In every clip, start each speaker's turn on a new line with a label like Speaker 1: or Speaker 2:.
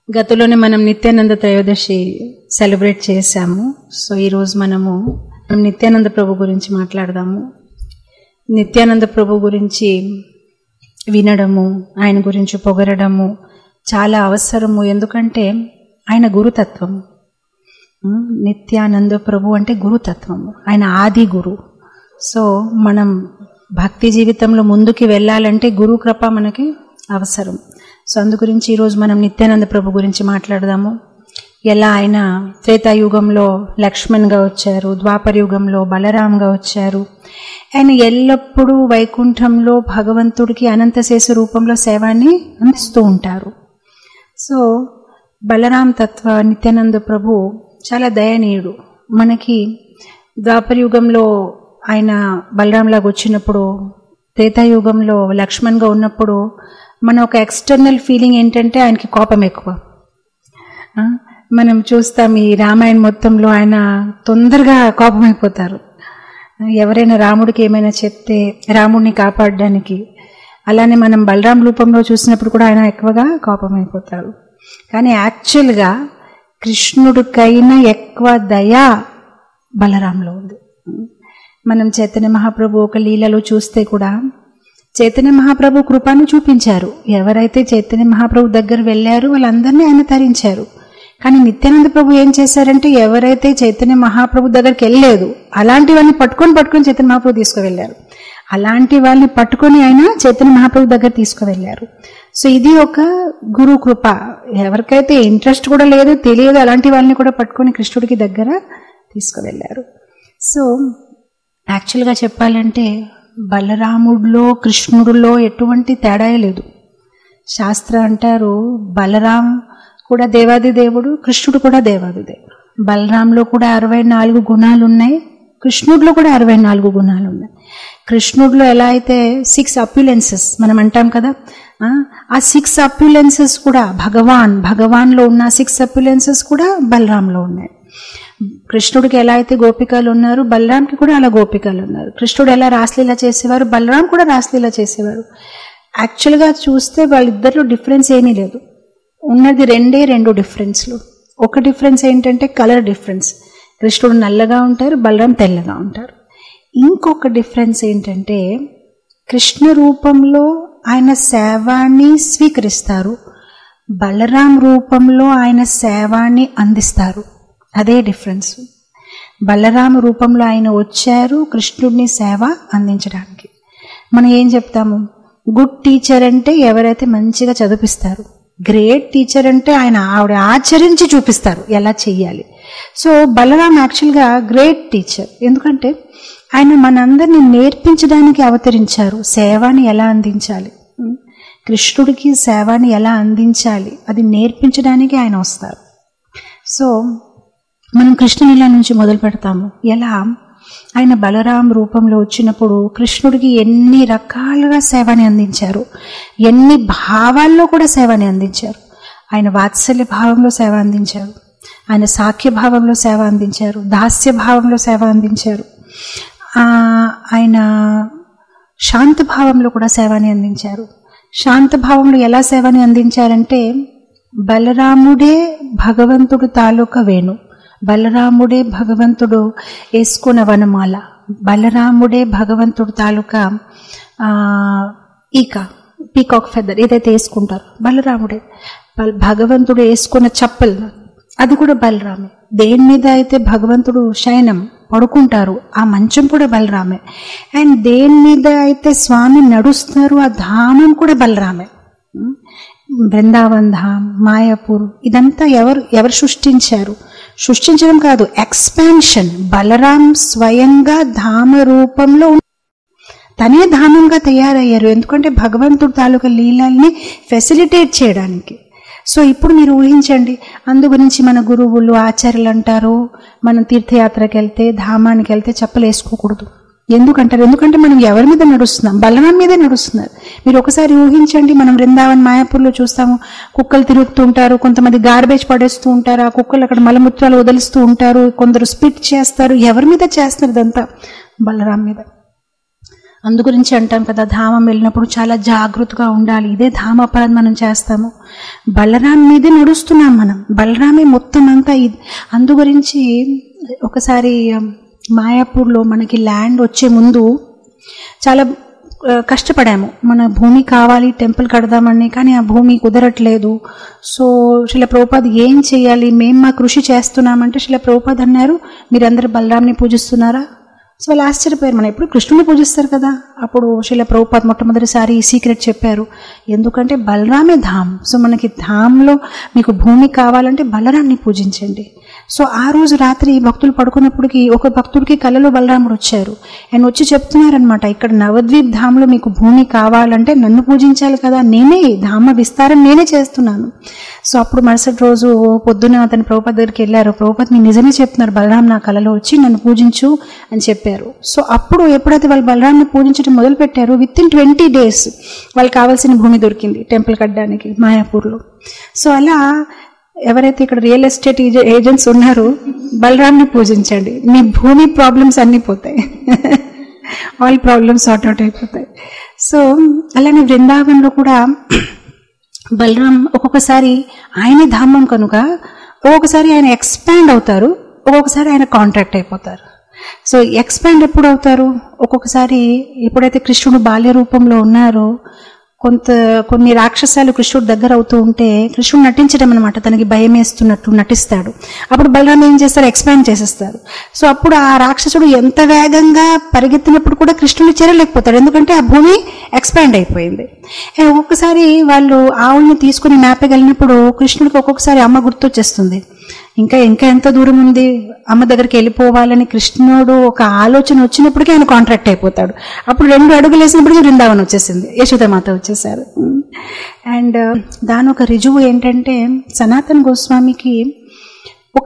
Speaker 1: గతంలోనే మనం నిత్యానంద త్రయోదశి సెలబ్రేట్ చేశాము సో ఈరోజు మనము నిత్యానంద ప్రభు గురించి మాట్లాడదాము నిత్యానంద ప్రభు గురించి వినడము ఆయన గురించి పొగరడము చాలా అవసరము ఎందుకంటే ఆయన గురుతత్వము ఉమ్, నిత్యానంద ప్రభు అంటే గురుతత్వము ఆయన ఆది గురు సో మనం భక్తి జీవితంలో ముందుకి వెళ్ళాలంటే గురు కృప మనకి అవసరం సో అందు గురించి ఈరోజు మనం నిత్యానంద ప్రభు గురించి మాట్లాడదాము ఎలా ఆయన త్రేతాయుగంలో లక్ష్మణ్గా వచ్చారు ద్వాపర యుగంలో బలరాంగా వచ్చారు ఆయన ఎల్లప్పుడూ వైకుంఠంలో భగవంతుడికి అనంతశేష రూపంలో సేవాన్ని అందిస్తూ ఉంటారు సో బలరాం తత్వ నిత్యానంద ప్రభు చాలా దయనీయుడు మనకి ద్వాపర యుగంలో ఆయన బలరాంలాగా వచ్చినప్పుడు త్రేతాయుగంలో లక్ష్మణ్గా ఉన్నప్పుడు మన ఒక ఎక్స్టర్నల్ ఫీలింగ్ ఏంటంటే ఆయనకి కోపం ఎక్కువ ఆ, మనం చూస్తాం ఈ రామాయణ మొత్తంలో ఆయన తొందరగా కోపమైపోతారు ఎవరైనా రాముడికి ఏమైనా చెప్తే రాముడిని కాపాడడానికి అలానే మనం బలరాం రూపంలో చూసినప్పుడు కూడా ఆయన ఎక్కువగా కోపమైపోతారు కానీ యాక్చువల్గా కృష్ణుడికైనా ఎక్కువ దయ బలరాంలో ఉంది మనం చైతన్య మహాప్రభు ఒక లీలలో చూస్తే కూడా చైతన్య మహాప్రభు కృపను చూపించారు ఎవరైతే చైతన్య మహాప్రభు దగ్గర వెళ్ళారో వాళ్ళందరినీ ఆయన తరించారు కానీ నిత్యానంద ప్రభు ఏం చేశారంటే ఎవరైతే చైతన్య మహాప్రభు దగ్గరికి వెళ్ళలేదు అలాంటి వాళ్ళని పట్టుకొని పట్టుకొని చైతన్య మహాప్రభు తీసుకువెళ్ళారు అలాంటి వాళ్ళని పట్టుకొని ఆయన చైతన్య మహాప్రభు దగ్గర తీసుకువెళ్ళారు సో ఇది ఒక గురు కృప ఎవరికైతే ఇంట్రెస్ట్ కూడా లేదు తెలియదు అలాంటి వాళ్ళని కూడా పట్టుకొని కృష్ణుడికి దగ్గర తీసుకువెళ్ళారు సో యాక్చువల్గా చెప్పాలంటే బలరాముడిలో కృష్ణుడిలో ఎటువంటి తేడా లేదు శాస్త్ర అంటారు బలరాం కూడా దేవాది దేవుడు కృష్ణుడు కూడా దేవాది దేవుడు బలరాంలో కూడా అరవై నాలుగు గుణాలు ఉన్నాయి కృష్ణుడిలో కూడా అరవై నాలుగు గుణాలు ఉన్నాయి కృష్ణుడిలో ఎలా అయితే సిక్స్ అప్యులెన్సెస్ మనం అంటాం కదా ఆ, ఆ సిక్స్ అప్యులెన్సెస్ కూడా భగవాన్ భగవాన్లో ఉన్న సిక్స్ అప్యులెన్సెస్ కూడా బలరాంలో ఉన్నాయి కృష్ణుడికి ఎలా అయితే గోపికలు ఉన్నారు బలరాంకి కూడా అలా గోపికలు ఉన్నారు కృష్ణుడు ఎలా రాసలీల చేసేవారు బలరాం కూడా రాసలీల చేసేవారు యాక్చువల్గా చూస్తే వాళ్ళిద్దరిలో డిఫరెన్స్ ఏమీ లేదు ఉన్నది రెండే రెండు డిఫరెన్స్లు ఒక డిఫరెన్స్ ఏంటంటే కలర్ డిఫరెన్స్ కృష్ణుడు నల్లగా ఉంటారు బలరాం తెల్లగా ఉంటారు ఇంకొక డిఫరెన్స్ ఏంటంటే కృష్ణ రూపంలో ఆయన సేవాన్ని స్వీకరిస్తారు బలరాం రూపంలో ఆయన సేవాన్ని అందిస్తారు అదే డిఫరెన్స్ బలరామ రూపంలో ఆయన వచ్చారు కృష్ణుడిని సేవ అందించడానికి మనం ఏం చెప్తాము గుడ్ టీచర్ అంటే ఎవరైతే మంచిగా చదివిస్తారు గ్రేట్ టీచర్ అంటే ఆయన ఆవిడ ఆచరించి చూపిస్తారు ఎలా చెయ్యాలి సో బలరాం యాక్చువల్గా గ్రేట్ టీచర్ ఎందుకంటే ఆయన మనందరినీ నేర్పించడానికి అవతరించారు సేవని ఎలా అందించాలి ఉం? కృష్ణుడికి సేవని ఎలా అందించాలి అది నేర్పించడానికి ఆయన వస్తారు సో మనం కృష్ణలీల నుంచి మొదలు పెడతాము ఎలా ఆయన బలరాం రూపంలో వచ్చినప్పుడు కృష్ణుడికి ఎన్ని రకాలుగా సేవని అందించారు ఎన్ని భావాల్లో కూడా సేవని అందించారు ఆయన వాత్సల్య భావంలో సేవ అందించారు ఆయన సాఖ్య భావంలో సేవ అందించారు దాస్య భావంలో సేవ అందించారు ఆ, ఆయన శాంత భావంలో కూడా సేవని అందించారు శాంత భావంలో ఎలా సేవని అందించారంటే బలరాముడే భగవంతుడు తాలూకా వేణు బలరాముడే భగవంతుడు వేసుకున్న వనమాల బలరాముడే భగవంతుడు తాలూకా ఆ, ఈక పీకాక్ ఫెదర్ ఏదైతే వేసుకుంటారో బలరాముడే బల్- భగవంతుడు వేసుకున్న చప్పల్ అది కూడా బలరామే దేని మీద అయితే భగవంతుడు శయనం పడుకుంటారు ఆ మంచం కూడా బలరామే అండ్ దేని మీద అయితే స్వామి నడుస్తారు ఆ ధామం కూడా బలరామే ఉం? బృందావన్ ధామ్ మాయాపూర్ ఇదంతా ఎవరు ఎవరు సృష్టించారు సృష్టించడం కాదు ఎక్స్పాన్షన్ బలరాం స్వయంగా ధామ రూపంలో ఉన్న- తనే ధామంగా తయారయ్యారు ఎందుకంటే భగవంతుడు తాలూకా లీలల్ని ఫెసిలిటేట్ చేయడానికి సో ఇప్పుడు మీరు ఊహించండి అందు గురించి మన గురువులు ఆచార్యులు అంటారు మనం తీర్థయాత్రకి వెళ్తే ధామానికి వెళ్తే చెప్పలు వేసుకోకూడదు ఎందుకంటారు ఎందుకంటే మనం ఎవరి మీద నడుస్తున్నాం బలరాం మీదే నడుస్తున్నారు మీరు ఒకసారి ఊహించండి మనం బృందావన్ మాయాపూర్లో చూస్తాము కుక్కలు తిరుగుతూ ఉంటారు కొంతమంది గార్బేజ్ పడేస్తూ ఉంటారు ఆ కుక్కలు అక్కడ మలమూత్రాలు వదిలిస్తూ ఉంటారు కొందరు స్పిట్ చేస్తారు ఎవరి మీద చేస్తారు ఇదంతా బలరాం మీద అందు గురించి అంటాం కదా ధామం వెళ్ళినప్పుడు చాలా జాగృతగా ఉండాలి ఇదే ధామ అపరాధం మనం చేస్తాము బలరాం మీదే నడుస్తున్నాం మనం బలరామే మొత్తం అంతా ఇది అందు గురించి ఒకసారి మాయాపూర్లో మనకి ల్యాండ్ వచ్చే ముందు చాలా ఆ, కష్టపడాము మన భూమి కావాలి టెంపుల్ కడదామని కానీ ఆ భూమి కుదరట్లేదు సో శిల ప్రభుపాద్ ఏం చేయాలి మేము మా కృషి చేస్తున్నామంటే శిల ప్రభుపాద్ అన్నారు మీరందరూ బలరాంని పూజిస్తున్నారా సో వాళ్ళు ఆశ్చర్యపోయారు మనం ఎప్పుడు కృష్ణుని పూజిస్తారు కదా అప్పుడు శిల ప్రభుపాద్ మొట్టమొదటిసారి ఈ సీక్రెట్ చెప్పారు ఎందుకంటే బలరామే ధామ్ సో మనకి ధామ్లో మీకు భూమి కావాలంటే బలరాంని పూజించండి సో ఆ రోజు రాత్రి భక్తులు పడుకున్నప్పటికి ఒక భక్తుడికి కలలో బలరాముడు వచ్చారు ఆయన వచ్చి చెప్తున్నారనమాట ఇక్కడ నవద్వీప్ ధామ్లో మీకు భూమి కావాలంటే నన్ను పూజించాలి కదా నేనే ధామ విస్తారం నేనే చేస్తున్నాను సో అప్పుడు మరుసటి రోజు పొద్దున అతని ప్రభుపద్ దగ్గరికి వెళ్ళారు ప్రభుపద్ మీరు నిజమే చెప్తున్నారు బలరాం నా కలలో వచ్చి నన్ను పూజించు అని చెప్పారు సో అప్పుడు ఎప్పుడైతే వాళ్ళు బలరాంని పూజించడం మొదలు పెట్టారో విత్ ఇన్ ట్వంటీ డేస్ వాళ్ళకి కావాల్సిన భూమి దొరికింది టెంపుల్ కట్టడానికి మాయాపూర్లో సో అలా ఎవరైతే ఇక్కడ రియల్ ఎస్టేట్ ఏజ- ఏజెంట్స్ ఉన్నారో బలరాంని పూజించండి మీ భూమి ప్రాబ్లమ్స్ అన్నీ పోతాయి ఆల్ ప్రాబ్లమ్స్ సార్ట్ అవుట్ అయిపోతాయి సో అలానే బృందావనంలో కూడా బలరాం ఒక్కొక్కసారి ఆయనే ధామం కనుక ఒక్కొక్కసారి ఆయన ఎక్స్పాండ్ అవుతారు ఒక్కొక్కసారి ఆయన కాంట్రాక్ట్ అయిపోతారు సో ఎక్స్పాండ్ ఎప్పుడు అవుతారు ఒక్కొక్కసారి ఎప్పుడైతే కృష్ణుడు బాల్య రూపంలో ఉన్నారో కొంత కొన్ని రాక్షసాలు కృష్ణుడు దగ్గర అవుతూ ఉంటే కృష్ణుడు నటించడం అనమాట తనకి భయం వేస్తున్నట్టు నటిస్తాడు అప్పుడు బలరాం ఏం చేస్తారు ఎక్స్పాండ్ చేసేస్తారు సో అప్పుడు ఆ రాక్షసుడు ఎంత వేగంగా పరిగెత్తినప్పుడు కూడా కృష్ణుడు చేరలేకపోతాడు ఎందుకంటే ఆ భూమి ఎక్స్పాండ్ అయిపోయింది ఏ, ఒక్కొక్కసారి వాళ్ళు ఆవుల్ని తీసుకుని మేపగలిగినప్పుడు కృష్ణుడికి ఒక్కొక్కసారి అమ్మ గుర్తొచ్చేస్తుంది ఇంకా ఇంకా ఎంత దూరం ఉంది అమ్మ దగ్గరికి వెళ్ళిపోవాలని కృష్ణుడు ఒక ఆలోచన వచ్చినప్పటికీ ఆయన కాంట్రాక్ట్ అయిపోతాడు అప్పుడు రెండు అడుగులు వేసినప్పటికీ బృందావనం వచ్చేసింది యశోదమాత వచ్చేసారు అండ్ దాని ఒక రుజువు ఏంటంటే సనాతన్ గోస్వామికి ఒక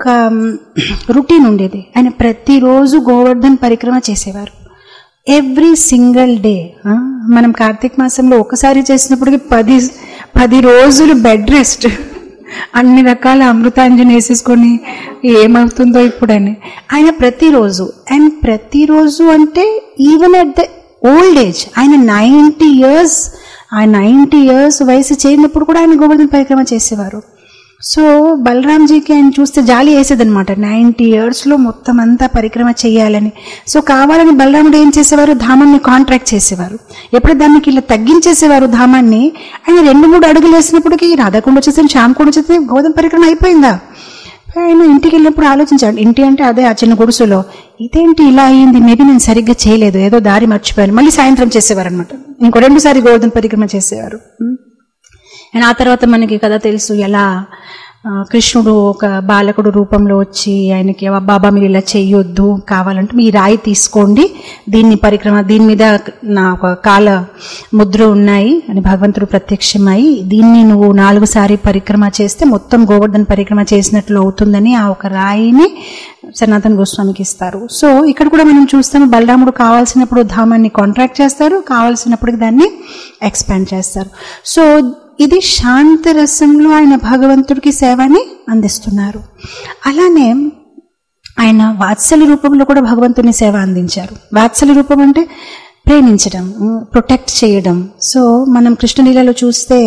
Speaker 1: రుటీన్ ఉండేది ఆయన ప్రతిరోజు గోవర్ధన్ పరిక్రమ చేసేవారు ఎవ్రీ సింగిల్ డే మనం కార్తీక మాసంలో ఒకసారి చేసినప్పటికీ పది పది రోజులు బెడ్ రెస్ట్ అన్ని రకాల అమృతాంజన్ వేసేసుకొని ఏమవుతుందో ఇప్పుడని ఆయన ప్రతిరోజు అండ్ ప్రతిరోజు అంటే even at the old age ఆయన నైంటీ ఇయర్స్ ఆ నైంటీ ఇయర్స్ వయసు చేరినప్పుడు కూడా ఆయన గోవర్ధన పరిక్రమ చేసేవారు సో బలరాంజీకి ఆయన చూస్తే జాలి వేసేదనమాట నైంటీ ఇయర్స్లో మొత్తం అంతా పరిక్రమ చేయాలని సో కావాలని బలరాముడు ఏం చేసేవారు ధామాన్ని కాంట్రాక్ట్ చేసేవారు ఎప్పుడు దానికి ఇలా తగ్గించేసేవారు ధామాన్ని ఆయన రెండు మూడు అడుగులు వేసినప్పటికీ రాధాకుండా వచ్చేసి శ్యామకుండా వచ్చేసి గోధుమ పరిక్రమ అయిపోయిందా ఆయన ఇంటికి వెళ్ళినప్పుడు ఆలోచించాడు ఇంటి అంటే అదే ఆ చిన్న గుడిసెలో ఇదేంటి ఇలా అయ్యింది మేబీ నేను సరిగ్గా చేయలేదు ఏదో దారి మర్చిపోయాను మళ్ళీ సాయంత్రం చేసేవారు అనమాట ఇంకో రెండుసారి గోధుమ పరిక్రమ చేసేవారు అండ్ ఆ తర్వాత మనకి కథ తెలుసు ఎలా ఆ, కృష్ణుడు ఒక బాలకుడు రూపంలో వచ్చి ఆయనకి "అవ్వ, బాబా మీరు ఇలా చెయ్యొద్దు కావాలంటే మీ రాయి తీసుకోండి దీన్ని పరిక్రమ దీని మీద నా ఒక కాల ముద్ర ఉన్నాయి అని భగవంతుడు ప్రత్యక్షమై దీన్ని నువ్వు నాలుగు సారి పరిక్రమ చేస్తే మొత్తం గోవర్ధన్ పరిక్రమ చేసినట్లు అవుతుందని ఆ ఒక రాయిని సనాతన గోస్వామికి ఇస్తారు సో ఇక్కడ కూడా మనం చూస్తాము బలరాముడు కావాల్సినప్పుడు ధామాన్ని కాంట్రాక్ట్ చేస్తారు కావాల్సినప్పుడు దాన్ని ఎక్స్పాండ్ చేస్తారు సో ఇది శాంత రసంలో ఆయన భగవంతుడికి సేవని అందిస్తున్నారు అలానే ఆయన వాత్సల్య రూపంలో కూడా భగవంతుని సేవ అందించారు వాత్సల్య రూపం అంటే ప్రేమించడం ప్రొటెక్ట్ చేయడం సో మనం కృష్ణలీలలో చూస్తే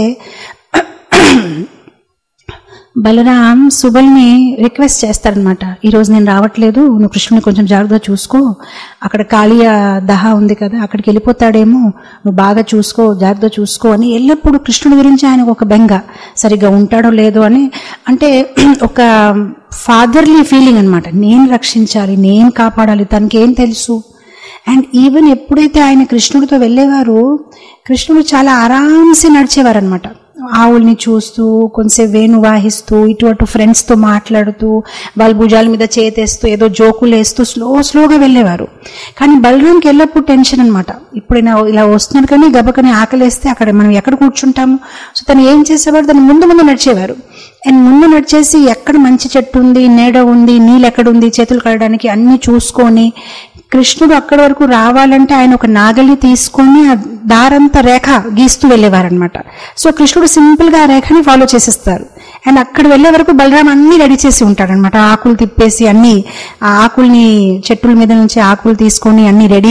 Speaker 1: బలరాం సుబల్ని రిక్వెస్ట్ చేస్తారనమాట ఈరోజు నేను రావట్లేదు నువ్వు కృష్ణుని కొంచెం జాగ్రత్తగా చూసుకో అక్కడ కాళీయ దహ ఉంది కదా అక్కడికి వెళ్ళిపోతాడేమో నువ్వు బాగా చూసుకో జాగ్రత్త చూసుకో అని ఎల్లప్పుడూ కృష్ణుడి గురించి ఆయనకు ఒక బెంగ సరిగ్గా ఉంటాడో లేదో అని అంటే ఒక ఫాదర్లీ ఫీలింగ్ అనమాట నేను రక్షించాలి నేను కాపాడాలి తనకేం తెలుసు అండ్ ఈవెన్ ఎప్పుడైతే ఆయన కృష్ణుడితో వెళ్ళేవారు కృష్ణుడు చాలా ఆరాంసి నడిచేవారు అనమాట ఆవుల్ని చూస్తూ కొంతసేపు వేణు వాహిస్తూ ఇటు అటు ఫ్రెండ్స్తో మాట్లాడుతూ వాళ్ళ భుజాల మీద చేతేస్తూ ఏదో జోకులు వేస్తూ స్లో స్లోగా వెళ్ళేవారు కానీ బలరాంకి ఎల్లప్పుడు టెన్షన్ అనమాట ఇప్పుడు ఈయన ఇలా వస్తున్నాడు కానీ గబకని ఆకలేస్తే అక్కడ మనం ఎక్కడ కూర్చుంటాము సో తను ఏం చేసేవారు తను ముందు ముందు నడిచేవారు అండ్ ముందు నడిచేసి ఎక్కడ మంచి చెట్టు ఉంది నీడ ఉంది నీళ్ళు ఎక్కడ ఉంది చేతులు కడడానికి అన్ని చూసుకొని కృష్ణుడు అక్కడి వరకు రావాలంటే ఆయన ఒక నాగలి తీసుకొని ఆ దారంతా రేఖ గీస్తూ వెళ్ళేవారనమాట సో కృష్ణుడు సింపుల్ గా ఆ రేఖని ఫాలో చేసేస్తారు అండ్ అక్కడ వెళ్ళే వరకు బలరాం అన్ని రెడీ చేసి ఉంటాడనమాట ఆకులు తిప్పేసి అన్ని ఆ ఆకుల్ని చెట్టుల మీద నుంచి ఆకులు తీసుకొని అన్ని రెడీగా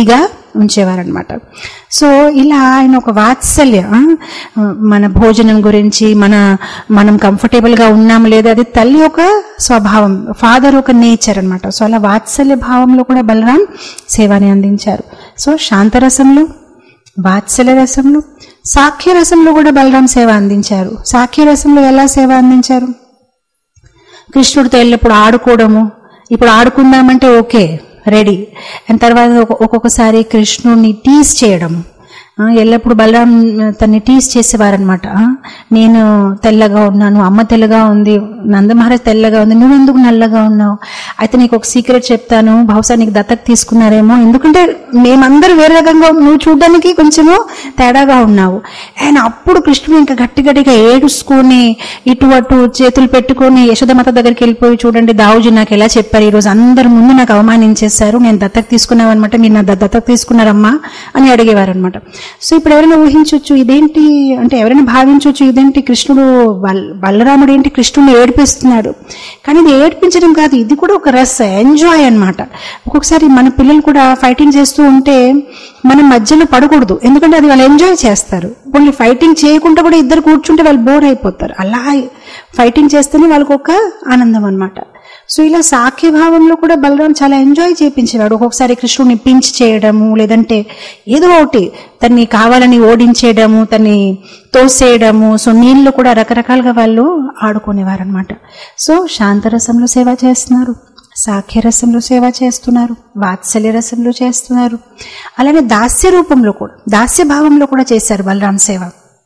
Speaker 1: ఉంచేవారనమాట సో ఇలా ఆయన ఒక వాత్సల్య ఆ, మన భోజనం గురించి మన మనం comfortable గా ఉన్నాం లేదా అది తల్లి ఒక స్వభావం ఫాదర్ ఒక నేచర్ అన్నమాట సో అలా వాత్సల్య భావంలో కూడా బలరాం సేవని అందించారు సో శాంతరసంలో వాత్సల్య రసంలో సాఖ్య రసంలో కూడా బలరాం సేవ అందించారు సాఖ్య రసంలో ఎలా సేవ అందించారు కృష్ణుడితో ఎల్లప్పుడు ఆడుకోవడము ఇప్పుడు ఆడుకుందామంటే ఓకే రెడీ అండ్ తర్వాత ఒక్కొ- ఒక్కొక్కసారి కృష్ణుడిని టీస్ చేయడము ఆ, ఎల్లప్పుడు బలరాం తన్ని టీస్ చేసేవారనమాట నేను తెల్లగా ఉన్నాను అమ్మ తెల్లగా ఉంది నందమహారాజ్ తెల్లగా ఉంది నువ్వెందుకు నల్లగా ఉన్నావు అయితే నీకు ఒక సీక్రెట్ చెప్తాను బహుశా నీకు దత్తత తీసుకున్నారేమో ఎందుకంటే మేమందరూ వేరే రకంగా నువ్వు చూడడానికి కొంచెము తేడాగా ఉన్నావు అండ్ అప్పుడు కృష్ణుడు ఇంకా గట్టి గట్టిగా ఏడుచుకొని ఇటు అటు చేతులు పెట్టుకొని యశోదమాత దగ్గరికి వెళ్ళిపోయి చూడండి దావుజీ నాకు ఎలా చెప్పారు ఈ రోజు అందరి ముందు నాకు అవమానించేశారు నేను దత్తత తీసుకున్నావన్నమాట మీరు నా ద- దత్తత తీసుకున్నారమ్మా అని అడిగేవారు అనమాట సో ఇప్పుడు ఎవరైనా ఊహించవచ్చు ఇదేంటి అంటే ఎవరైనా భావించవచ్చు ఇదేంటి కృష్ణుడు బల్- బలరాముడు ఏంటి కృష్ణుడిని ఏడిపిస్తున్నాడు కానీ ఇది ఏడిపించడం కాదు ఇది కూడా ఒక రస్ ఎంజాయ్ అన్నమాట ఒక్కొక్కసారి మన పిల్లలు కూడా ఫైటింగ్ చేస్తూ ఉంటే మనం మధ్యలో పడకూడదు ఎందుకంటే అది వాళ్ళు ఎంజాయ్ చేస్తారు ఓన్లీ ఫైటింగ్ చేయకుండా కూడా ఇద్దరు కూర్చుంటే వాళ్ళు బోర్ అయిపోతారు అలా ఫైటింగ్ చేస్తేనే వాళ్ళకి ఒక ఆనందం అన్నమాట సో ఇలా సాఖ్య భావంలో కూడా బలరాం చాలా ఎంజాయ్ చేయించేవాడు ఒక్కొక్కసారి కృష్ణుడిని పించ్ చేయడము లేదంటే ఏదో ఒకటి తన్ని కావాలని ఓడించేయడము తన్ని తోసేయడము సో నీళ్ళు కూడా రకరకాలుగా వాళ్ళు ఆడుకునేవారు అనమాట సో శాంతరసంలో సేవ చేస్తున్నారు సాఖ్య రసంలో సేవ చేస్తున్నారు వాత్సల్య రసంలో చేస్తున్నారు అలానే దాస్య రూపంలో కూడా దాస్య భావంలో కూడా చేశారు బలరాం సేవ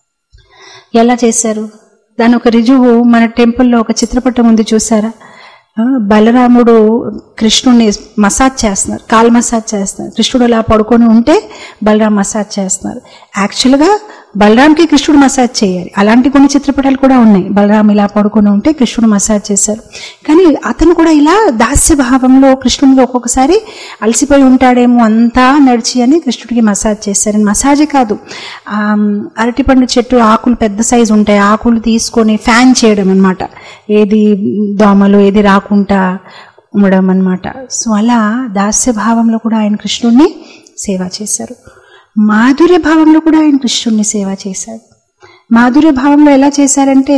Speaker 1: ఎలా చేశారు దాని ఒక రుజువు మన టెంపుల్లో ఒక చిత్రపటం ఉంది చూసారా ఆ, బలరాముడు కృష్ణుడిని మసాజ్ చేస్తున్నారు కాల్ మసాజ్ చేస్తున్నారు కృష్ణుడు అలా పడుకొని ఉంటే బలరాం మసాజ్ చేస్తున్నారు యాక్చువల్గా బలరాంకి కృష్ణుడు మసాజ్ చేయాలి అలాంటి కొన్ని చిత్రపటాలు కూడా ఉన్నాయి బలరాం ఇలా పడుకొని ఉంటే కృష్ణుడు మసాజ్ చేశారు కానీ అతను కూడా ఇలా దాస్య భావంలో కృష్ణుడికి ఒక్కొక్కసారి అలసిపోయి ఉంటాడేమో అంతా నడిచి అని కృష్ణుడికి మసాజ్ చేశారు మసాజే కాదు ఆ, అరటిపండు చెట్టు ఆకులు పెద్ద సైజు ఉంటాయి ఆకులు తీసుకొని ఫ్యాన్ చేయడం అన్నమాట ఏది దోమలు ఏది రాకుండా ఉండడం అన్నమాట సో అలా దాస్య భావంలో కూడా ఆయన కృష్ణుడిని సేవ చేశారు మాధుర్య భావంలో కూడా ఆయన కృష్ణుడిని సేవ చేశారు మాధుర్య భావంలో ఎలా చేశారంటే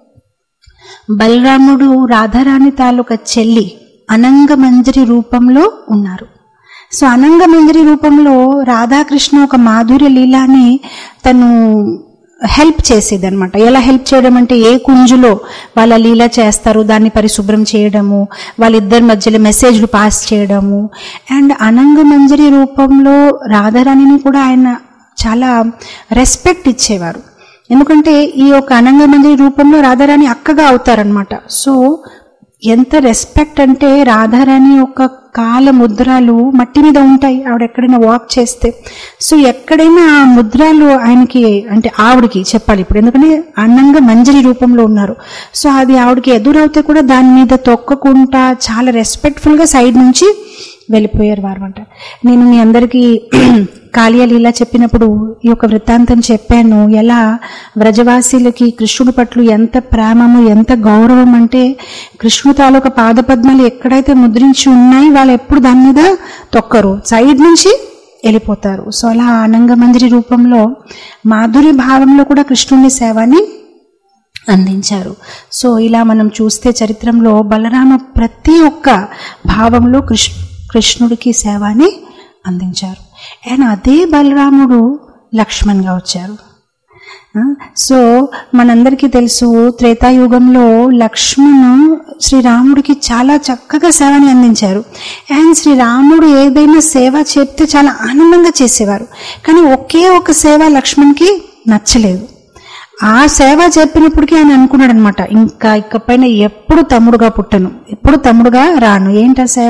Speaker 1: బలరాముడు రాధారాణి తాలూకా చెల్లి అనంగమంజరి రూపంలో ఉన్నారు సో అనంగమంజరి రూపంలో రాధాకృష్ణ ఒక మాధుర్య లీలాని తను హెల్ప్ చేసేది అనమాట ఎలా హెల్ప్ చేయడం అంటే ఏ కుంజులో వాళ్ళ లీల చేస్తారు దాన్ని పరిశుభ్రం చేయడము వాళ్ళిద్దరి మధ్యలో మెసేజ్లు పాస్ చేయడము అండ్ అనంగమంజరి రూపంలో రాధారాణిని కూడా ఆయన చాలా రెస్పెక్ట్ ఇచ్చేవారు ఎందుకంటే ఈ యొక్క అనంగమంజరి రూపంలో రాధారాణి అక్కగా అవుతారనమాట సో ఎంత రెస్పెక్ట్ అంటే రాధారాణి యొక్క కాల ముద్రాలు మట్టి మీద ఉంటాయి ఆవిడ ఎక్కడైనా వాక్ చేస్తే సో ఎక్కడైనా ఆ ముద్రాలు ఆయనకి అంటే ఆవిడకి చెప్పాలి ఇప్పుడు ఎందుకంటే అన్నంగా మంజరి రూపంలో ఉన్నారు సో అది ఆవిడకి ఎదురవుతే కూడా దాని మీద తొక్కకుండా చాలా రెస్పెక్ట్ఫుల్గా సైడ్ నుంచి వెళ్ళిపోయారు వారమంట నేను మీ అందరికీ కాళీయలీలా చెప్పినప్పుడు ఈ యొక్క వృత్తాంతం చెప్పాను ఎలా వ్రజవాసీలకి కృష్ణుడి పట్ల ఎంత ప్రేమము ఎంత గౌరవం అంటే కృష్ణుడు తాలూకా పాదపద్మాలు ఎక్కడైతే ముద్రించి ఉన్నాయి వాళ్ళు ఎప్పుడు దాని మీద తొక్కరు సైడ్ నుంచి వెళ్ళిపోతారు సో అలా ఆనంగమంజరి రూపంలో మాధురి భావంలో కూడా కృష్ణుని సేవని అందించారు సో ఇలా మనం చూస్తే చరిత్రలో బలరామ ప్రతి ఒక్క భావంలో కృష్ణ కృష్ణుడికి సేవని అందించారు అండ్ అదే బలరాముడు లక్ష్మణ్గా వచ్చారు ఆ, సో మనందరికీ తెలుసు త్రేతాయుగంలో లక్ష్మణు శ్రీరాముడికి చాలా చక్కగా సేవని అందించారు అండ్ శ్రీరాముడు ఏదైనా సేవ చెప్తే చాలా ఆనందంగా చేసేవారు కానీ ఒకే ఒక సేవ లక్ష్మణ్కి నచ్చలేదు ఆ సేవ చెప్పినప్పటికీ ఆయన అనుకున్నాడు అనమాట ఇంకా ఇకపైన ఎప్పుడు తమ్ముడుగా పుట్టను ఎప్పుడు తమ్ముడుగా రాను ఏంటా సేవ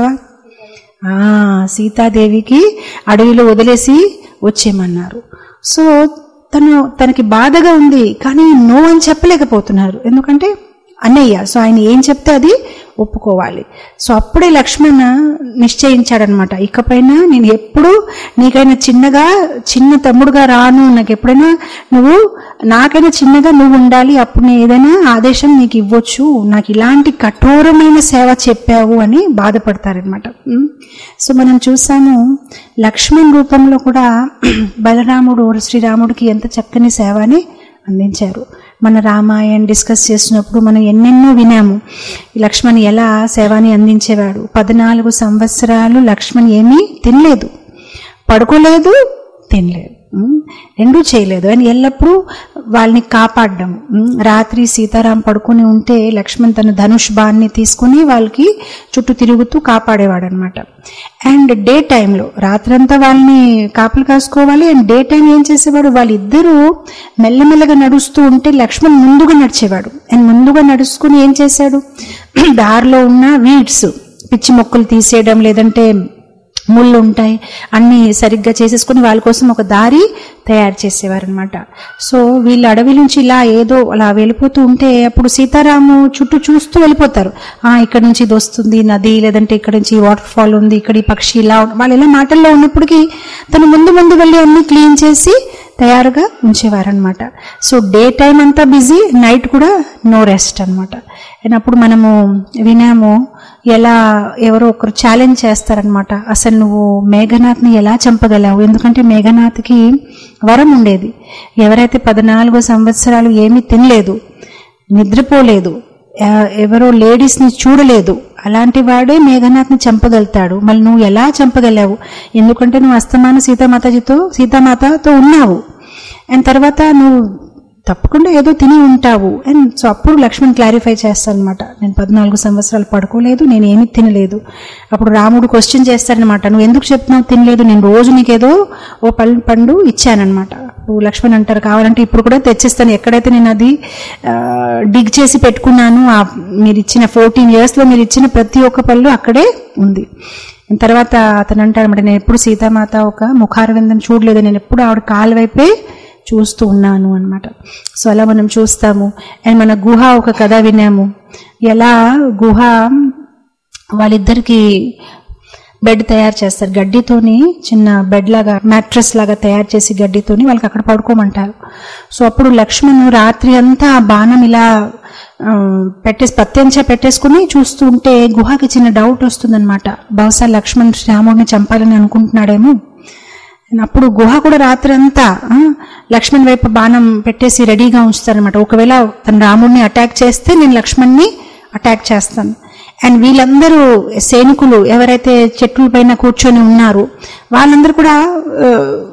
Speaker 1: ఆ సీతాదేవికి అడవిలో వదిలేసి వచ్చేయమన్నారు సో తను తనకి బాధగా ఉంది కానీ నో అని చెప్పలేకపోతున్నారు ఎందుకంటే అన్నయ్య సో ఆయన ఏం చెప్తే అది ఒప్పుకోవాలి సో అప్పుడే లక్ష్మణ నిశ్చయించాడనమాట ఇకపైన నేను ఎప్పుడు నీకైనా చిన్నగా చిన్న తమ్ముడుగా రాను నాకు ఎప్పుడైనా నువ్వు నాకైనా చిన్నగా నువ్వు ఉండాలి అప్పుడు నేను ఏదైనా ఆదేశం నీకు ఇవ్వచ్చు నాకు ఇలాంటి కఠోరమైన సేవ చెప్పావు అని బాధపడతారనమాట సో మనం చూసాము లక్ష్మణ్ రూపంలో కూడా బలరాముడు శ్రీరాముడికి ఎంత చక్కని సేవని అందించారు మన రామాయణ్ డిస్కస్ చేసినప్పుడు మనం ఎన్నెన్నో వినాము ఈ లక్ష్మణ్ ఎలా సేవాని అందించేవాడు పద్నాలుగు సంవత్సరాలు లక్ష్మణ్ ఏమీ తినలేదు పడుకోలేదు తినలేదు ఉమ్, రెండూ చేయలేదు ఆయన ఎల్లప్పుడూ వాళ్ళని కాపాడడం ఉమ్, రాత్రి సీతారాం పడుకుని ఉంటే లక్ష్మణ్ తన ధనుష్ బాణ్ని తీసుకుని వాళ్ళకి చుట్టూ తిరుగుతూ కాపాడేవాడు అనమాట అండ్ డే టైంలో రాత్రంతా వాళ్ళని కాపలు కాసుకోవాలి అండ్ డే టైం ఏం చేసేవాడు వాళ్ళిద్దరూ మెల్లమెల్లగా నడుస్తూ ఉంటే లక్ష్మణ్ ముందుగా నడిచేవాడు అండ్ ముందుగా నడుచుకుని ఏం చేశాడు దారిలో ఉన్న వీడ్స్ పిచ్చి మొక్కలు తీసేయడం లేదంటే ముళ్ళు ఉంటాయి అన్ని సరిగ్గా చేసేసుకుని వాళ్ళ కోసం ఒక దారి తయారు చేసేవారనమాట సో వీళ్ళు అడవి నుంచి ఇలా ఏదో అలా వెళ్ళిపోతూ ఉంటే అప్పుడు సీతారాము చుట్టూ చూస్తూ వెళ్ళిపోతారు ఆ ఇక్కడ నుంచి ఇది వస్తుంది నది లేదంటే ఇక్కడ నుంచి వాటర్ ఫాల్ ఉంది ఇక్కడ ఈ పక్షి ఇలా ఉం- వాళ్ళు ఇలా మాటల్లో ఉన్నప్పటికీ తను ముందు ముందు వెళ్ళి అన్ని క్లీన్ చేసి తయారుగా ఉంచేవారనమాట సో డే టైం అంతా బిజీ నైట్ కూడా నో రెస్ట్ అనమాట అండ్ అప్పుడు మనము వినాము ఎలా ఎవరో ఒకరు ఛాలెంజ్ చేస్తారనమాట అసలు నువ్వు మేఘనాథ్ని ఎలా చంపగలవు ఎందుకంటే మేఘనాథ్కి వరం ఉండేది ఎవరైతే పద్నాలుగు సంవత్సరాలు ఏమీ తినలేదు నిద్రపోలేదు ఎ- ఎవరో లేడీస్ని చూడలేదు అలాంటి వాడే మేఘనాథ్ని చంపగలుగుతాడు మళ్ళీ నువ్వు ఎలా చంపగలవు ఎందుకంటే నువ్వు అస్తమాన సీతామాతాజీతో సీతామాతతో ఉన్నావు అండ్ తర్వాత నువ్వు తప్పకుండా ఏదో తిని ఉంటావు అండ్ సో అప్పుడు లక్ష్మణ్ క్లారిఫై చేస్తానమాట నేను పద్నాలుగు సంవత్సరాలు పడుకోలేదు నేను ఏమీ తినలేదు అప్పుడు రాముడు క్వశ్చన్ చేస్తాడనమాట నువ్వు ఎందుకు చెప్తున్నావు తినలేదు నేను రోజు నీకేదో ఓ పళ్ళు పండు ఇచ్చానమాట నువ్వు లక్ష్మణ్ అంటారు కావాలంటే ఇప్పుడు కూడా తెచ్చిస్తాను ఎక్కడైతే నేను అది డిగ్ చేసి పెట్టుకున్నాను ఆ మీరు ఇచ్చిన ఫోర్టీన్ ఇయర్స్లో మీరు ఇచ్చిన ప్రతి ఒక్క పళ్ళు అక్కడే ఉంది తర్వాత అతను అంటాడు నేను ఎప్పుడు సీతామాత ఒక ముఖారవిందం చూడలేదు నేను ఎప్పుడు ఆవిడ కాలు వైపే చూస్తూ ఉన్నాను అన్నమాట సో అలా మనం చూస్తాము అండ్ మన గుహ ఒక కథ విన్నాము ఎలా గుహ వాళ్ళిద్దరికి బెడ్ తయారు చేస్తారు గడ్డితోని చిన్న బెడ్ లాగా మ్యాట్రస్ లాగా తయారు చేసి గడ్డితోని వాళ్ళకి అక్కడ పడుకోమంటారు సో అప్పుడు లక్ష్మణ్ రాత్రి అంతా ఆ బాణం ఇలా ఆ, పెట్టేసి పత్యంచా పెట్టేసుకుని చూస్తూ ఉంటే గుహకి చిన్న డౌట్ వస్తుందన్నమాట బహుశా లక్ష్మణ్ శ్రీరాముడిని చంపాలని అనుకుంటున్నాడేమో అప్పుడు గుహ కూడా రాత్రి అంతా ఆ, లక్ష్మణ్ వైపు బాణం పెట్టేసి రెడీగా ఉంచుతారనమాట ఒకవేళ తన రాముడిని అటాక్ చేస్తే నేను లక్ష్మణ్ని అటాక్ చేస్తాను అండ్ వీళ్ళందరూ సైనికులు ఎవరైతే చెట్ల పైన కూర్చొని ఉన్నారు వాళ్ళందరూ కూడా ఆ,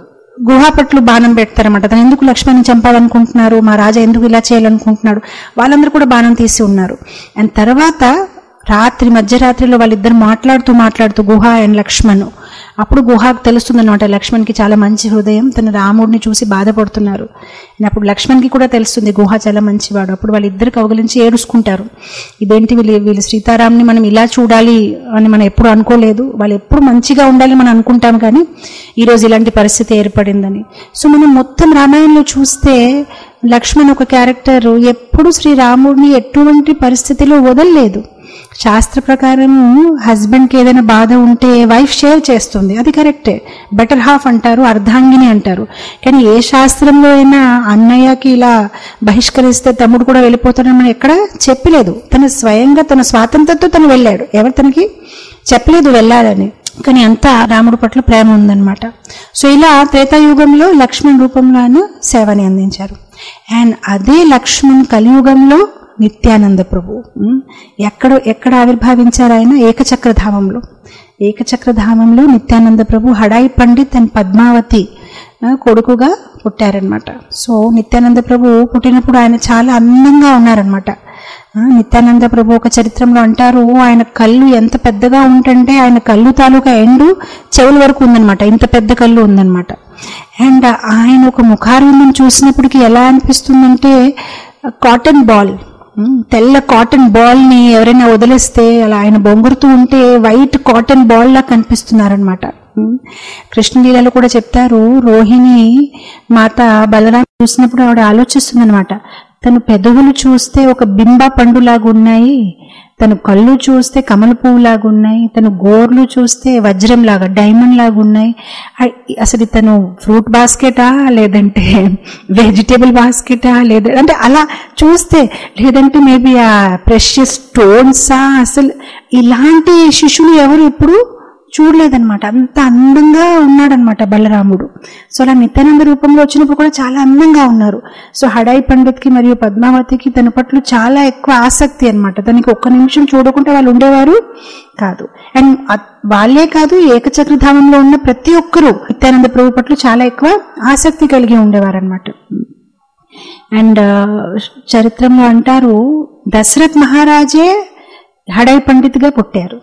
Speaker 1: గుహ పట్లు బాణం పెడతారన్నమాట తను ఎందుకు లక్ష్మణ్ని చంపాలనుకుంటున్నారు మా రాజా ఎందుకు ఇలా చేయాలనుకుంటున్నాడు వాళ్ళందరూ కూడా బాణం తీసి ఉన్నారు అండ్ తర్వాత రాత్రి మధ్యరాత్రిలో వాళ్ళిద్దరు మాట్లాడుతూ మాట్లాడుతూ గుహ అండ్ లక్ష్మణ్ అప్పుడు గుహకు తెలుస్తుంది అనమాట లక్ష్మణ్కి చాలా మంచి హృదయం తన రాముడిని చూసి బాధపడుతున్నారు And అప్పుడు లక్ష్మణ్కి కూడా తెలుస్తుంది గుహ చాలా మంచివాడు అప్పుడు వాళ్ళిద్దరు కౌగలించి ఏడుసుకుంటారు ఇదేంటి వీళ్ళు వీళ్ళు సీతారాంని మనం ఇలా చూడాలి అని మనం ఎప్పుడు అనుకోలేదు వాళ్ళు ఎప్పుడు మంచిగా ఉండాలి మనం అనుకుంటాం కానీ ఈరోజు ఇలాంటి పరిస్థితి ఏర్పడిందని సో మనం మొత్తం రామాయణంలో చూస్తే లక్ష్మణ్ ఒక క్యారెక్టర్ ఎప్పుడు శ్రీరాముడిని ఎటువంటి పరిస్థితిలో వదలలేదు శాస్త్ర ప్రకారం హస్బెండ్కి ఏదైనా బాధ ఉంటే వైఫ్ షేర్ చేస్తుంది అది కరెక్టే బెటర్ హాఫ్ అంటారు అర్ధాంగిని అంటారు కానీ ఏ శాస్త్రంలో అయినా అన్నయ్యకి ఇలా బహిష్కరిస్తే తమ్ముడు కూడా వెళ్ళిపోతాడని మనం ఎక్కడ చెప్పలేదు తన స్వయంగా తన స్వాతంత్రంతో తను వెళ్ళాడు ఎవరు తనకి చెప్పలేదు వెళ్ళాలని కానీ అంతా రాముడు పట్ల ప్రేమ ఉందన్నమాట సో ఇలా త్రేతాయుగంలో లక్ష్మణ్ రూపంలో ఆయన సేవని అందించారు అండ్ అదే లక్ష్మణ్ కలియుగంలో నిత్యానంద ప్రభు ఉమ్, ఎక్కడ ఎక్కడ ఆవిర్భావించారు ఆయన ఏకచక్రధామంలో ఏకచక్రధామంలో నిత్యానంద ప్రభు హడాయి పండిత్ అండ్ పద్మావతి ఆ, కొడుకుగా పుట్టారనమాట సో నిత్యానంద ప్రభు పుట్టినప్పుడు ఆయన చాలా అందంగా ఉన్నారనమాట ఆ, నిత్యానంద ప్రభు ఒక చరిత్రలో అంటారు ఆయన కళ్ళు ఎంత పెద్దగా ఉంటుంటే ఆయన కళ్ళు తాలూకా ఎండు చెవుల వరకు ఉందన్నమాట ఇంత పెద్ద కళ్ళు ఉందన్నమాట అండ్ ఆయన ఒక ముఖారవిందం చూసినప్పటికీ ఎలా అనిపిస్తుందంటే కాటన్ బాల్ ఉమ్, తెల్ల కాటన్ బాల్ ని ఎవరైనా వదిలేస్తే అలా ఆయన బొంగురుతూ ఉంటే వైట్ కాటన్ బాల్ లా కనిపిస్తున్నారనమాట కృష్ణలీలలో కూడా చెప్తారు రోహిణి మాత బలరాం చూసినప్పుడు ఆవిడ ఆలోచిస్తుందన్నమాట తను పెదవులు చూస్తే ఒక బింబ పండులాగా ఉన్నాయి తను కళ్ళు చూస్తే కమల పువ్వులాగా ఉన్నాయి తను గోర్లు చూస్తే వజ్రం లాగా డైమండ్ లాగా ఉన్నాయి ఐ- అసలు తను ఫ్రూట్ బాస్కెటా లేదంటే వెజిటేబుల్ బాస్కెటా లేదా అంటే అలా చూస్తే లేదంటే మేబీ ఆ ప్రెషియస్ స్టోన్సా అసలు ఇలాంటి శిశువులు ఎవరు ఇప్పుడు చూడలేదన్నమాట అంత అందంగా ఉన్నాడనమాట బలరాముడు సో అలా నిత్యానంద రూపంలో వచ్చినప్పుడు కూడా చాలా అందంగా ఉన్నారు సో హడాయి పండిత్కి మరియు పద్మావతికి తన పట్ల చాలా ఎక్కువ ఆసక్తి అన్నమాట తనకి ఒక్క నిమిషం చూడకుండా వాళ్ళు ఉండేవారు కాదు అండ్ అ- వాళ్ళే కాదు ఏకచక్రధామంలో ఉన్న ప్రతి ఒక్కరూ నిత్యానంద ప్రభు పట్ల చాలా ఎక్కువ ఆసక్తి కలిగి ఉండేవారు అనమాట అండ్ చరిత్రలో అంటారు దశరథ్ మహారాజే హడై పండిత్గా పుట్టారు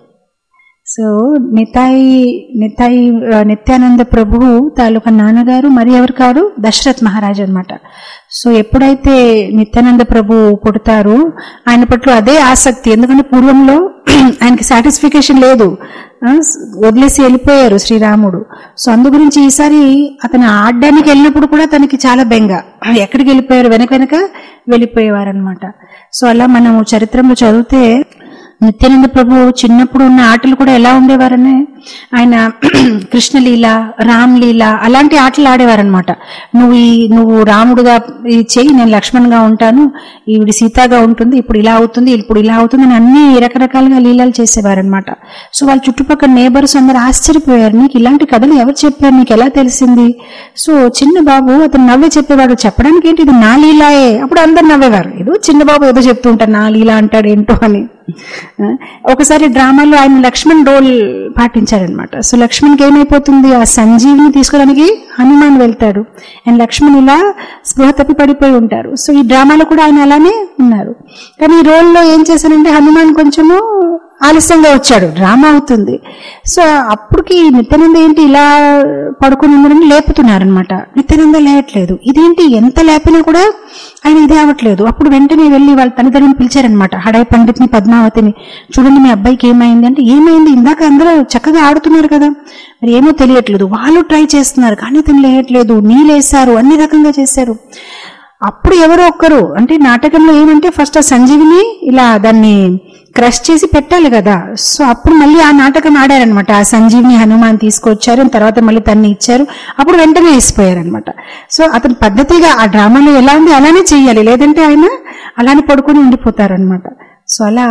Speaker 1: సో నితాయి నితాయి ఆ, నిత్యానంద ప్రభువు తాలూకా నాన్నగారు మరి ఎవరు కాదు దశరథ్ మహారాజ్ అన్నమాట సో ఎప్పుడైతే నిత్యానంద ప్రభు పుడతారు ఆయన పట్ల అదే ఆసక్తి ఎందుకంటే పూర్వంలో ఆయనకి సాటిస్ఫికేషన్ లేదు ఆ, వదిలేసి వెళ్ళిపోయారు శ్రీరాముడు సో అందు గురించి ఈసారి అతను ఆడడానికి వెళ్ళినప్పుడు కూడా తనకి చాలా బెంగ ఎక్కడికి వెళ్ళిపోయారు వెనక వెనక వెళ్ళిపోయేవారు అనమాట సో అలా మనము చరిత్రలో చదివితే నిత్యానంద ప్రభు చిన్నప్పుడు ఉన్న ఆటలు కూడా ఎలా ఉండేవారనే ఆయన కృష్ణలీల రామ్లీల అలాంటి ఆటలు ఆడేవారనమాట నువ్వు ఈ నువ్వు రాముడుగా ఇది చెయ్యి నేను లక్ష్మణ్గా ఉంటాను ఈవిడి సీతాగా ఉంటుంది ఇప్పుడు ఇలా అవుతుంది ఇప్పుడు ఇలా అవుతుంది అని అన్ని రకరకాలుగా లీలలు చేసేవారనమాట సో వాళ్ళ చుట్టుపక్కల నేబర్స్ అందరు ఆశ్చర్యపోయారు నీకు ఇలాంటి కథలు ఎవరు చెప్పారు నీకు ఎలా తెలిసింది సో చిన్న బాబు అతను నవ్వే చెప్పేవాడు చెప్పడానికి ఏంటి ఇది నా లీలాయే అప్పుడు అందరు నవ్వేవారు ఏదో చిన్న బాబు ఏదో చెప్తూ ఉంటారు నా లీలా అంటాడు ఏంటో అని ఆ, ఒకసారి డ్రామాలో ఆయన లక్ష్మణ్ రోల్ పాటించారనమాట సో లక్ష్మణ్కి ఏమైపోతుంది ఆ సంజీవిని తీసుకోవడానికి హనుమాన్ వెళ్తాడు అండ్ లక్ష్మణ్ ఇలా స్పృహ తప్పి పడిపోయి ఉంటారు సో ఈ డ్రామాలో కూడా ఆయన అలానే ఉన్నారు కానీ ఈ రోల్లో ఏం చేశారంటే హనుమాన్ కొంచెము ఆలస్యంగా వచ్చాడు డ్రామా అవుతుంది సో అప్పటికి నిత్యానంద ఏంటి ఇలా పడుకుని ఉన్నారని లేపుతున్నారనమాట నిత్యానంద లేయట్లేదు ఇదేంటి ఎంత లేపినా కూడా ఆయన ఇదే అవ్వట్లేదు అప్పుడు వెంటనే వెళ్ళి వాళ్ళ తల్లిదండ్రులను పిలిచారనమాట హడాయి పండిత్ని పద్మావతిని చూడండి మీ అబ్బాయికి ఏమైంది అంటే ఏమైంది ఇందాక అందరూ చక్కగా ఆడుతున్నారు కదా మరి ఏమో తెలియట్లేదు వాళ్ళు ట్రై చేస్తున్నారు కానీ తను లేయట్లేదు నీళ్ళేశారు అన్ని రకంగా చేశారు అప్పుడు ఎవరో ఒక్కరు అంటే నాటకంలో ఏమంటే ఫస్ట్ ఆ సంజీవిని ఇలా దాన్ని క్రష్ చేసి పెట్టాలి కదా సో అప్పుడు మళ్ళీ ఆ నాటకం ఆడారనమాట ఆ సంజీవిని హనుమాన్ తీసుకొచ్చారు తర్వాత మళ్ళీ తన్ని ఇచ్చారు అప్పుడు వెంటనే వేసిపోయారనమాట సో అతని పద్ధతిగా ఆ డ్రామాలో ఎలా ఉంది అలానే చెయ్యాలి లేదంటే ఆయన అలానే పడుకొని ఉండిపోతారనమాట సో అలా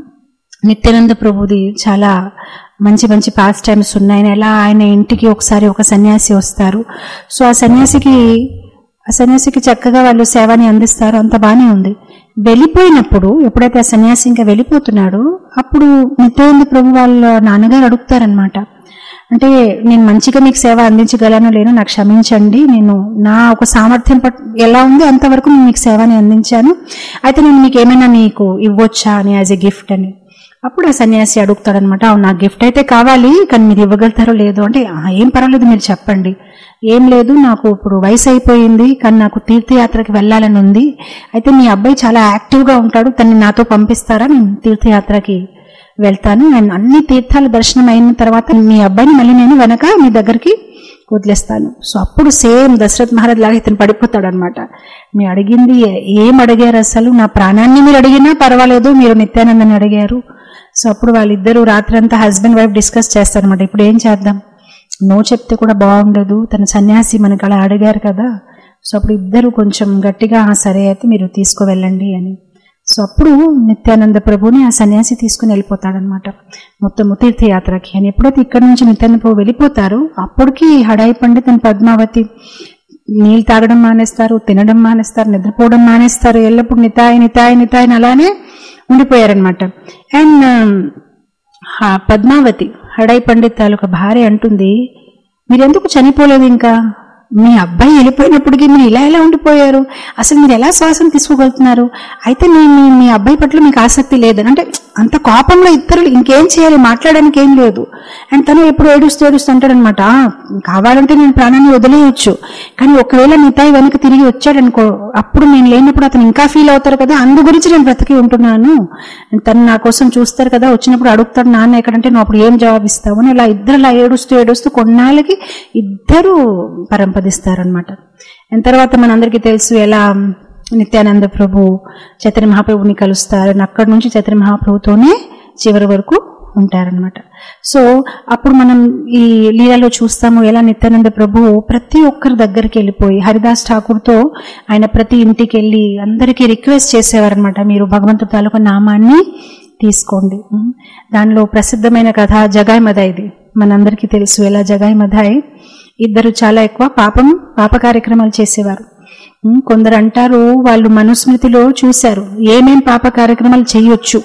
Speaker 1: నిత్యానంద ప్రభుది చాలా మంచి మంచి పాస్ టైమ్స్ ఉన్నాయి ఎలా ఆయన ఇంటికి ఒకసారి ఒక సన్యాసి వస్తారు సో ఆ సన్యాసికి ఆ సన్యాసికి చక్కగా వాళ్ళు సేవని అందిస్తారు అంత బానే ఉంది వెళ్ళిపోయినప్పుడు ఎప్పుడైతే ఆ సన్యాసి ఇంకా వెళ్ళిపోతున్నాడో అప్పుడు నిత్యానంద ప్రభు వాళ్ళ నాన్నగారు అడుగుతారనమాట అంటే నేను మంచిగా మీకు సేవ అందించగలను లేను నాకు క్షమించండి నేను నా ఒక సామర్థ్యం పట్ ఎలా ఉందో అంతవరకు నేను మీకు సేవని అందించాను అయితే నేను మీకు ఏమైనా మీకు ఇవ్వొచ్చా అని యాజ్ ఎ గిఫ్ట్ అని అప్పుడు ఆ సన్యాసి అడుగుతాడనమాట "అవును, నాకు గిఫ్ట్ అయితే కావాలి కానీ మీరు ఇవ్వగలుగుతారో లేదో అంటే "ఆ, ఏం పర్వాలేదు మీరు చెప్పండి ఏం లేదు నాకు ఇప్పుడు వయసు అయిపోయింది కానీ నాకు తీర్థయాత్రకి వెళ్ళాలని ఉంది అయితే మీ అబ్బాయి చాలా యాక్టివ్గా ఉంటాడు తన్ని నాతో పంపిస్తారా నేను తీర్థయాత్రకి వెళ్తాను నేను అన్ని తీర్థాల దర్శనం అయిన తర్వాత మీ అబ్బాయిని మళ్ళీ నేను వెనక మీ దగ్గరికి వదిలేస్తాను సో అప్పుడు సేమ్ దశరథ్ మహారాజ్ లాగా ఇతను పడిపోతాడు అనమాట మీరు అడిగింది ఏం అడిగారు అసలు నా ప్రాణాన్ని మీరు అడిగినా పర్వాలేదు మీరు నిత్యానందని అడిగారు సో అప్పుడు వాళ్ళిద్దరూ రాత్రంతా హస్బెండ్ వైఫ్ డిస్కస్ చేస్తారనమాట ఇప్పుడు ఏం చేద్దాం నో చెప్తే కూడా బాగుండదు తన సన్యాసి మనకు అలా అడిగారు కదా సో అప్పుడు ఇద్దరు కొంచెం గట్టిగా "ఆ, సరే అయితే మీరు తీసుకువెళ్ళండి అని సో అప్పుడు నిత్యానంద ప్రభుని ఆ సన్యాసి తీసుకుని వెళ్ళిపోతాడనమాట మొత్తం తీర్థయాత్రకి అని ఎప్పుడైతే ఇక్కడ నుంచి నిత్యానంద ప్రభు వెళ్ళిపోతారో అప్పటికి హడాయి పండిత్ అండ్ పద్మావతి నీళ్ళు తాగడం మానేస్తారు తినడం మానేస్తారు నిద్రపోవడం మానేస్తారు ఎల్లప్పుడు నితాయి నితాయి నితాయి అని అలానే ఉండిపోయారనమాట అండ్ పద్మావతి హడాయి పండిత్ తాలూకా భార్య అంటుంది మీరెందుకు చనిపోలేదు ఇంకా మీ అబ్బాయి వెళ్ళిపోయినప్పటికీ మీరు ఇలా ఎలా ఉండిపోయారు అసలు మీరు ఎలా శ్వాసను తీసుకోగలుగుతున్నారు అయితే మీ మీ మీ అబ్బాయి పట్ల మీకు ఆసక్తి లేదని అంటే అంత కోపంలో ఇద్దరు ఇంకేం చేయాలి మాట్లాడడానికి ఏం లేదు అండ్ తను ఎప్పుడు ఏడుస్తూ ఏడుస్తూ అంటాడనమాట "ఆ, కావాలంటే నేను ప్రాణాన్ని వదిలేయచ్చు కానీ ఒకవేళ నితాయి వెనక తిరిగి వచ్చాడనుకో అప్పుడు నేను లేనప్పుడు అతను ఇంకా ఫీల్ అవుతారు కదా అందు గురించి నేను బ్రతికి ఉంటున్నాను తను నా కోసం చూస్తారు కదా వచ్చినప్పుడు అడుగుతాడు నాన్న ఎక్కడంటే నువ్వు అప్పుడు ఏం జవాబిస్తావు అని ఇలా ఇద్దరు అలా ఏడుస్తూ ఏడుస్తూ కొన్నాళ్ళకి ఇద్దరు పరంపదిస్తారనమాట అండ్ తర్వాత మనందరికీ తెలుసు ఎలా నిత్యానంద ప్రభు చైతన్య మహాప్రభుని కలుస్తారు and అక్కడి నుంచి చైతన్య మహాప్రభుతోనే చివరి వరకు ఉంటారనమాట సో అప్పుడు మనం ఈ లీలలో చూస్తాము ఎలా నిత్యానంద ప్రభు ప్రతి ఒక్కరి దగ్గరికి వెళ్ళిపోయి హరిదాస్ ఠాకూర్తో ఆయన ప్రతి ఇంటికి వెళ్ళి అందరికీ రిక్వెస్ట్ చేసేవారనమాట మీరు భగవంతుడి తాలూకా నామాన్ని తీసుకోండి ఉం. దానిలో ప్రసిద్ధమైన కథ జగాయ్ మదాయ్ ఇది మనందరికీ తెలుసు ఎలా జగాయ్ మదాయ్ ఇద్దరు చాలా ఎక్కువ పాపం పాప కార్యక్రమాలు చేసేవారు ఉం, కొందరు అంటారు వాళ్ళు మనుస్మృతిలో చూశారు ఏమేం పాప కార్యక్రమాలు చేయొచ్చు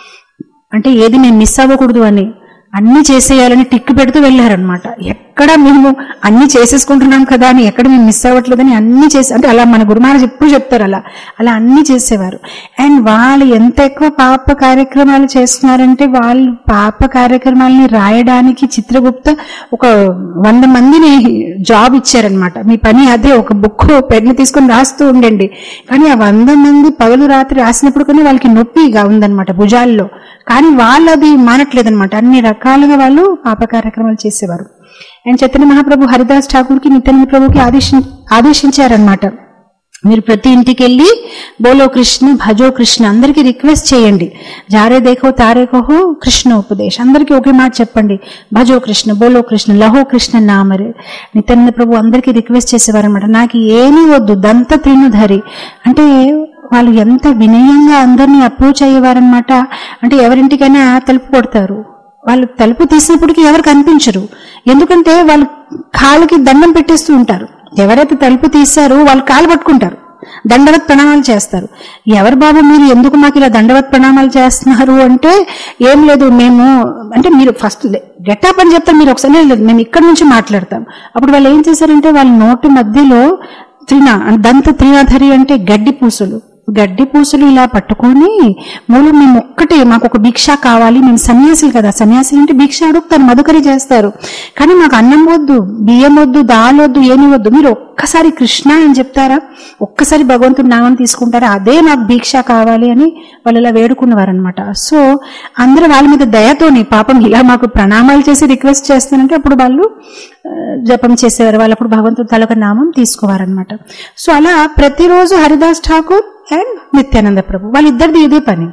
Speaker 1: అంటే ఏది మేము మిస్ అవ్వకూడదు అని అన్ని చేసేయాలని టిక్ పెడుతూ వెళ్ళారనమాట ఎక్కడ మేము అన్ని చేసేసుకుంటున్నాం కదా అని ఎక్కడ మేము మిస్ అవ్వట్లేదని అన్ని చేసి అంటే అలా మన గురుమహారాజ్ ఎప్పుడు చెప్తారు అలా అలా అన్ని చేసేవారు అండ్ వాళ్ళు ఎంత ఎక్కువ పాప కార్యక్రమాలు చేస్తున్నారంటే వాళ్ళు పాప కార్యక్రమాలని రాయడానికి చిత్రగుప్త ఒక వంద మందిని జాబ్ ఇచ్చారనమాట మీ పని అదే ఒక బుక్ పెన్ను తీసుకొని రాస్తూ ఉండండి కానీ ఆ వంద మంది పగలు రాత్రి రాసినప్పుడు కానీ వాళ్ళకి నొప్పిగా ఉందన్నమాట భుజాల్లో కానీ వాళ్ళు అది మానట్లేదన్నమాట అన్ని రకాలుగా వాళ్ళు పాప కార్యక్రమాలు చేసేవారు అండ్ చైతన్య మహాప్రభు హరిదాస్ ఠాకూర్కి నిత్యానంద ప్రభుకి ఆదేశం ఆదేశించారనమాట మీరు ప్రతి ఇంటికి వెళ్ళి బోలో కృష్ణ భజో కృష్ణ అందరికీ రిక్వెస్ట్ చేయండి జారే దేఖో తారే కహో కృష్ణ ఉపదేశ్ అందరికీ ఒకే మాట చెప్పండి భజో కృష్ణ బోలో కృష్ణ లహో కృష్ణ నామరే నిత్యానంద ప్రభు అందరికీ రిక్వెస్ట్ చేసేవారనమాట నాకు ఏమీ వద్దు దంత త్రినుధరి అంటే వాళ్ళు ఎంత వినయంగా అందరినీ అప్రోచ్ అయ్యేవారనమాట అంటే ఎవరింటికైనా తలుపు కొడతారు వాళ్ళు తలుపు తీసినప్పటికీ ఎవరు కనిపించరు ఎందుకంటే వాళ్ళు కాళ్ళకి దండం పెట్టేస్తూ ఉంటారు ఎవరైతే తలుపు తీశారో వాళ్ళు కాలు పట్టుకుంటారు దండవత్ ప్రణామాలు చేస్తారు ఎవరు బాబు మీరు ఎందుకు మాకు ఇలా దండవత్ ప్రణామాలు చేస్తున్నారు అంటే ఏం లేదు మేము అంటే మీరు ఫస్ట్ గెటప్ అని చెప్తారు మీరు ఒకసారి లేదు మేము ఇక్కడ నుంచి మాట్లాడతాం అప్పుడు వాళ్ళు ఏం చేశారంటే వాళ్ళ నోటి మధ్యలో త్రిన దంత త్రినాధరి అంటే గడ్డి పూసలు గడ్డి పూసలు ఇలా పట్టుకొని మూలం మేము ఒక్కటే మాకు ఒక భిక్ష కావాలి మేము సన్యాసులు కదా సన్యాసులు అంటే భిక్ష అడుగుతారు మధుకరి చేస్తారు కానీ మాకు అన్నం వద్దు బియ్యం వద్దు దాల్ వద్దు ఏమి వద్దు మీరు ఒక్కసారి కృష్ణ అని చెప్తారా ఒక్కసారి భగవంతుడి నామం తీసుకుంటారా అదే మాకు భిక్ష కావాలి అని వాళ్ళు ఇలా వేడుకున్నవారనమాట సో అందరూ వాళ్ళ మీద దయతోని పాపం ఇలా మాకు ప్రణామాలు చేసి రిక్వెస్ట్ చేస్తానంటే అప్పుడు వాళ్ళు ఆ, జపం చేసేవారు వాళ్ళు అప్పుడు భగవంతుడి తలక నామం తీసుకోవారనమాట సో అలా ప్రతిరోజు హరిదాస్ ఠాకూర్ అండ్ నిత్యానంద ప్రభు వాళ్ళిద్దరిది ఇదే పని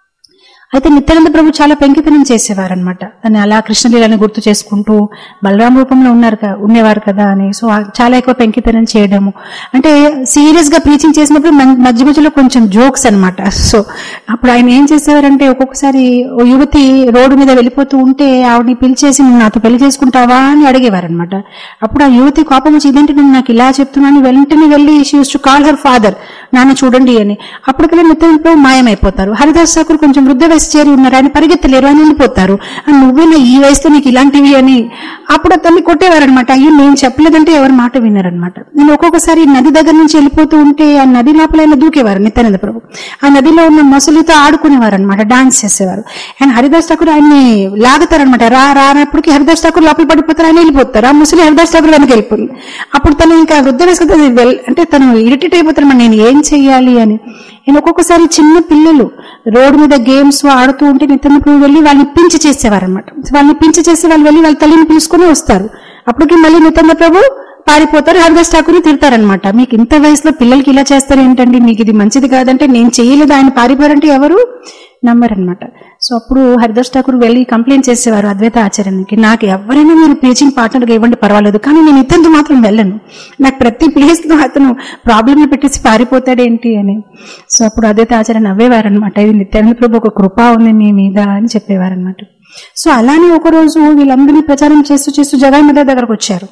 Speaker 1: అయితే నిత్యానంద ప్రభు చాలా పెంకితనం చేసేవారనమాట అని అలా కృష్ణలీలని గుర్తు చేసుకుంటూ బలరాం రూపంలో ఉన్నారు క- ఉండేవారు కదా అని సో ఆ- చాలా ఎక్కువ పెంకితనం చేయడము అంటే సీరియస్ గా ప్రీచింగ్ చేసినప్పుడు మన్- మధ్య మధ్యలో కొంచెం జోక్స్ అన్నమాట సో అప్పుడు ఆయన ఏం చేసేవారంటే ఒక్కొక్కసారి ఓ యువతి రోడ్డు మీద వెళ్ళిపోతూ ఉంటే ఆవిడని పిలిచేసి "నువ్వు నాతో పెళ్లి చేసుకుంటావా అని అడిగేవారనమాట అప్పుడు ఆ యువతి కోపం వచ్చి ఇదేంటి నువ్వు నాకు ఇలా చెప్తున్నాను వెంటనే వెళ్ళి she uses to call her father నాన్న చూడండి అని అప్పటికల్లా నిత్యానంద ప్రభు మాయమైపోతారు హరిదాస్ ఠాకూర్ కొంచెం వృద్ధ వయసు చేరి ఉన్నారు ఆయన పరిగెత్తలేరు అని వెళ్ళిపోతారు "ఆ, నువ్వేనా ఈ వయసులో నీకు ఇలాంటివి అని అప్పుడు తల్లి కొట్టేవారనమాట అయ్యో నేను చెప్పలేదంటే ఎవరి మాట విన్నారనమాట నేను ఒక్కొక్కసారి నది దగ్గర నుంచి వెళ్ళిపోతూ ఉంటే ఆ నది లోపల ఆయన దూకేవారు నిత్యానంద ప్రభు ఆ నదిలో ఉన్న మొసలితో ఆడుకునేవారు అనమాట డాన్స్ చేసేవారు అండ్ హరిదాస్ ఠాకూర్ ఆయన్ని లాగుతారనమాట రా రానప్పటికి హరిదాస్ ఠాకూర్ లోపల పడిపోతారు ఆయన వెళ్ళిపోతారు ఆ ముసలి హరిదాస్ ఠాకూర్ వెనక వెళ్ళిపోయింది అప్పుడు తను ఇంకా వృద్ధ వయసు కదా, వెల్- అంటే తను ఇరిటేట్ అయిపోతారు "మరి నేను ఏం చెయ్యాలి అని నేను ఒక్కొక్కసారి చిన్న పిల్లలు రోడ్డు మీద గేమ్స్ ఆడుతూ ఉంటే నిత్యానంద ప్రభు వెళ్ళి వాళ్ళని పించి చేసేవారనమాట వాళ్ళని పించి చేసి వాళ్ళు వెళ్ళి వాళ్ళ తల్లిని పిలుచుకొని వస్తారు అప్పటికి మళ్ళీ నిత్యానంద ప్రభు పారిపోతారు హరిదాస్ ఠాకూర్ని తిడతారనమాట మీకు ఇంత వయసులో పిల్లలకి ఇలా చేస్తారు ఏంటండి మీకు ఇది మంచిది కాదంటే నేను చేయలేదు ఆయన పారిపోయారంటే ఎవరు నమ్మరనమాట సో అప్పుడు హరిదాస్ ఠాకూర్ వెళ్ళి కంప్లైంట్ చేసేవారు అద్వైత ఆచార్యానికి నాకు ఎవరైనా మీరు టీచింగ్ పార్ట్నర్గా ఇవ్వండి పర్వాలేదు కానీ నేను ఇతనితో మాత్రం వెళ్ళను నాకు ప్రతి ప్లేస్ లో అతను ప్రాబ్లమ్ పెట్టేసి పారిపోతాడేంటి అని సో అప్పుడు అద్వైత ఆచార్య నవ్వేవారనమాట ఇది నిత్యానంద ప్రభు ఒక కృప ఉంది నీ మీద అని చెప్పేవారనమాట సో అలానే ఒక రోజు వీళ్ళందరినీ ప్రచారం చేస్తూ చేస్తూ జగన్ మీద దగ్గరకు వచ్చారు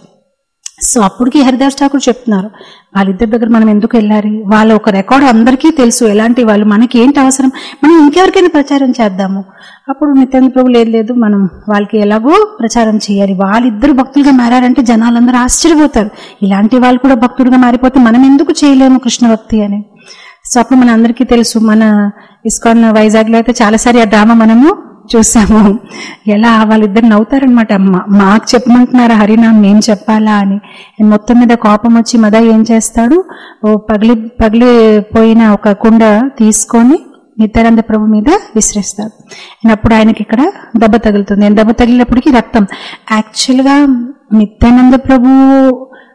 Speaker 1: సో అప్పటికి హరిదాస్ ఠాకూర్ చెప్తున్నారు వాళ్ళిద్దరి దగ్గర మనం ఎందుకు వెళ్ళాలి వాళ్ళ ఒక రికార్డ్ అందరికీ తెలుసు ఎలాంటి వాళ్ళు మనకి ఏంటి అవసరం మనం ఇంకెవరికైనా ప్రచారం చేద్దాము అప్పుడు నిత్యానంద ప్రభు లేదు లేదు మనం వాళ్ళకి ఎలాగో ప్రచారం చేయాలి వాళ్ళిద్దరు భక్తులుగా మారారంటే జనాలందరూ ఆశ్చర్యపోతారు ఇలాంటి వాళ్ళు కూడా భక్తులుగా మారిపోతే మనం ఎందుకు చేయలేము కృష్ణ భక్తి అని సో అప్పుడు మన అందరికీ తెలుసు మన ఇస్కాన్ వైజాగ్ లో అయితే చాలాసారి ఆ డ్రామా మనము చూసాము ఎలా వాళ్ళిద్దరు నవ్వుతారనమాట మాకు చెప్పమంటున్నారా హరినామ్ మేం చెప్పాలా అని And మొత్తం మీద కోపం వచ్చి మద ఏం చేస్తాడు ఓ పగిలి పగిలిపోయిన ఒక కుండ తీసుకొని నిత్యానంద ప్రభు మీద విసిరేస్తాడు And అప్పుడు ఆయనకి ఇక్కడ దెబ్బ తగులుతుంది And దెబ్బ తగిలినప్పటికీ రక్తం యాక్చువల్గా నిత్యానంద ప్రభు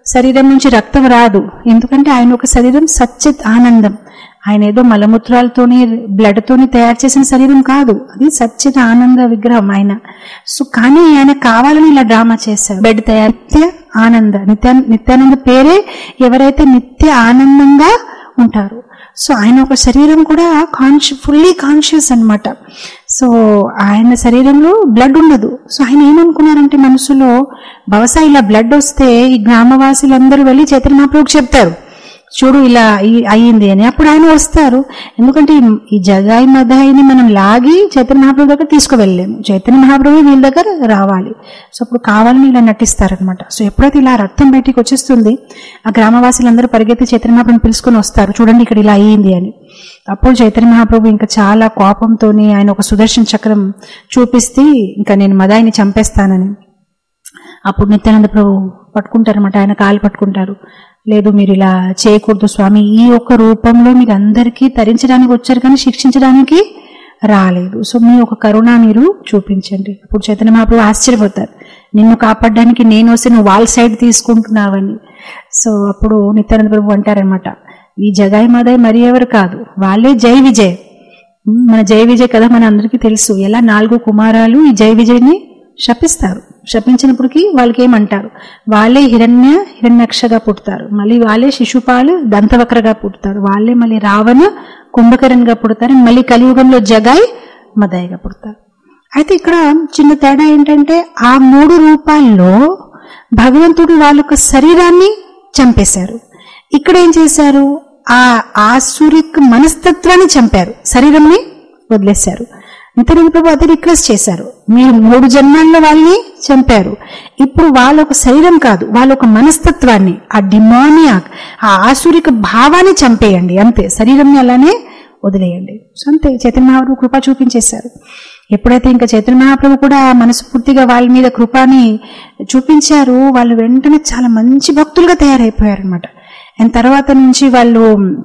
Speaker 1: శరీరం నుంచి రక్తం రాదు ఎందుకంటే ఆయన ఒక శరీరం సచ్చిత్ ఆనందం ఆయన ఏదో మలమూత్రాలతోని బ్లడ్తోని తయారు చేసిన శరీరం కాదు అది సచ్చిత ఆనంద విగ్రహం ఆయన సో కానీ ఆయన కావాలని ఇలా డ్రామా చేశారు బెడ్ తయారు నిత్య ఆనంద నిత్య నిత్యానంద పేరే ఎవరైతే నిత్య ఆనందంగా ఉంటారు సో ఆయన ఒక శరీరం కూడా కాన్షి ఫుల్లీ కాన్షియస్ అన్నమాట సో ఆయన శరీరంలో బ్లడ్ ఉండదు సో ఆయన ఏమనుకున్నారంటే మనసులో బహుశా ఇలా బ్లడ్ వస్తే ఈ గ్రామవాసులందరూ వెళ్ళి చైతన్య మహాప్రభుకి చెప్తారు చూడు ఇలా అయి- అయ్యింది అని అప్పుడు ఆయన వస్తారు ఎందుకంటే ఈ- ఈ జగాయి మదాయిని మనం లాగి చైతన్య మహాప్రభు దగ్గర తీసుకువెళ్ళలేము చైతన్య మహాప్రభు వీళ్ళ దగ్గర రావాలి సో అప్పుడు కావాలని ఇలా నటిస్తారనమాట సో ఎప్పుడైతే ఇలా రక్తం బయటికి వచ్చేస్తుంది ఆ గ్రామవాసులందరూ పరిగెత్తి చైతన్య మహాప్రభుని పిలుచుకొని వస్తారు చూడండి ఇక్కడ ఇలా అయ్యింది అని అప్పుడు చైతన్య మహాప్రభు ఇంకా చాలా కోపంతోని ఆయన ఒక సుదర్శన చక్రం చూపిస్తే ఇంకా నేను మదాయిని చంపేస్తానని అప్పుడు నిత్యానంద ప్రభు పట్టుకుంటారన్నమాట ఆయన కాలు పట్టుకుంటారు లేదు మీరు ఇలా చేయకూడదు స్వామి ఈ ఒక్క రూపంలో మీరు అందరికీ తరించడానికి వచ్చారు కానీ శిక్షించడానికి రాలేదు సో మీ ఒక కరుణ మీరు చూపించండి అప్పుడు చైతన్య మహాప్రభు ఆశ్చర్యపోతారు నిన్ను కాపాడడానికి నేను వస్తే నువ్వు వాళ్ళ సైడ్ తీసుకుంటున్నావని సో అప్పుడు నిత్యానంద ప్రభు అంటారనమాట ఈ జగాయి మాదాయి మరి ఎవరు కాదు వాళ్ళే జై విజయ్ ఉమ్, మన జై విజయ్ కదా మన అందరికీ తెలుసు ఎలా నాలుగు కుమారాలు ఈ జై విజయ్ని శపిస్తారు శపించినప్పటికీ వాళ్ళకి ఏమంటారు వాళ్ళే హిరణ్య హిరణ్యక్షగా పుడతారు మళ్ళీ వాళ్ళే శిశుపాలు దంతవక్రగా పుడతారు వాళ్ళే మళ్ళీ రావణ కుంభకరణ్గా పుడతారు మళ్ళీ కలియుగంలో జగాయ్ మదాయిగా పుడతారు అయితే ఇక్కడ చిన్న తేడా ఏంటంటే ఆ మూడు రూపాల్లో భగవంతుడు వాళ్ళ యొక్క శరీరాన్ని చంపేశారు ఇక్కడ ఏం చేశారు ఆ ఆసురిక్ మనస్తత్వాన్ని చంపారు శరీరంని వదిలేశారు నిత్యానంద ప్రభు అదే రిక్వెస్ట్ చేశారు మీరు మూడు జన్మాల్లో వాళ్ళని చంపారు ఇప్పుడు వాళ్ళ ఒక శరీరం కాదు వాళ్ళ ఒక మనస్తత్వాన్ని ఆ డిమానియాక్ ఆ ఆసురిక భావాన్ని చంపేయండి అంతే శరీరంని అలానే వదిలేయండి సో అంతే చైతన్య మహాప్రభు కృప చూపించేశారు ఎప్పుడైతే ఇంకా చైతన్య మహాప్రభు కూడా మనస్ఫూర్తిగా వాళ్ళ మీద కృపాని చూపించారు వాళ్ళు వెంటనే చాలా మంచి భక్తులుగా తయారైపోయారనమాట అండ్ తర్వాత నుంచి వాళ్ళు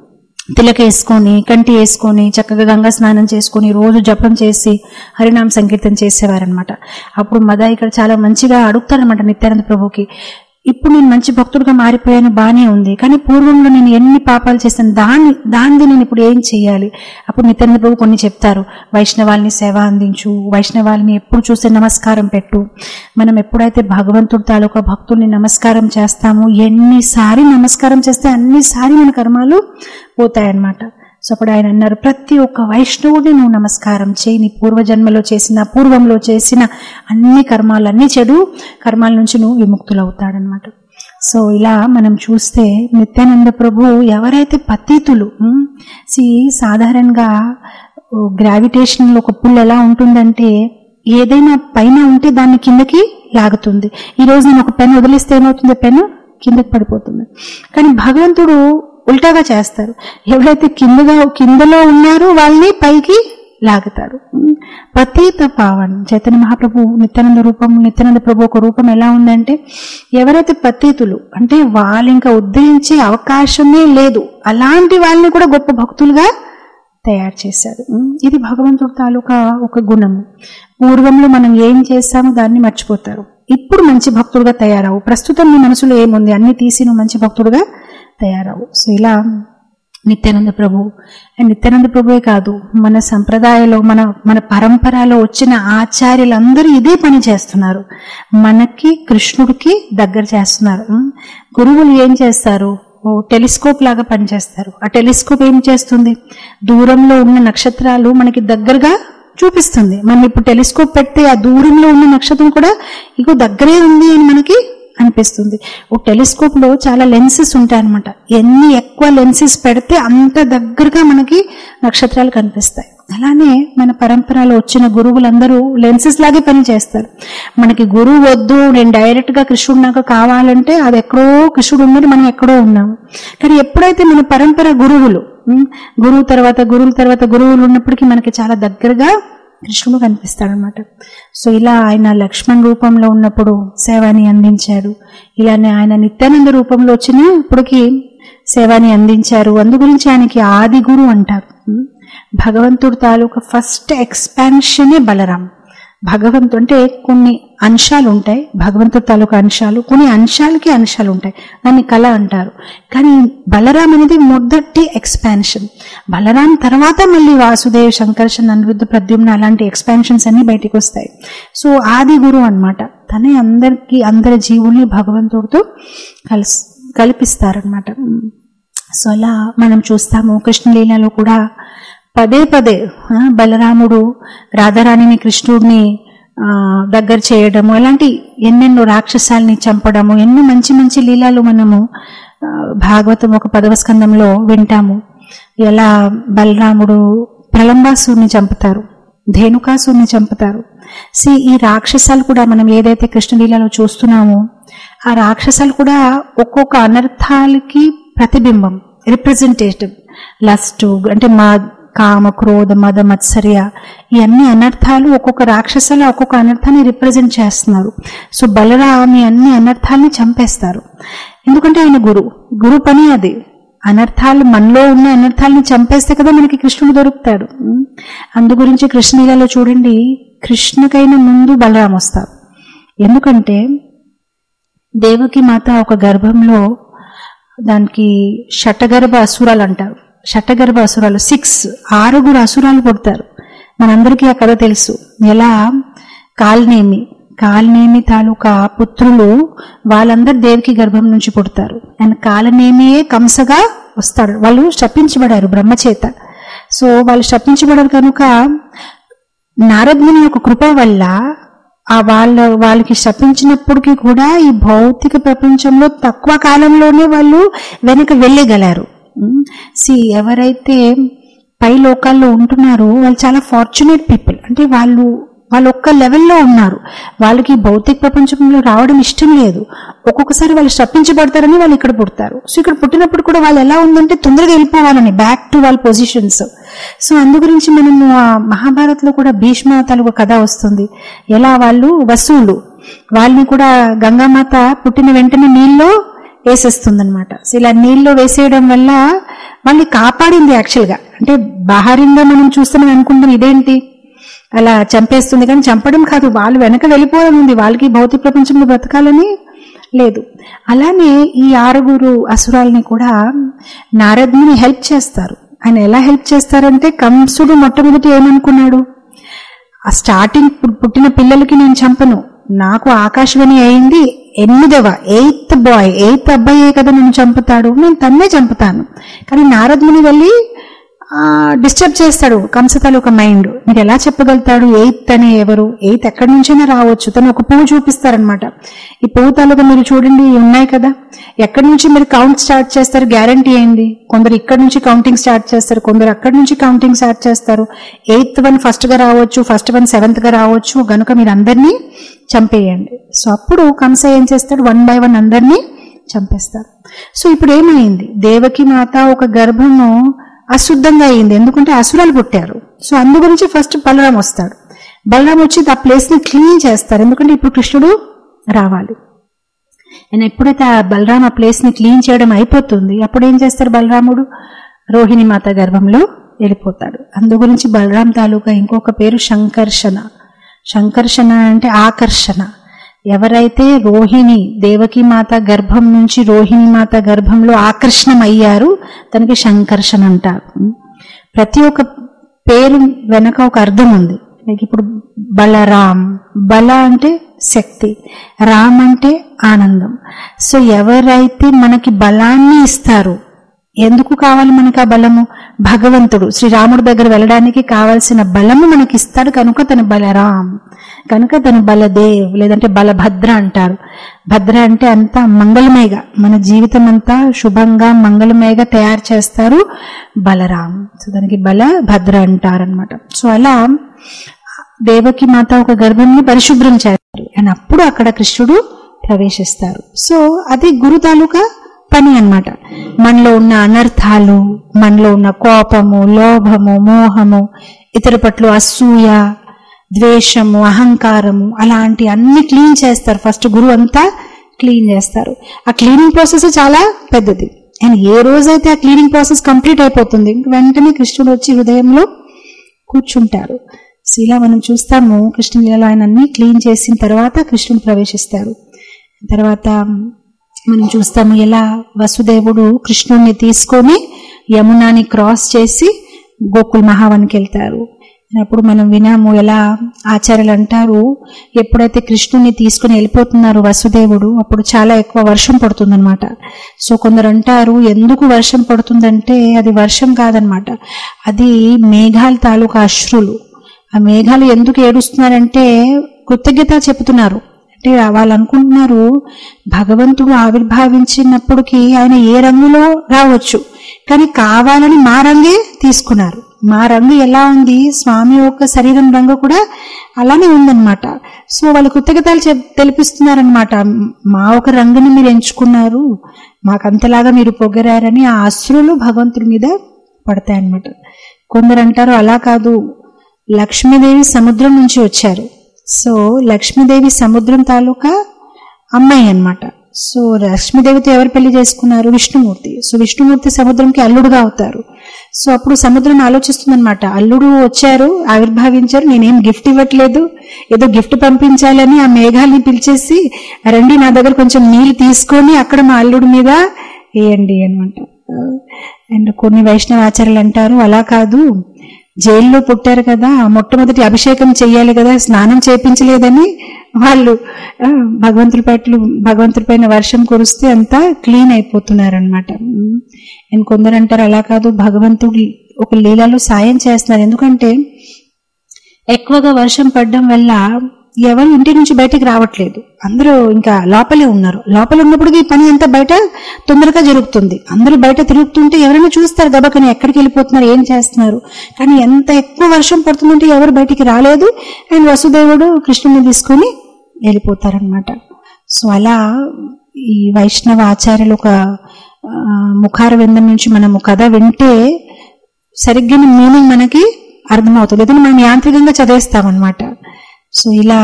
Speaker 1: తిలక వేసుకొని కంటి వేసుకొని చక్కగా గంగా స్నానం చేసుకొని రోజు జపం చేసి హరినామ సంకీర్తన చేసేవారనమాట అప్పుడు మద ఇక్కడ చాలా మంచిగా అడుగుతారనమాట నిత్యానంద ప్రభుకి ఇప్పుడు నేను మంచి భక్తుడిగా మారిపోయాను బానే ఉంది కానీ పూర్వంలో నేను ఎన్ని పాపాలు చేశాను దాన్ని దాన్ని నేను ఇప్పుడు ఏం చేయాలి అప్పుడు నిత్యానంద ప్రభు కొన్ని చెప్తారు వైష్ణవాల్ని సేవ అందించు వైష్ణవాల్ని ఎప్పుడు చూసే నమస్కారం పెట్టు మనం ఎప్పుడైతే భగవంతుడి తాలూకా భక్తుల్ని నమస్కారం చేస్తామో ఎన్నిసారి నమస్కారం చేస్తే అన్నిసారి మన కర్మాలు పోతాయన్నమాట సో అప్పుడు ఆయన అన్నారు ప్రతి ఒక్క వైష్ణవుడిని నువ్వు నమస్కారం చేయి నీ పూర్వజన్మలో చేసిన పూర్వంలో చేసిన అన్ని కర్మాలు అన్ని చెడు కర్మాల నుంచి నువ్వు విముక్తులవుతాడనమాట సో ఇలా మనం చూస్తే నిత్యానంద ప్రభు ఎవరైతే పతీతులు సి సాధారణంగా గ్రావిటేషన్లో ఒక పుల్ ఎలా ఉంటుందంటే ఏదైనా పైన ఉంటే దాన్ని కిందకి లాగుతుంది ఈ రోజు నేను ఒక పెన్ వదిలిస్తే ఏమవుతుంది పెన్ కిందకి పడిపోతుంది కానీ భగవంతుడు ఉల్టాగా చేస్తారు ఎవరైతే కిందగా కిందలో ఉన్నారో వాళ్ళని పైకి లాగుతారు పతీత పావన్ చైతన్య మహాప్రభు నిత్యానంద రూపం నిత్యానంద ప్రభు ఒక రూపం ఎలా ఉందంటే ఎవరైతే పతీతులు అంటే వాళ్ళు ఇంకా ఉద్ధరించే అవకాశమే లేదు అలాంటి వాళ్ళని కూడా గొప్ప భక్తులుగా తయారు చేశారు ఉమ్, ఇది భగవంతుడు తాలూకా ఒక గుణము పూర్వంలో మనం ఏం చేస్తామో దాన్ని మర్చిపోతారు ఇప్పుడు మంచి భక్తుడుగా తయారవు ప్రస్తుతం నీ మనసులో ఏముంది అన్ని తీసి నువ్వు మంచి భక్తుడుగా తయారవు సో ఇలా నిత్యానంద ప్రభు అండ్ నిత్యానంద ప్రభువే కాదు మన సంప్రదాయంలో మన మన పరంపరలో వచ్చిన ఆచార్యులందరూ ఇదే పని చేస్తున్నారు మనకి కృష్ణుడికి దగ్గర చేస్తున్నారు ఉమ్, గురువులు ఏం చేస్తారు ఓ టెలిస్కోప్ లాగా పనిచేస్తారు ఆ టెలిస్కోప్ ఏం చేస్తుంది దూరంలో ఉన్న నక్షత్రాలు మనకి దగ్గరగా చూపిస్తుంది మనం ఇప్పుడు టెలిస్కోప్ పెడితే ఆ దూరంలో ఉన్న నక్షత్రం కూడా ఇగో దగ్గరే ఉంది అని మనకి అనిపిస్తుంది ఓ టెలిస్కోప్ లో చాలా లెన్సెస్ ఉంటాయన్నమాట ఎన్ని ఎక్కువ లెన్సెస్ పెడితే అంత దగ్గరగా మనకి నక్షత్రాలు కనిపిస్తాయి అలానే మన పరంపరలో వచ్చిన గురువులందరూ లెన్సెస్ లాగే పని చేస్తారు మనకి గురువు వద్దు నేను డైరెక్ట్ గా కృష్ణుడు నాకు కావాలంటే అది ఎక్కడో కృష్ణుడు ఉన్నది మనం ఎక్కడో ఉన్నాము కానీ ఎప్పుడైతే మన పరంపర గురువులు ఉమ్, గురువు తర్వాత గురువుల తర్వాత గురువులు ఉన్నప్పటికీ మనకి చాలా దగ్గరగా కృష్ణుడు కనిపిస్తాడనమాట సో ఇలా ఆయన లక్ష్మణ్ రూపంలో ఉన్నప్పుడు సేవాని అందించాడు ఇలానే ఆయన నిత్యానంద రూపంలో వచ్చినప్పటికీ సేవాని అందించారు అందు గురించి ఆయనకి ఆది గురు అంటారు ఉమ్, భగవంతుడు తాలూకా ఫస్ట్ ఎక్స్పాన్షనే బలరాం భగవంతు అంటే కొన్ని అంశాలు ఉంటాయి భగవంతుడి తాలూకా అంశాలు కొన్ని అంశాలకి అంశాలు ఉంటాయి దాన్ని కళ అంటారు కానీ బలరాం అనేది మొదటి ఎక్స్పాన్షన్ బలరాం తర్వాత మళ్ళీ వాసుదేవ్ సంకర్షణ అనిరుద్ధ ప్రద్యుమ్న అలాంటి ఎక్స్పాన్షన్స్ అన్ని బయటికి వస్తాయి సో ఆది గురువు అన్నమాట తనే అందరికి అందరి జీవుల్ని భగవంతుడితో కలిసి కల్పిస్తారనమాట సో అలా మనం చూస్తాము కృష్ణలీలలో కూడా పదే పదే ఆ, బలరాముడు రాధారాణిని కృష్ణుడిని ఆ, దగ్గర చేయడము అలాంటి ఎన్నెన్నో రాక్షసాల్ని చంపడము ఎన్నో మంచి మంచి లీలాలు మనము ఆ, భాగవతం ఒక పదవ స్కందంలో వింటాము ఎలా బలరాముడు ప్రలంబాసుని చంపుతారు ధేనుకాసుని చంపుతారు సి ఈ రాక్షసాలు కూడా మనం ఏదైతే కృష్ణలీలలో చూస్తున్నామో ఆ రాక్షసాలు కూడా ఒక్కొక్క అనర్థాలకి ప్రతిబింబం రిప్రజెంటేటివ్ లస్ట్ అంటే మా కామ క్రోధ మద మత్సర్య ఈ అన్ని అనర్థాలు ఒక్కొక్క రాక్షసాలు ఒక్కొక్క అనర్థాన్ని రిప్రజెంట్ చేస్తున్నారు సో బలరామి అన్ని అనర్థాలని చంపేస్తారు ఎందుకంటే ఆయన గురు గురు పని అది అనర్థాలు మనలో ఉన్న అనర్థాలను చంపేస్తే కదా మనకి కృష్ణుడు దొరుకుతాడు ఉం? అందు గురించి కృష్ణలీలలో చూడండి కృష్ణకైనా ముందు బలరాం వస్తారు ఎందుకంటే దేవకి మాత ఒక గర్భంలో దానికి షటగర్భ అసురాలు అంటారు షటగర్భ అసురాలు సిక్స్ ఆరుగురు అసురాలు పుడతారు మనందరికీ ఆ కథ తెలుసు ఎలా కాల్నేమి కాల్నేమి తాలూకా పుత్రులు వాళ్ళందరు దేవికి గర్భం నుంచి పుడతారు అండ్ కాలనేమియే కంసగా వస్తాడు వాళ్ళు శపించబడారు బ్రహ్మచేత సో వాళ్ళు శపించబడారు కనుక నారదుని యొక్క కృప వల్ల ఆ వాళ్ళ వాళ్ళకి శపించినప్పటికీ కూడా ఈ భౌతిక ప్రపంచంలో తక్కువ కాలంలోనే వాళ్ళు వెనక వెళ్ళగలరు సి ఎవరైతే పై లోకాల్లో ఉంటున్నారో వాళ్ళు చాలా ఫార్చునేట్ పీపుల్ అంటే వాళ్ళు వాళ్ళు ఒక్క లెవెల్లో ఉన్నారు వాళ్ళకి ఈ భౌతిక ప్రపంచంలో రావడం ఇష్టం లేదు ఒక్కొక్కసారి వాళ్ళు శపించబడతారని వాళ్ళు ఇక్కడ పుడతారు సో ఇక్కడ పుట్టినప్పుడు కూడా వాళ్ళు ఎలా ఉందంటే తొందరగా వెళ్ళిపోవాలని బ్యాక్ టు వాళ్ళ పొజిషన్స్ సో అందు గురించి మనము ఆ మహాభారత్లో కూడా భీష్మ తాలూకు కథ వస్తుంది ఎలా వాళ్ళు వసూలు వాళ్ళని కూడా గంగామాత పుట్టిన వెంటనే నీళ్ళలో వేసేస్తుందన్నమాట సో ఇలా నీళ్ళలో వేసేయడం వల్ల వాళ్ళని కాపాడింది యాక్చువల్గా అంటే బాహారింగా మనం చూస్తున్నాం అనుకుంటాం ఇదేంటి అలా చంపేస్తుంది కానీ చంపడం కాదు వాళ్ళు వెనక వెళ్ళిపోవాలని ఉంది వాళ్ళకి భౌతిక ప్రపంచంలో బ్రతకాలని లేదు అలానే ఈ ఆరుగురు అసురాల్ని కూడా నారదుని హెల్ప్ చేస్తారు ఆయన ఎలా హెల్ప్ చేస్తారంటే కంసుడు మొట్టమొదటి ఏమనుకున్నాడు ఆ స్టార్టింగ్ పు- పుట్టిన పిల్లలకి నేను చంపను నాకు ఆకాశవాణి అయింది ఎనిమిదవ ఎయిత్ బాయ్ ఎయిత్ అబ్బాయే కదా నన్ను చంపుతాడు నేను తన్నే చంపుతాను కానీ నారదుని వెళ్ళి డిస్టర్బ్ చేస్తాడు కంస తాలూకా మైండ్ మీరు ఎలా చెప్పగలుగుతాడు ఎయిత్ అని ఎవరు ఎయిత్ ఎక్కడి నుంచైనా రావచ్చు తను ఒక పువ్వు చూపిస్తారనమాట ఈ పువ్వు తాలూకా మీరు చూడండి ఇవి ఉన్నాయి కదా ఎక్కడి నుంచి మీరు కౌంట్ స్టార్ట్ చేస్తారు గ్యారంటీ ఏంది కొందరు ఇక్కడ నుంచి కౌంటింగ్ స్టార్ట్ చేస్తారు కొందరు అక్కడి నుంచి కౌంటింగ్ స్టార్ట్ చేస్తారు ఎయిత్ వన్ ఫస్ట్ గా రావచ్చు ఫస్ట్ వన్ సెవెంత్ గా రావచ్చు గనుక మీరు అందరినీ చంపేయండి సో అప్పుడు కంస ఏం చేస్తాడు వన్ బై వన్ అందరినీ చంపేస్తారు సో ఇప్పుడు ఏమైంది దేవకి మాత ఒక గర్భము అశుద్ధంగా అయింది ఎందుకంటే అసురాలు పుట్టారు సో అందు గురించి ఫస్ట్ బలరాం వస్తాడు బలరాం వచ్చి ఆ ప్లేస్ ని క్లీన్ చేస్తారు ఎందుకంటే ఇప్పుడు కృష్ణుడు రావాలి ఆయన ఎప్పుడైతే ఆ బలరాం ఆ ప్లేస్ ని క్లీన్ చేయడం అయిపోతుంది అప్పుడు ఏం చేస్తారు బలరాముడు రోహిణి మాత గర్భంలో వెళ్ళిపోతాడు అందు గురించి బలరాం తాలూకా ఇంకొక పేరు శంకర్షణ శంకర్షణ అంటే ఆకర్షణ ఎవరైతే రోహిణి దేవకి మాత గర్భం నుంచి రోహిణి మాత గర్భంలో ఆకర్షణం అయ్యారు తనకి శంకర్షణ అంటారు ప్రతి ఒక్క పేరు వెనక ఒక అర్థం ఉంది లైక్ ఇప్పుడు బలరాం బల అంటే శక్తి రామ్ అంటే ఆనందం సో ఎవరైతే మనకి బలాన్ని ఇస్తారు ఎందుకు కావాలి మనకి ఆ బలము భగవంతుడు శ్రీరాముడి దగ్గర వెళ్ళడానికి కావాల్సిన బలము మనకి ఇస్తాడు కనుక తన బలరాం కనుక తను బలదేవ్ లేదంటే బలభద్ర అంటారు భద్ర అంటే అంతా మంగళమయగా మన జీవితం అంతా శుభంగా మంగళమయగా తయారు చేస్తారు బలరాం సో దానికి బల భద్ర అంటారనమాట సో అలా దేవకి మాత ఒక గర్భంని పరిశుభ్రం చేస్తారు అండ్ అప్పుడు అక్కడ కృష్ణుడు ప్రవేశిస్తారు సో అది గురు తాలూకా పని అన్నమాట మనలో ఉన్న అనర్థాలు మనలో ఉన్న కోపము లోభము మోహము ఇతర పట్ల అసూయ ద్వేషము అహంకారము అలాంటి అన్ని క్లీన్ చేస్తారు ఫస్ట్ గురువు అంతా క్లీన్ చేస్తారు ఆ క్లీనింగ్ ప్రాసెస్ చాలా పెద్దది అండ్ ఏ రోజైతే ఆ క్లీనింగ్ ప్రాసెస్ కంప్లీట్ అయిపోతుంది ఇంక వెంటనే కృష్ణుడు వచ్చి హృదయంలో కూర్చుంటారు సో ఇలా మనం చూస్తాము కృష్ణలీలలో ఆయన అన్ని క్లీన్ చేసిన తర్వాత కృష్ణుడు ప్రవేశిస్తారు తర్వాత మనం చూస్తాము ఎలా వసుదేవుడు కృష్ణుడిని తీసుకొని యమునాని క్రాస్ చేసి గోకుల్ మహావన్కి వెళ్తారు అప్పుడు మనం వినాము ఎలా ఆచార్యులు అంటారు ఎప్పుడైతే కృష్ణుని తీసుకుని వెళ్ళిపోతున్నారు వసుదేవుడు అప్పుడు చాలా ఎక్కువ వర్షం పడుతుందన్నమాట సో కొందరు అంటారు ఎందుకు వర్షం పడుతుందంటే అది వర్షం కాదనమాట అది మేఘాల తాలూకా అశ్రులు ఆ మేఘాలు ఎందుకు ఏడుస్తున్నారంటే కృతజ్ఞత చెబుతున్నారు అంటే వాళ్ళు అనుకుంటున్నారు భగవంతుడు ఆవిర్భావించినప్పటికీ ఆయన ఏ రంగులో రావచ్చు కానీ కావాలని మా రంగే తీసుకున్నారు మా రంగు ఎలా ఉంది స్వామి యొక్క శరీరం రంగు కూడా అలానే ఉందన్నమాట సో వాళ్ళు కృతజ్ఞతలు చెప్ తెలిపిస్తున్నారనమాట మా ఒక రంగుని మీరు ఎంచుకున్నారు మాకంతలాగా మీరు పొగరారని ఆ అశ్రులు భగవంతుడి మీద పడతాయన్నమాట కొందరు అంటారు అలా కాదు లక్ష్మీదేవి సముద్రం నుంచి వచ్చారు సో లక్ష్మీదేవి సముద్రం తాలూకా అమ్మాయి అన్నమాట సో లక్ష్మీదేవితో ఎవరు పెళ్లి చేసుకున్నారు విష్ణుమూర్తి సో విష్ణుమూర్తి సముద్రంకి అల్లుడుగా అవుతారు సో అప్పుడు సముద్రం ఆలోచిస్తుందన్నమాట అల్లుడు వచ్చారు ఆవిర్భావించారు నేనేం గిఫ్ట్ ఇవ్వట్లేదు ఏదో గిఫ్ట్ పంపించాలని ఆ మేఘాల్ని పిలిచేసి రండి నా దగ్గర కొంచెం నీళ్ళు తీసుకొని అక్కడ మా అల్లుడి మీద వేయండి అనమాట అండ్ కొన్ని వైష్ణవాచార్యులు అంటారు అలా కాదు జైల్లో పుట్టారు కదా మొట్టమొదటి అభిషేకం చెయ్యాలి కదా స్నానం చేపించలేదని వాళ్ళు ఆ, భగవంతుడి పట్ల భగవంతుడి పైన వర్షం కురిస్తే అంతా క్లీన్ అయిపోతున్నారనమాట అండ్ కొందరు అంటారు అలా కాదు భగవంతుడు ఒక లీలలో సాయం చేస్తున్నారు ఎందుకంటే ఎక్కువగా వర్షం పడడం వల్ల ఎవరు ఇంటి నుంచి బయటికి రావట్లేదు అందరూ ఇంకా లోపలే ఉన్నారు లోపల ఉన్నప్పటికీ ఈ పని అంతా బయట తొందరగా జరుగుతుంది అందరూ బయట తిరుగుతుంటే ఎవరైనా చూస్తారు గబకని ఎక్కడికి వెళ్ళిపోతున్నారు ఏం చేస్తున్నారు కానీ ఎంత ఎక్కువ వర్షం పడుతుందంటే ఎవరు బయటికి రాలేదు అండ్ వసుదేవుడు కృష్ణుని తీసుకొని వెళ్ళిపోతారనమాట సో అలా ఈ వైష్ణవ ఆచార్యులు ఒక ఆ, ముఖార విందం నుంచి మనము కథ వింటే సరిగ్గా మీనింగ్ మనకి అర్థమవుతుంది లేదంటే మనం యాంత్రికంగా చదివేస్తామన్నమాట సో ఇలా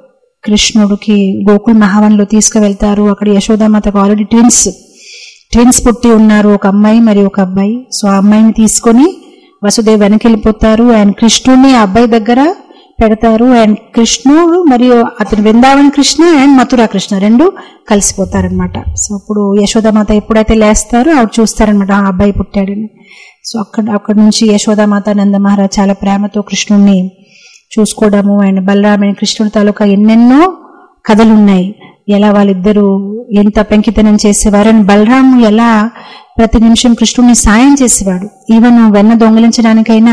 Speaker 1: కృష్ణుడికి గోకుల్ మహావన్లో తీసుకువెళ్తారు అక్కడ యశోదామాతకు ఆల్రెడీ ట్విన్స్ ట్విన్స్ పుట్టి ఉన్నారు ఒక అమ్మాయి మరియు ఒక అబ్బాయి సో ఆ అమ్మాయిని తీసుకొని వసుదేవ్ వెనక్కి వెళ్ళిపోతారు అండ్ కృష్ణుడిని ఆ అబ్బాయి దగ్గర పెడతారు అండ్ కృష్ణుడు మరియు అతని వృందావన్ కృష్ణ అండ్ మథురా కృష్ణ రెండు కలిసిపోతారనమాట సో అప్పుడు యశోదామాత ఎప్పుడైతే లేస్తారో ఆవిడ చూస్తారనమాట ఆ అబ్బాయి పుట్టాడని సో అక్కడ అక్కడ నుంచి యశోదామాత నంద మహారాజ్ చాలా ప్రేమతో కృష్ణుడిని చూసుకోవడము అండ్ బలరామ్ అండ్ కృష్ణుడి తాలూకా ఎన్నెన్నో కథలు ఉన్నాయి ఎలా వాళ్ళిద్దరూ ఎంత పెంకితనం చేసేవారు అండ్ బలరాము ఎలా ప్రతి నిమిషం కృష్ణుడిని సాయం చేసేవాడు ఈవెన్ వెన్న దొంగలించడానికైనా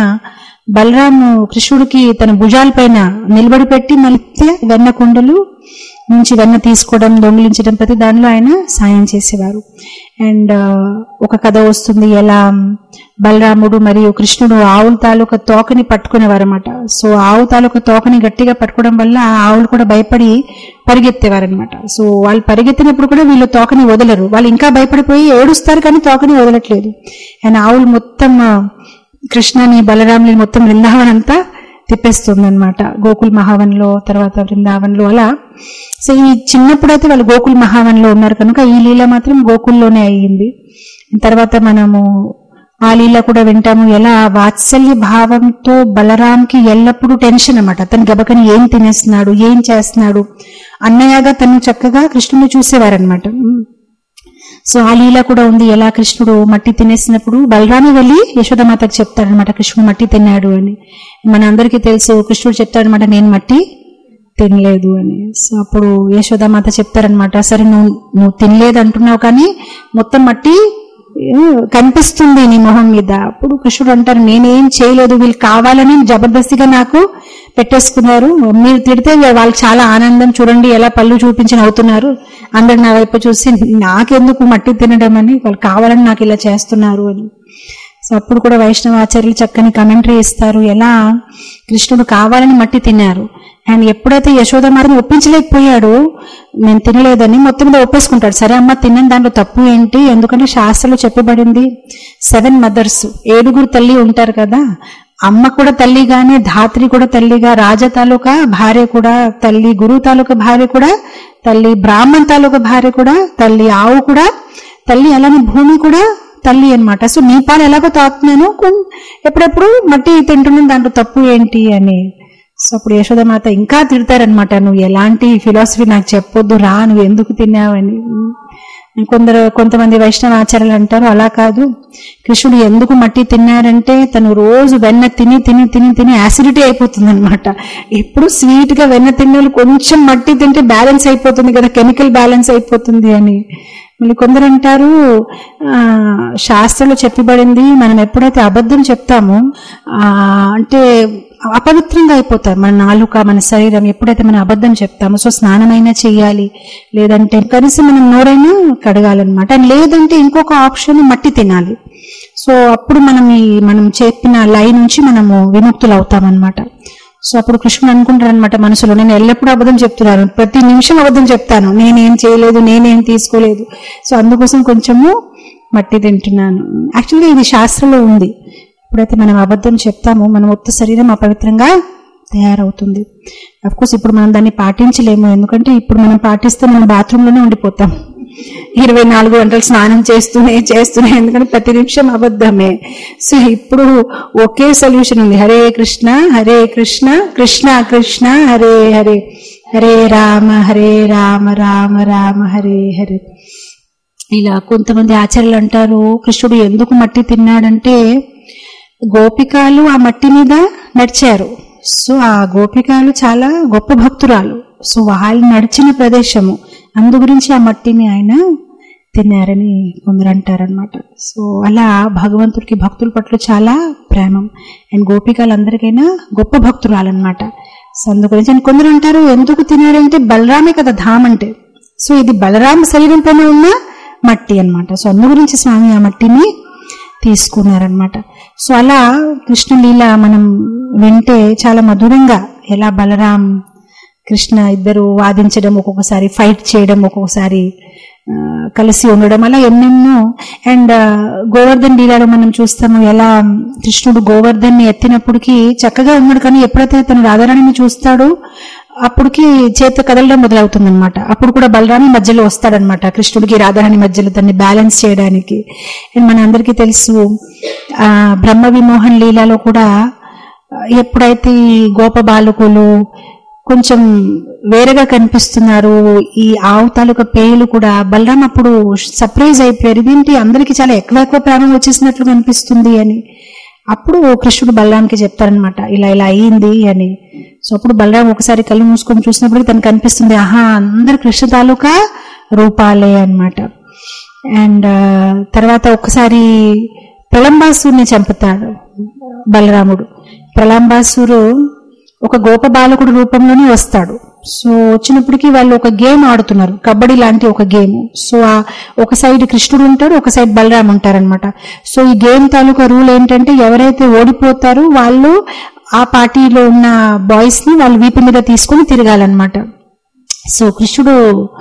Speaker 1: బలరాము కృష్ణుడికి తన భుజాలపైన నిలబడి పెట్టి మళ్ళీ వెన్న కుండలు నుంచి వెన్న తీసుకోవడం దొంగిలించడం ప్రతి దానిలో ఆయన సాయం చేసేవారు అండ్ ఒక కథ వస్తుంది ఎలా బలరాముడు మరియు కృష్ణుడు ఆవుల తాలూకా తోకని పట్టుకునేవారు అనమాట సో ఆవు తాలూకా తోకని గట్టిగా పట్టుకోవడం వల్ల ఆ ఆవులు కూడా భయపడి పరిగెత్తేవారనమాట సో వాళ్ళు పరిగెత్తినప్పుడు కూడా వీళ్ళు తోకని వదలరు వాళ్ళు ఇంకా భయపడిపోయి ఏడుస్తారు కానీ తోకని వదలట్లేదు అండ్ ఆవులు మొత్తం ఆ, కృష్ణని బలరాముని మొత్తం బృందావన్ అంతా తిప్పేస్తుంది అనమాట గోకుల్ మహావన్లో తర్వాత బృందావన్లో అలా సో ఈ చిన్నప్పుడైతే వాళ్ళు గోకుల్ మహావన్లో ఉన్నారు కనుక ఈ లీల మాత్రం గోకుల్లోనే అయ్యింది తర్వాత మనము ఆ లీల కూడా వింటాము ఎలా వాత్సల్య భావంతో బలరాంకి ఎల్లప్పుడూ టెన్షన్ అన్నమాట అతను గబకని ఏం తినేస్తున్నాడు ఏం చేస్తున్నాడు అన్నయ్యగా తను చక్కగా కృష్ణుని చూసేవారనమాట సో ఆ లీల కూడా ఉంది ఎలా కృష్ణుడు మట్టి తినేసినప్పుడు బలరామి వెళ్ళి యశోదమాతకు చెప్తాడనమాట కృష్ణుడు మట్టి తిన్నాడు అని మన అందరికీ తెలుసు కృష్ణుడు చెప్తాడనమాట నేను మట్టి తినలేదు అని సో అప్పుడు యశోదామాత చెప్తారనమాట సరే నువ్వు నువ్వు తినలేదు అంటున్నావు కానీ మొత్తం మట్టి ఏ, కనిపిస్తుంది నీ మొహం మీద అప్పుడు కృష్ణుడు అంటారు నేనేం చేయలేదు వీళ్ళు కావాలని జబర్దస్తిగా నాకు పెట్టేసుకున్నారు మీరు తిడితే వాళ్ళకి చాలా ఆనందం చూడండి ఎలా పళ్ళు చూపించి నవ్వుతున్నారు అందరు నా వైపు చూసి నాకెందుకు మట్టి తినడం అని వాళ్ళు కావాలని నాకు ఇలా చేస్తున్నారు అని సో అప్పుడు కూడా వైష్ణవ ఆచార్యులు చక్కని కమెంటరీ ఇస్తారు ఎలా కృష్ణుడు కావాలని మట్టి తిన్నారు అండ్ ఎప్పుడైతే యశోద మాత్రం ఒప్పించలేకపోయాడు నేను తినలేదని మొత్తం మీద ఒప్పేసుకుంటాడు సరే అమ్మ తినని దాంట్లో తప్పు ఏంటి ఎందుకంటే శాస్త్రంలో చెప్పబడింది సెవెన్ మదర్స్ ఏడుగురు తల్లి ఉంటారు కదా అమ్మ కూడా తల్లిగానే ధాత్రి కూడా తల్లిగా రాజ తాలూకా భార్య కూడా తల్లి గురువు తాలూకా భార్య కూడా తల్లి బ్రాహ్మణ్ తాలూకా భార్య కూడా తల్లి ఆవు కూడా తల్లి అలానే భూమి కూడా తల్లి అన్నమాట సో నీ పాలు ఎలాగో తాగుతున్నాను కొన్- ఎప్పుడెప్పుడు మట్టి తింటున్నాను దాంట్లో తప్పు ఏంటి అని సో అప్పుడు యశోదమాత ఇంకా తిడతారనమాట నువ్వు ఎలాంటి ఫిలాసఫీ నాకు చెప్పొద్దు రా నువ్వు ఎందుకు తిన్నావని కొందరు కొంతమంది వైష్ణవ ఆచార్యులు అంటారు అలా కాదు కృష్ణుడు ఎందుకు మట్టి తిన్నారంటే తను రోజు వెన్న తిని తిని తిని తిని యాసిడిటీ అయిపోతుంది అనమాట ఎప్పుడు స్వీట్ గా వెన్న తిన్న కొంచెం మట్టి తింటే బ్యాలెన్స్ అయిపోతుంది కదా కెమికల్ బ్యాలెన్స్ అయిపోతుంది అని మళ్ళీ కొందరు అంటారు ఆ, శాస్త్రంలో చెప్పబడింది మనం ఎప్పుడైతే అబద్ధం చెప్తామో ఆ, అంటే అపవిత్రంగా అయిపోతారు మన నాలుక మన శరీరం ఎప్పుడైతే మనం అబద్ధం చెప్తామో సో స్నానమైనా చేయాలి లేదంటే కనీసం మనం నోరైనా కడగాలన్నమాట లేదంటే ఇంకొక ఆప్షన్ మట్టి తినాలి సో అప్పుడు మనం ఈ మనం చెప్పిన లై నుంచి మనము విముక్తులు అవుతామన్నమాట సో అప్పుడు కృష్ణుడు అనుకుంటాడు అనమాట మనసులో నేను ఎల్లప్పుడూ అబద్ధం చెప్తున్నాను ప్రతి నిమిషం అబద్ధం చెప్తాను నేనేం చేయలేదు నేనేం తీసుకోలేదు సో అందుకోసం కొంచెము మట్టి తింటున్నాను యాక్చువల్గా ఇది శాస్త్రంలో ఉంది ఎప్పుడైతే మనం అబద్ధం చెప్తామో మన మొత్తం శరీరం అపవిత్రంగా తయారవుతుంది కోర్స్ ఇప్పుడు మనం దాన్ని పాటించలేము ఎందుకంటే ఇప్పుడు మనం పాటిస్తే మనం బాత్రూంలోనే ఉండిపోతాం ఇరవై నాలుగు గంటలు స్నానం చేస్తూనే చేస్తూనే ఎందుకంటే ప్రతి నిమిషం అబద్ధమే సో ఇప్పుడు ఒకే సొల్యూషన్ ఉంది హరే కృష్ణ హరే కృష్ణ కృష్ణ కృష్ణ హరే హరే హరే రామ హరే రామ రామ రామ హరే హరే ఇలా కొంతమంది ఆచార్యులు అంటారు కృష్ణుడు ఎందుకు మట్టి తిన్నాడంటే గోపికాలు ఆ మట్టి మీద నడిచారు సో ఆ గోపికాలు చాలా గొప్ప భక్తురాలు సో వాళ్ళు నడిచిన ప్రదేశము అందు గురించి ఆ మట్టిని ఆయన తిన్నారని కొందరు అంటారనమాట సో అలా భగవంతుడికి భక్తుల పట్ల చాలా ప్రేమం అండ్ గోపికలందరికైనా గొప్ప భక్తురాలన్నమాట సో అందు గురించి అండ్ కొందరు అంటారు ఎందుకు తినారంటే బలరామే కదా ధామ్ అంటే సో ఇది బలరామ శరీరం పైన ఉన్న మట్టి అన్నమాట సో అందు గురించి స్వామి ఆ మట్టిని తీసుకున్నారనమాట సో అలా కృష్ణలీల మనం వింటే చాలా మధురంగా ఎలా బలరాం కృష్ణ ఇద్దరు వాదించడం ఒక్కొక్కసారి ఫైట్ చేయడం ఒక్కొక్కసారి ఆ, కలిసి ఉండడం అలా ఎన్నెన్నో అండ్ గోవర్ధన్ లీలాలో మనం చూస్తాము ఎలా కృష్ణుడు గోవర్ధన్ ని ఎత్తినప్పటికీ చక్కగా ఉన్నాడు కానీ ఎప్పుడైతే తను రాధారాణిని చూస్తాడో అప్పటికి చేత కదలడం మొదలవుతుంది అనమాట అప్పుడు కూడా బలరామి మధ్యలో వస్తాడనమాట కృష్ణుడికి రాధారాణి మధ్యలో దాన్ని బ్యాలెన్స్ చేయడానికి అండ్ మన అందరికీ తెలుసు ఆ బ్రహ్మ విమోహన్ లీలాలో కూడా ఎప్పుడైతే ఈ గోప బాలకులు కొంచెం వేరేగా కనిపిస్తున్నారు ఈ ఆవు తాలూకా పేర్లు కూడా బలరాం అప్పుడు సర్ప్రైజ్ అయిపోయారు ఇదేంటి అందరికి చాలా ఎక్కువ ఎక్కువ ప్రాణం వచ్చేసినట్లు కనిపిస్తుంది అని అప్పుడు కృష్ణుడు బలరాంకి చెప్తారనమాట ఇలా ఇలా అయ్యింది అని సో అప్పుడు బలరాం ఒకసారి కళ్ళు మూసుకొని చూసినప్పుడు తనకు కనిపిస్తుంది ఆహా అందరు కృష్ణ తాలూకా రూపాలే అన్నమాట అండ్ తర్వాత ఒకసారి ప్రళంబాసుని చంపుతాడు బలరాముడు ప్రళంబాసురు ఒక గోప బాలకుడు రూపంలోనే వస్తాడు సో వచ్చినప్పటికీ వాళ్ళు ఒక గేమ్ ఆడుతున్నారు కబడ్డీ లాంటి ఒక గేమ్ సో ఆ ఒక సైడ్ కృష్ణుడు ఉంటాడు ఒక సైడ్ బలరాం ఉంటారనమాట సో ఈ గేమ్ తాలూకా రూల్ ఏంటంటే ఎవరైతే ఓడిపోతారో వాళ్ళు ఆ పార్టీలో ఉన్న బాయ్స్ ని వాళ్ళు వీపు మీద తీసుకొని తిరగాలన్నమాట సో కృష్ణుడు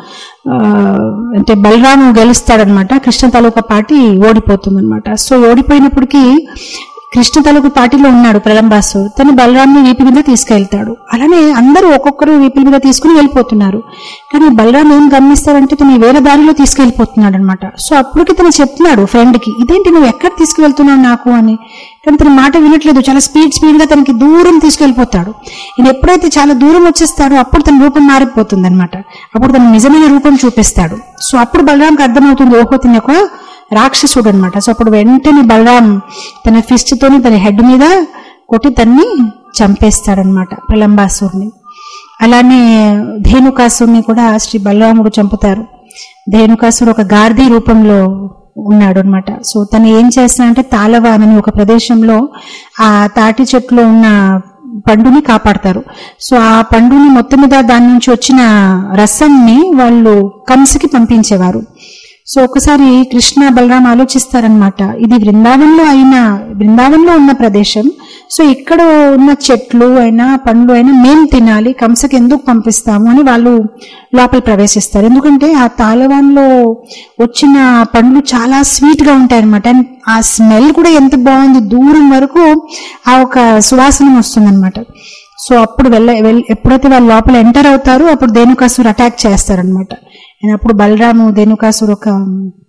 Speaker 1: ఆ, అంటే బలరాము గెలుస్తాడనమాట కృష్ణ తాలూకా పార్టీ ఓడిపోతుంది అనమాట సో ఓడిపోయినప్పటికీ కృష్ణ తాలూకు పార్టీలో ఉన్నాడు ప్రలంబాసు తను బలరాంని వీపి మీద తీసుకెళ్తాడు అలానే అందరూ ఒక్కొక్కరు వీపుల మీద తీసుకుని వెళ్ళిపోతున్నారు కానీ బలరాం ఏం గమనిస్తాడంటే తను వేరే దారిలో తీసుకెళ్లిపోతున్నాడు అనమాట సో అప్పటికి తను చెప్తున్నాడు ఫ్రెండ్ కి ఇదేంటి నువ్వు ఎక్కడ తీసుకువెళ్తున్నావు నాకు అని కానీ తన మాట వినట్లేదు చాలా స్పీడ్ స్పీడ్ గా తనకి దూరం తీసుకెళ్లిపోతాడు ఈయన ఎప్పుడైతే చాలా దూరం వచ్చేస్తాడో అప్పుడు తన రూపం మారిపోతుంది అనమాట అప్పుడు తన నిజమైన రూపం చూపిస్తాడు సో అప్పుడు బలరాంకి అర్థమవుతుంది ఓహో తిన ఒక రాక్షసుడు అనమాట సో అప్పుడు వెంటనే బలరాం తన ఫిస్ట్ తోని తన హెడ్ మీద కొట్టి తన్ని చంపేస్తాడనమాట ప్రలంబాసురుని అలానే ధేనుకాసుని కూడా శ్రీ బలరాముడు చంపుతారు ధేనుకాసుడు ఒక గార్ధీ రూపంలో ఉన్నాడు అనమాట సో తను ఏం చేస్తానంటే తాళవాన్ అని ఒక ప్రదేశంలో ఆ తాటి చెట్టులో ఉన్న పండుని కాపాడతారు సో ఆ పండుని మొత్తం మీద దాని నుంచి వచ్చిన రసంని వాళ్ళు కంసుకి పంపించేవారు సో ఒకసారి కృష్ణ బలరాం ఆలోచిస్తారనమాట ఇది బృందావనంలో అయిన బృందావనంలో ఉన్న ప్రదేశం సో ఇక్కడ ఉన్న చెట్లు అయినా పండ్లు అయినా మేం తినాలి కంసకి ఎందుకు పంపిస్తాము అని వాళ్ళు లోపల ప్రవేశిస్తారు ఎందుకంటే ఆ తాళవాన్లో వచ్చిన పండ్లు చాలా స్వీట్ గా ఉంటాయి అనమాట అండ్ ఆ స్మెల్ కూడా ఎంత బాగుంది దూరం వరకు ఆ ఒక సువాసన వస్తుందన్నమాట సో అప్పుడు వెళ్ళ వెల్- ఎప్పుడైతే వాళ్ళు లోపల ఎంటర్ అవుతారో అప్పుడు ధేనుకాసురు అటాక్ చేస్తారనమాట అండ్ అప్పుడు బలరాము ధేనుకాసురు ఒక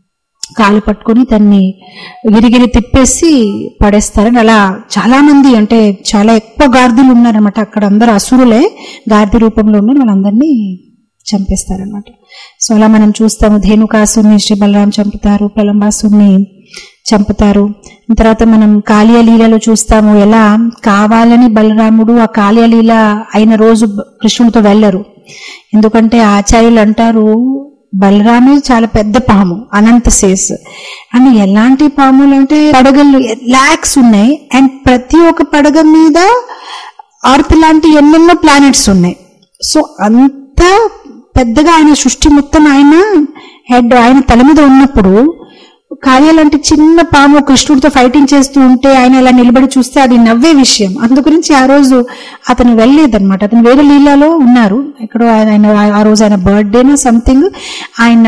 Speaker 1: కాలు పట్టుకొని దాన్ని గిరిగిరి తిప్పేసి పడేస్తారని అలా చాలా మంది అంటే చాలా ఎక్కువ గార్దులు ఉన్నారనమాట అక్కడ అందరు అసురులే గార్ది రూపంలో ఉన్నారు వాళ్ళందరినీ చంపేస్తారనమాట సో అలా మనం చూస్తాము ధేనుకాసుని శ్రీ బలరాం చంపుతారు ప్రలంబాసుని చంపుతారు తర్వాత మనం కాళీయ లీలలో చూస్తాము ఎలా కావాలని బలరాముడు ఆ కాళీయ లీల అయిన రోజు కృష్ణుడితో వెళ్ళరు ఎందుకంటే ఆచార్యులు అంటారు బలరామే చాలా పెద్ద పాము అనంత శేస్ అని ఎలాంటి పాములు అంటే పడగలు లాక్స్ ఉన్నాయి అండ్ ప్రతి ఒక్క పడగ మీద ఆర్త్ లాంటి ఎన్నెన్నో ప్లానెట్స్ ఉన్నాయి సో అంత పెద్దగా ఆయన సృష్టి మొత్తం ఆయన హెడ్ ఆయన తల మీద ఉన్నప్పుడు కార్య లాంటి చిన్న పాము కృష్ణుడితో ఫైటింగ్ చేస్తూ ఉంటే ఆయన ఇలా నిలబడి చూస్తే అది నవ్వే విషయం అందు గురించి ఆ రోజు అతను వెళ్ళలేదన్నమాట అతను వేరే లీలాలో ఉన్నారు ఎక్కడో ఆయన ఆయన- ఆ రోజు ఆయన బర్త్డేనా సంథింగ్ ఆయన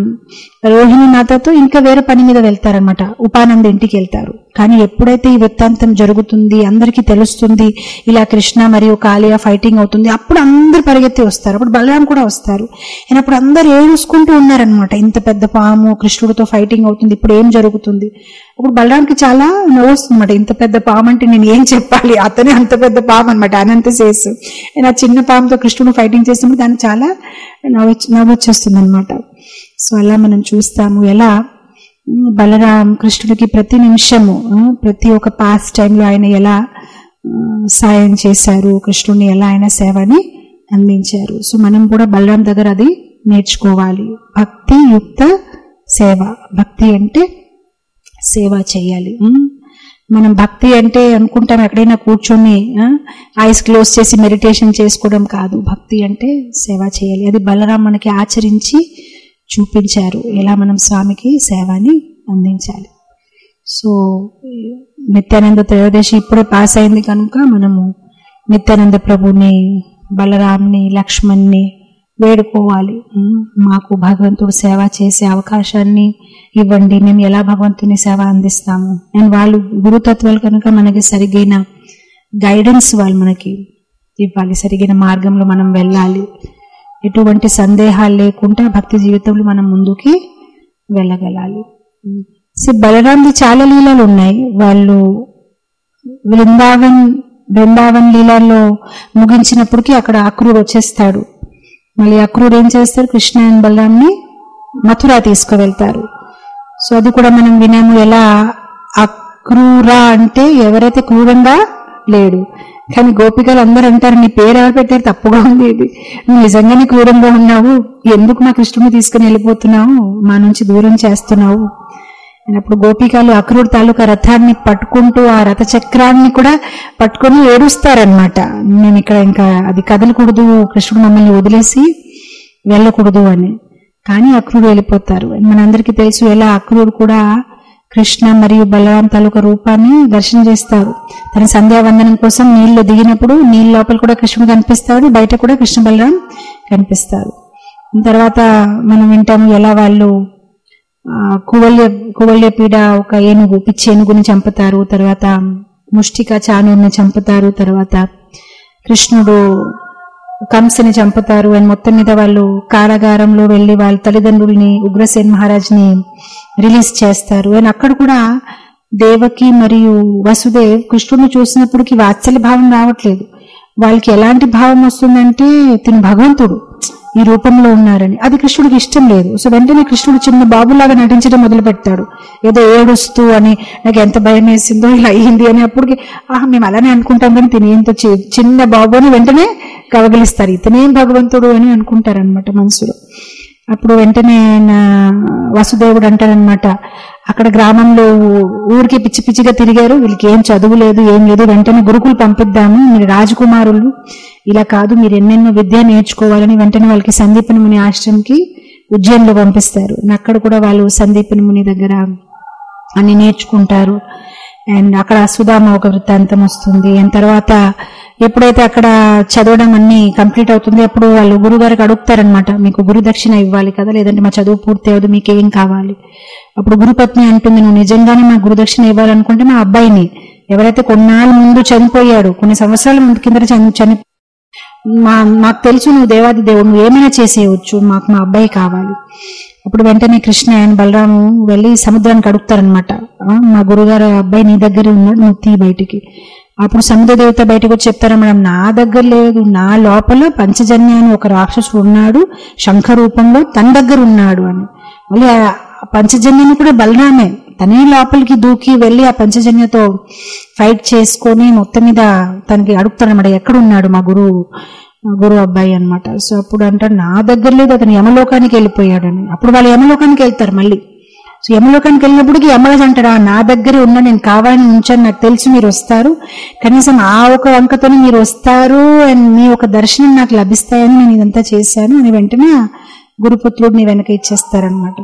Speaker 1: రోహిణి మాతతో ఇంకా వేరే పని మీద వెళ్తారనమాట ఉపానంద ఇంటికి వెళ్తారు కానీ ఎప్పుడైతే ఈ వృత్తాంతం జరుగుతుంది అందరికీ తెలుస్తుంది ఇలా కృష్ణ మరియు కాళియా ఫైటింగ్ అవుతుంది అప్పుడు అందరు పరిగెత్తి వస్తారు అప్పుడు బలరాం కూడా వస్తారు ఆయన అప్పుడు అందరు ఏడుసుకుంటూ ఉన్నారనమాట ఇంత పెద్ద పాము కృష్ణుడితో ఫైటింగ్ అవుతుంది ఇప్పుడు ఏం జరుగుతుంది అప్పుడు బలరాంకి చాలా నవ్వుస్తుంది అనమాట ఇంత పెద్ద పాము అంటే నేను ఏం చెప్పాలి అతనే అంత పెద్ద పాము అనమాట అనంత శేష్ ఆయన ఆ చిన్న పాముతో కృష్ణుడు ఫైటింగ్ చేస్తున్నప్పుడు దానికి చాలా నవ్వు నవ్వొచ్చేస్తుంది అనమాట సో అలా మనం చూస్తాము ఎలా ఉమ్, బలరాం కృష్ణుడికి ప్రతి నిమిషము ఆ, ప్రతి ఒక్క పాస్ టైంలో ఆయన ఎలా ఉమ్, సాయం చేశారు కృష్ణుడిని ఎలా ఆయన సేవని అందించారు సో మనం కూడా బలరాం దగ్గర అది నేర్చుకోవాలి భక్తి యుక్త సేవ భక్తి అంటే సేవ చేయాలి ఉమ్. మనం భక్తి అంటే అనుకుంటాం ఎక్కడైనా కూర్చొని ఐస్ క్లోజ్ చేసి మెడిటేషన్ చేసుకోవడం కాదు భక్తి అంటే సేవ చేయాలి అది బలరాం మనకి ఆచరించి చూపించారు ఎలా మనం స్వామికి సేవని అందించాలి సో నిత్యానంద త్రయోదశి ఇప్పుడే పాస్ అయింది కనుక మనము నిత్యానంద ప్రభుని బలరాంని లక్ష్మణ్ని వేడుకోవాలి ఉమ్, మాకు భగవంతుడు సేవ చేసే అవకాశాన్ని ఇవ్వండి మేము ఎలా భగవంతుని సేవ అందిస్తాము అండ్ వాళ్ళు గురుతత్వాలు కనుక మనకి సరిగైన గైడెన్స్ వాళ్ళు మనకి ఇవ్వాలి సరిగైన మార్గంలో మనం వెళ్ళాలి ఎటువంటి సందేహాలు లేకుండా భక్తి జీవితంలో మనం ముందుకి వెళ్ళగలాలి సో బలరాంది చాలా లీలలు ఉన్నాయి వాళ్ళు బృందావన్ బృందావన్ లీలాల్లో ముగించినప్పటికీ అక్కడ అక్రూర్ వచ్చేస్తాడు మళ్ళీ అక్రూర్ ఏం చేస్తారు కృష్ణ అండ్ బలరాంని మథుర తీసుకువెళ్తారు సో అది కూడా మనం వినాము ఎలా అక్రూర అంటే ఎవరైతే క్రూరంగా లేడు కానీ గోపికలు అందరూ అంటారు నీ పేరు ఎవరు పెట్టారు తప్పుగా ఉంది ఇది నువ్వు నిజంగానే క్రూరంగా ఉన్నావు ఎందుకు మా కృష్ణుని తీసుకుని వెళ్ళిపోతున్నావు మా నుంచి దూరం చేస్తున్నావు అని అప్పుడు గోపికలు అక్రూర్ తాలూకా రథాన్ని పట్టుకుంటూ ఆ రథ చక్రాన్ని కూడా పట్టుకొని ఏడుస్తారనమాట నేను ఇక్కడ ఇంకా అది కదలకూడదు కృష్ణుడు మమ్మల్ని వదిలేసి వెళ్ళకూడదు అని కానీ అక్రూరు వెళ్ళిపోతారు మనందరికీ తెలుసు ఎలా అక్రూరు కూడా కృష్ణ మరియు బలరాం తాలూకా రూపాన్ని దర్శనం చేస్తారు తన సంధ్యావందనం కోసం నీళ్లు దిగినప్పుడు నీళ్ళ లోపల కూడా కృష్ణుడు కనిపిస్తాడు బయట కూడా కృష్ణ బలరాం కనిపిస్తారు తర్వాత మనం వింటాము ఎలా వాళ్ళు ఆ, కువల్య కువల్య పీడ ఒక ఏనుగు పిచ్చి ఏనుగుని చంపుతారు తర్వాత ముష్టిక చానుని చంపుతారు తర్వాత కృష్ణుడు కంసని చంపుతారు అని మొత్తం మీద వాళ్ళు కారాగారంలో వెళ్లి వాళ్ళ తల్లిదండ్రుల్ని ఉగ్రసేన్ మహారాజ్ని రిలీజ్ చేస్తారు అండ్ అక్కడ కూడా దేవకి మరియు వసుదేవ్ కృష్ణుడిని చూసినప్పటికి వాత్సల్య భావం రావట్లేదు వాళ్ళకి ఎలాంటి భావం వస్తుందంటే తిను భగవంతుడు ఈ రూపంలో ఉన్నారని అది కృష్ణుడికి ఇష్టం లేదు సో వెంటనే కృష్ణుడు చిన్న బాబులాగా నటించడం మొదలు పెడతాడు ఏదో ఏడుస్తూ అని నాకు ఎంత భయం వేసిందో ఇలా అయ్యింది అని అప్పటికి ఆహా మేము అలానే అనుకుంటాం కానీ తిని ఇంత చి- చిన్న బాబు అని వెంటనే కవగలిస్తారు ఇతనేం భగవంతుడు అని అనుకుంటారు అనమాట మనసులో అప్పుడు వెంటనే నా వసుదేవుడు అంటారనమాట అక్కడ గ్రామంలో ఊరికి పిచ్చి పిచ్చిగా తిరిగారు వీళ్ళకి ఏం చదువు లేదు ఏం లేదు వెంటనే గురుకులు పంపిద్దాము మీరు రాజకుమారులు ఇలా కాదు మీరు ఎన్నెన్నో విద్య నేర్చుకోవాలని వెంటనే వాళ్ళకి సందీపని ముని ఆశ్రమంకి ఉజ్జయిన్లో పంపిస్తారు అక్కడ కూడా వాళ్ళు సందీపని ముని దగ్గర అన్ని నేర్చుకుంటారు అండ్ అక్కడ సుధామ ఒక వృత్తాంతం వస్తుంది అండ్ తర్వాత ఎప్పుడైతే అక్కడ చదవడం అన్ని కంప్లీట్ అవుతుంది అప్పుడు వాళ్ళు గురువు గారికి అడుగుతారనమాట మీకు గురు దక్షిణ ఇవ్వాలి కదా లేదంటే మా చదువు పూర్తి అవ్వదు మీకు ఏం కావాలి అప్పుడు గురుపత్ని అంటుంది నువ్వు నిజంగానే మా గురు దక్షిణ ఇవ్వాలనుకుంటే మా అబ్బాయిని ఎవరైతే కొన్నాళ్ళ ముందు చనిపోయాడు కొన్ని సంవత్సరాల ముందు కింద చని చని మా మాకు తెలుసు నువ్వు దేవాది దేవుడు నువ్వు ఏమైనా చేసేయవచ్చు మాకు మా అబ్బాయి కావాలి అప్పుడు వెంటనే కృష్ణ అండ్ బలరాము వెళ్ళి సముద్రానికి అడుగుతారనమాట మా గురుగారు అబ్బాయి నీ దగ్గర ఉన్నాడు నువ్వు తీ బయటికి అప్పుడు సముద్ర దేవత బయటకు వచ్చి చెప్తారా మేడం నా దగ్గర లేదు నా లోపల పంచజన్య అని ఒక రాక్షసుడు ఉన్నాడు శంఖ రూపంలో తన దగ్గర ఉన్నాడు అని మళ్ళీ ఆ పంచజన్యని కూడా బలరామే తనే లోపలికి దూకి వెళ్ళి ఆ పంచజన్యతో ఫైట్ చేసుకొని మొత్తం మీద తనకి అడుగుతాడనమాట ఎక్కడున్నాడు మా గురువు మా గురువు అబ్బాయి అన్నమాట సో అప్పుడు అంటాడు నా దగ్గర లేదు అతను యమలోకానికి వెళ్ళిపోయాడని అప్పుడు వాళ్ళు యమలోకానికి వెళ్తారు మళ్ళీ సో యమలోకానికి వెళ్ళినప్పటికీ యమరాజు అంటాడు "ఆ, నా దగ్గరే ఉన్నా నేను కావాలని ఉంచాను నాకు తెలుసు మీరు వస్తారు కనీసం ఆ ఒక వంకతోనే మీరు వస్తారు అండ్ మీ ఒక దర్శనం నాకు లభిస్తాయని నేను ఇదంతా చేశాను అని వెంటనే ఆ గురుపుత్రుడిని వెనక ఇచ్చేస్తారనమాట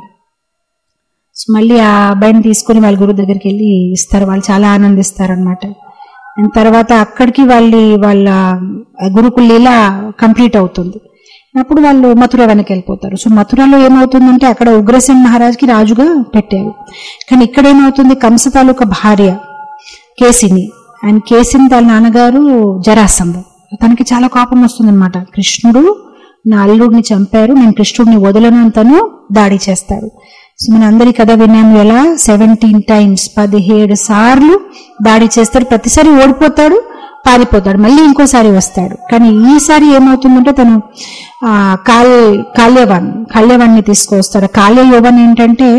Speaker 1: సో మళ్ళీ ఆ అబ్బాయిని తీసుకుని వాళ్ళ గురువు దగ్గరికి వెళ్ళి ఇస్తారు వాళ్ళు చాలా ఆనందిస్తారనమాట అండ్ తర్వాత అక్కడికి వాళ్ళ వాళ్ళ గురుకుల లీల కంప్లీట్ అవుతుంది అప్పుడు వాళ్ళు మథుర వెనక్కి వెళ్ళిపోతారు సో మథురలో ఏమవుతుందంటే అక్కడ ఉగ్రసేన్ మహారాజ్కి రాజుగా పెట్టారు కానీ ఇక్కడ ఏమవుతుంది కంస తాలూకా భార్య కేసిని అండ్ కేసిని తన నాన్నగారు జరాసంధ తనకి చాలా కోపం వస్తుందన్నమాట కృష్ణుడు నా అల్లుడిని చంపారు నేను కృష్ణుడిని వదలను అని తను దాడి చేస్తాడు సో మన అందరి కథ విన్నాము ఎలా సెవెంటీన్ టైమ్స్ పదిహేడు సార్లు దాడి చేస్తాడు ప్రతిసారి ఓడిపోతాడు పారిపోతాడు మళ్ళీ ఇంకోసారి వస్తాడు కానీ ఈసారి ఏమవుతుందంటే తను ఆ కాల్ కాల్యవాన్ కాల్యవాన్ని తీసుకొస్తాడు కాల్య యోవన్ ఏంటంటే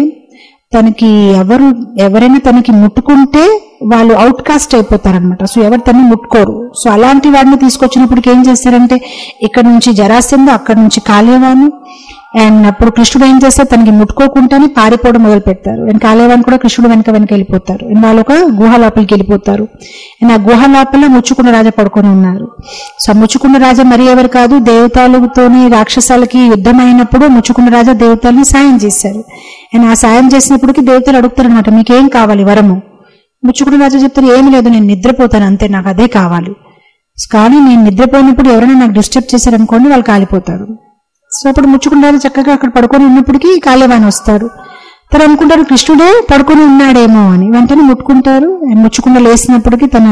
Speaker 1: తనకి ఎవరు ఎవరైనా తనకి ముట్టుకుంటే వాళ్ళు అవుట్ కాస్ట్ అయిపోతారనమాట సో ఎవరు తనని ముట్టుకోరు సో అలాంటి వాడిని తీసుకొచ్చినప్పటికి ఏం చేస్తారంటే ఇక్కడ నుంచి జరాసింద అక్కడ నుంచి కాలేవాను అండ్ అప్పుడు కృష్ణుడు ఏం చేస్తారు తనకి ముట్టుకోకుండానే పారిపోవడం మొదలు పెడతారు అండ్ కాలేవాన్ కూడా కృష్ణుడు వెనక వెనక వెళ్ళిపోతారు అండ్ వాళ్ళు ఒక గుహ లోపలికి వెళ్ళిపోతారు అండ్ ఆ గుహ లోపల ముచ్చుకున్న రాజా పడుకొని ఉన్నారు సో ఆ ముచ్చుకున్న రాజా మరి ఎవరు కాదు దేవతలతోని రాక్షసాలకి యుద్ధం అయినప్పుడు ముచ్చుకున్న రాజా దేవతల్ని సాయం చేశారు అండ్ ఆ సాయం చేసినప్పటికీ దేవతలు అడుగుతారు అనమాట మీకేం కావాలి వరము ముచ్చుకున్న రాజా చెప్తారు ఏమి లేదు నేను నిద్రపోతాను అంతే నాకు అదే కావాలి కానీ నేను నిద్రపోయినప్పుడు ఎవరైనా నాకు డిస్టర్బ్ చేశారనుకోండి వాళ్ళు కాలిపోతారు సో అప్పుడు ముచ్చుకున్న రాజు చక్కగా అక్కడ పడుకొని ఉన్నప్పటికీ కాలేవాని వస్తాడు తను అనుకుంటారు కృష్ణుడే పడుకొని ఉన్నాడేమో అని వెంటనే ముట్టుకుంటారు అండ్ ముచ్చుకుండ లేసినప్పటికీ తన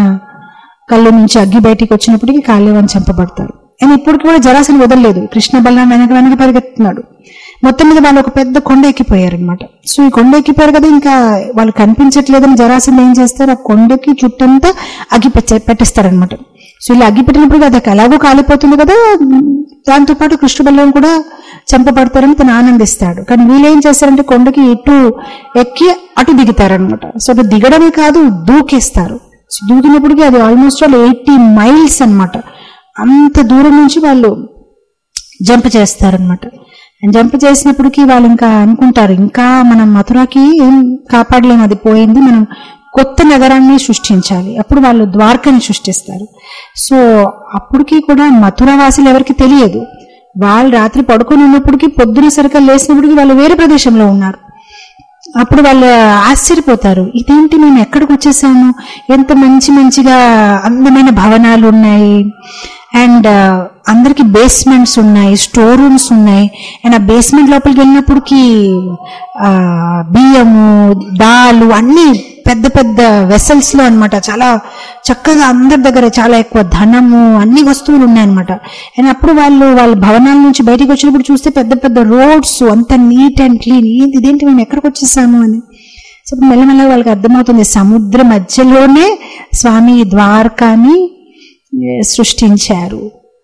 Speaker 1: కళ్ళు నుంచి అగ్గి బయటికి వచ్చినప్పటికీ కాలేవాని చంపబడతారు అండ్ ఇప్పటికి కూడా జరాసని వదలలేదు కృష్ణ బలరాం వెనక వెనక పరిగెత్తున్నాడు మొత్తం మీద వాళ్ళు ఒక పెద్ద కొండ ఎక్కిపోయారు అనమాట సో ఈ కొండ ఎక్కిపోయారు కదా ఇంకా వాళ్ళు కనిపించట్లేదని జరాసంలో ఏం చేస్తారు ఆ కొండకి చుట్టంతా అగ్గి పెట్టే పెట్టేస్తారనమాట సో ఇలా అగ్గి పెట్టినప్పుడు అది ఎలాగో కాలిపోతుంది కదా దాంతో పాటు కృష్ణ బలరాం కూడా చంపబడతారని తను ఆనందిస్తాడు కానీ వీళ్ళు ఏం చేస్తారంటే కొండకి ఇటు ఎక్కి అటు దిగుతారనమాట సో అటు దిగడమే కాదు దూకేస్తారు సో దూకినప్పటికీ అది ఆల్మోస్ట్ వాళ్ళు ఎయిటీ మైల్స్ అన్నమాట అంత దూరం నుంచి వాళ్ళు జంప్ చేస్తారనమాట జంప్ చేసినప్పటికీ వాళ్ళు ఇంకా అనుకుంటారు ఇంకా మనం మథురాకి ఏం కాపాడలేము అది పోయింది మనం కొత్త నగరాన్ని సృష్టించాలి అప్పుడు వాళ్ళు ద్వారకని సృష్టిస్తారు సో అప్పటికి కూడా మథుర వాసులు ఎవరికి తెలియదు వాళ్ళు రాత్రి పడుకొని ఉన్నప్పటికీ పొద్దున సరిగ్గా లేసినప్పటికీ వాళ్ళు వేరే ప్రదేశంలో ఉన్నారు అప్పుడు వాళ్ళు ఆశ్చర్యపోతారు ఇదేంటి మేము ఎక్కడికి వచ్చేసాము ఎంత మంచి మంచిగా అందమైన భవనాలు ఉన్నాయి అండ్ అందరికి బేస్మెంట్స్ ఉన్నాయి స్టోర్ రూమ్స్ ఉన్నాయి అండ్ ఆ బేస్మెంట్ లోపలికి వెళ్ళినప్పటికి ఆ, బియ్యము దాలు అన్ని పెద్ద పెద్ద వెసల్స్ లో అన్నమాట చాలా చక్కగా అందరి దగ్గర చాలా ఎక్కువ ధనము అన్ని వస్తువులు ఉన్నాయన్నమాట అండ్ అప్పుడు వాళ్ళు వాళ్ళ భవనాల నుంచి బయటికి వచ్చినప్పుడు చూస్తే పెద్ద పెద్ద రోడ్స్ అంత నీట్ అండ్ క్లీన్ ఏంటి ఇదేంటి మేము ఎక్కడికి వచ్చేసాము అని సో అప్పుడు మెల్లమెల్లగా వాళ్ళకి అర్థమవుతుంది సముద్ర మధ్యలోనే స్వామి ఈ ద్వారకాని ఏ, సృష్టించారు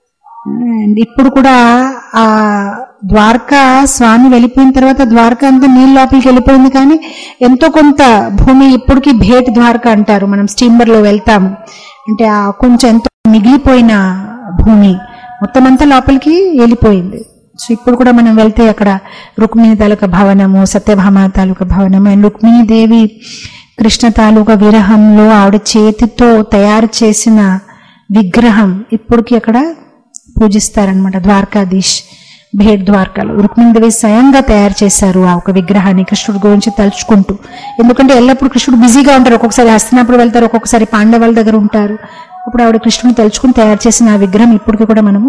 Speaker 1: అండ్ ఇప్పుడు కూడా ఆ ద్వారకా స్వామి వెళ్ళిపోయిన తర్వాత ద్వారకా అంతా నీళ్ళ లోపలికి వెళ్ళిపోయింది కానీ ఎంతో కొంత భూమి ఇప్పటికీ భేట్ ద్వారకా అంటారు మనం స్టీమర్ లో వెళ్తాము అంటే ఆ కొంచెం ఎంతో మిగిలిపోయిన భూమి మొత్తం అంతా లోపలికి వెళ్ళిపోయింది సో ఇప్పుడు కూడా మనం వెళ్తే అక్కడ రుక్మిణి తాలూకా భవనము సత్యభామ తాలూకా భవనము అండ్ రుక్మిణి దేవి కృష్ణ తాలూకా విరహంలో ఆవిడ చేతితో తయారు చేసిన విగ్రహం ఇప్పటికి అక్కడ పూజిస్తారనమాట ద్వారకాధీష్ భేట్ ద్వారకాలో రుక్మిణీదేవి స్వయంగా తయారు చేశారు ఆ ఒక విగ్రహాన్ని కృష్ణుడి గురించి తలుచుకుంటూ ఎందుకంటే ఎల్లప్పుడూ కృష్ణుడు బిజీగా ఉంటారు ఒక్కొక్కసారి హస్తినప్పుడు వెళ్తారు ఒక్కొక్కసారి పాండవాల దగ్గర ఉంటారు అప్పుడు ఆవిడ కృష్ణుని తలుచుకుని తయారు చేసిన ఆ విగ్రహం ఇప్పటికీ కూడా మనము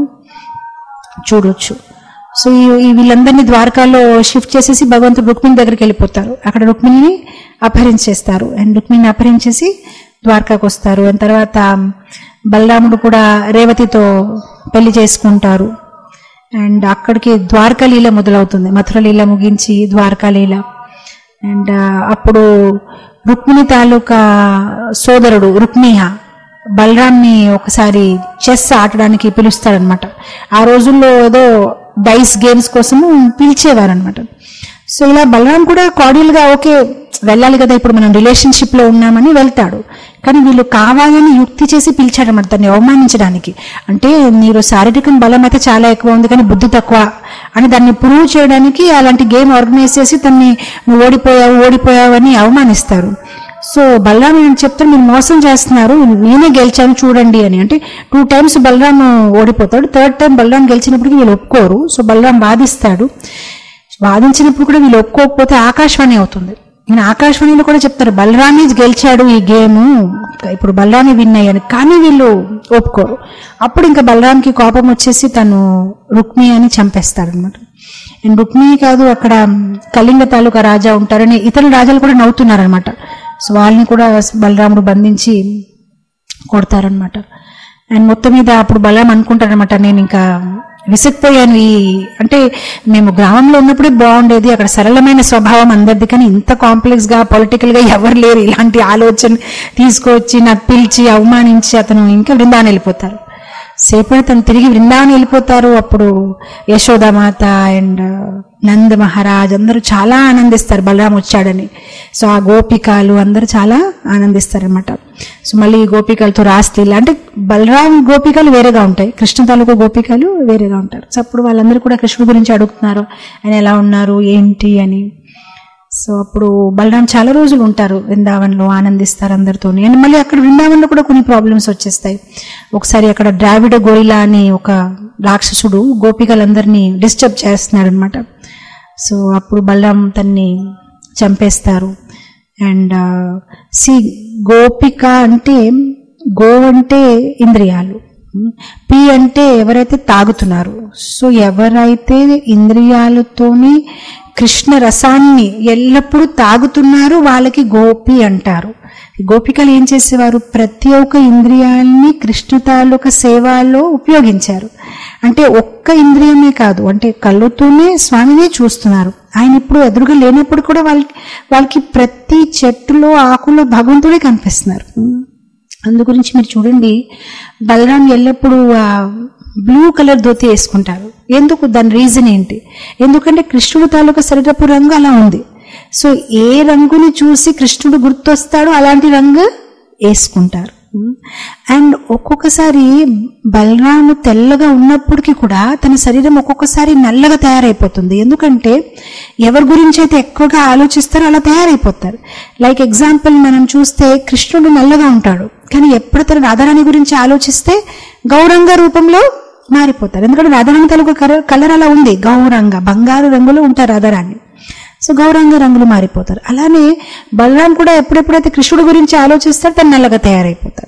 Speaker 1: చూడొచ్చు సో ఈ ఈ వీళ్ళందరినీ ద్వారకాలో షిఫ్ట్ చేసేసి భగవంతుడు రుక్మిణి దగ్గరికి వెళ్ళిపోతారు అక్కడ రుక్మిణిని అపహరించేస్తారు అండ్ రుక్మిణిని అపహరించేసి ద్వారకాకు వస్తారు అండ్ తర్వాత బలరాముడు కూడా రేవతితో పెళ్లి చేసుకుంటారు అండ్ అక్కడికి ద్వారకా లీల మొదలవుతుంది మథుర లీల ముగించి ద్వారకా లీల అండ్ అప్పుడు రుక్మిణి తాలూకా సోదరుడు రుక్మిహ బలరాంని ఒకసారి చెస్ ఆడడానికి పిలుస్తాడనమాట ఆ రోజుల్లో ఏదో డైస్ గేమ్స్ కోసము పిలిచేవారనమాట సో ఇలా బలరాం కూడా cordial గా ఓకే వెళ్ళాలి కదా ఇప్పుడు మనం రిలేషన్షిప్ లో ఉన్నామని వెళ్తాడు కానీ వీళ్ళు కావాలని యుక్తి చేసి పిలిచాడనమాట దాన్ని అవమానించడానికి అంటే నీరు శారీరక బలం అయితే చాలా ఎక్కువ ఉంది కానీ బుద్ధి తక్కువ అని దాన్ని ప్రూవ్ చేయడానికి అలాంటి గేమ్ ఆర్గనైజ్ చేసి తన్ని నువ్వు ఓడిపోయావు ఓడిపోయావు అని అవమానిస్తారు సో బలరాం ఏం చెప్తారు మీరు మోసం చేస్తున్నారు నేనే గెలిచాను చూడండి అని అంటే టూ టైమ్స్ బలరాం ఓడిపోతాడు థర్డ్ టైం బలరాం గెలిచినప్పటికీ వీళ్ళు ఒప్పుకోరు సో బలరాం వాదిస్తాడు వాదించినప్పుడు కూడా వీళ్ళు ఒప్పుకోకపోతే ఆకాశవాణి అవుతుంది నేను ఆకాశవాణిలో కూడా చెప్తారు బలరామి గెలిచాడు ఈ గేమ్ ఇప్పుడు బలరామి విన్ అయ్యాను కానీ వీళ్ళు ఒప్పుకోరు అప్పుడు ఇంకా బలరాంకి కోపం వచ్చేసి తను రుక్మి అని చంపేస్తాడు అనమాట అండ్ రుక్మి కాదు అక్కడ కళింగ తాలూకా రాజా ఉంటారని ఇతర రాజాలు కూడా నవ్వుతున్నారనమాట సో వాళ్ళని కూడా బలరాముడు బంధించి కొడతారనమాట అండ్ మొత్తం మీద అప్పుడు బలం అనుకుంటారనమాట నేను ఇంకా విసిగిపోయాను ఈ అంటే మేము గ్రామంలో ఉన్నప్పుడే బాగుండేది అక్కడ సరళమైన స్వభావం అందరిది కానీ ఇంత కాంప్లెక్స్ గా పొలిటికల్ గా ఎవరు లేరు ఇలాంటి ఆలోచన తీసుకొచ్చి నాకు పిలిచి అవమానించి అతను ఇంకా బృందావనం వెళ్ళిపోతారు సేపు తను తిరిగి బృందావనం వెళ్ళిపోతారు అప్పుడు యశోదామాత అండ్ నంద మహారాజ్ అందరూ చాలా ఆనందిస్తారు బలరాం వచ్చాడని సో ఆ గోపికలు అందరూ చాలా ఆనందిస్తారు అనమాట సో మళ్ళీ ఈ గోపికలతో రాస్తీలు అంటే బలరాం గోపికలు వేరేగా ఉంటాయి కృష్ణ తాలూకు గోపికలు వేరేగా ఉంటారు సో అప్పుడు వాళ్ళందరూ కూడా కృష్ణుడి గురించి అడుగుతున్నారు ఆయన ఎలా ఉన్నారు ఏంటి అని సో అప్పుడు బలరాం చాలా రోజులు ఉంటారు వృందావన్లో ఆనందిస్తారు అందరితో అండ్ మళ్ళీ అక్కడ వృందావన్లో కూడా కొన్ని ప్రాబ్లమ్స్ వచ్చేస్తాయి ఒకసారి అక్కడ ద్రావిడ గోరిలా అని ఒక రాక్షసుడు గోపికలందరినీ డిస్టర్బ్ చేస్తున్నాడు అనమాట సో అప్పుడు బలరాం తన్ని చంపేస్తారు అండ్ సి గోపిక అంటే గో అంటే ఇంద్రియాలు పి అంటే ఎవరైతే తాగుతున్నారు సో ఎవరైతే ఇంద్రియాలతోని కృష్ణ రసాన్ని ఎల్లప్పుడూ తాగుతున్నారో వాళ్ళకి గోపి అంటారు ఈ గోపికలు ఏం చేసేవారు ప్రతి ఒక్క ఇంద్రియాల్ని కృష్ణ తాలూకా సేవలో ఉపయోగించారు అంటే ఒక్క ఇంద్రియమే కాదు అంటే కళ్ళుతోనే స్వామినే చూస్తున్నారు ఆయన ఇప్పుడు ఎదురుగా లేనప్పుడు కూడా వాళ్ళకి వాళ్ళకి ప్రతి చెట్టులో ఆకులో భగవంతుడే కనిపిస్తున్నారు అందు గురించి మీరు చూడండి బలరాం ఎల్లప్పుడూ ఆ బ్లూ కలర్ ధోతి వేసుకుంటారు ఎందుకు దాని రీజన్ ఏంటి ఎందుకంటే కృష్ణుడు తాలూకా శరీరపు రంగు అలా ఉంది సో ఏ రంగుని చూసి కృష్ణుడు గుర్తొస్తాడో అలాంటి రంగు వేసుకుంటారు అండ్ ఒక్కొక్కసారి బలరాము తెల్లగా ఉన్నప్పటికీ కూడా తన శరీరం ఒక్కొక్కసారి నల్లగా తయారైపోతుంది ఎందుకంటే ఎవరి గురించి అయితే ఎక్కువగా ఆలోచిస్తారో అలా తయారైపోతారు లైక్ ఎగ్జాంపుల్ మనం చూస్తే కృష్ణుడు నల్లగా ఉంటాడు కానీ ఎప్పుడు తన రాధారాణి గురించి ఆలోచిస్తే గౌరంగ రూపంలో మారిపోతారు ఎందుకంటే రాధారాణి తాలూకు కలర్ అలా ఉంది గౌరంగ బంగారు రంగులో ఉంటారు రాధారాణి సో గౌరంగ రంగులు మారిపోతారు అలానే బలరాం కూడా ఎప్పుడెప్పుడైతే కృష్ణుడు గురించి ఆలోచిస్తాడు తను నల్లగా తయారైపోతాడు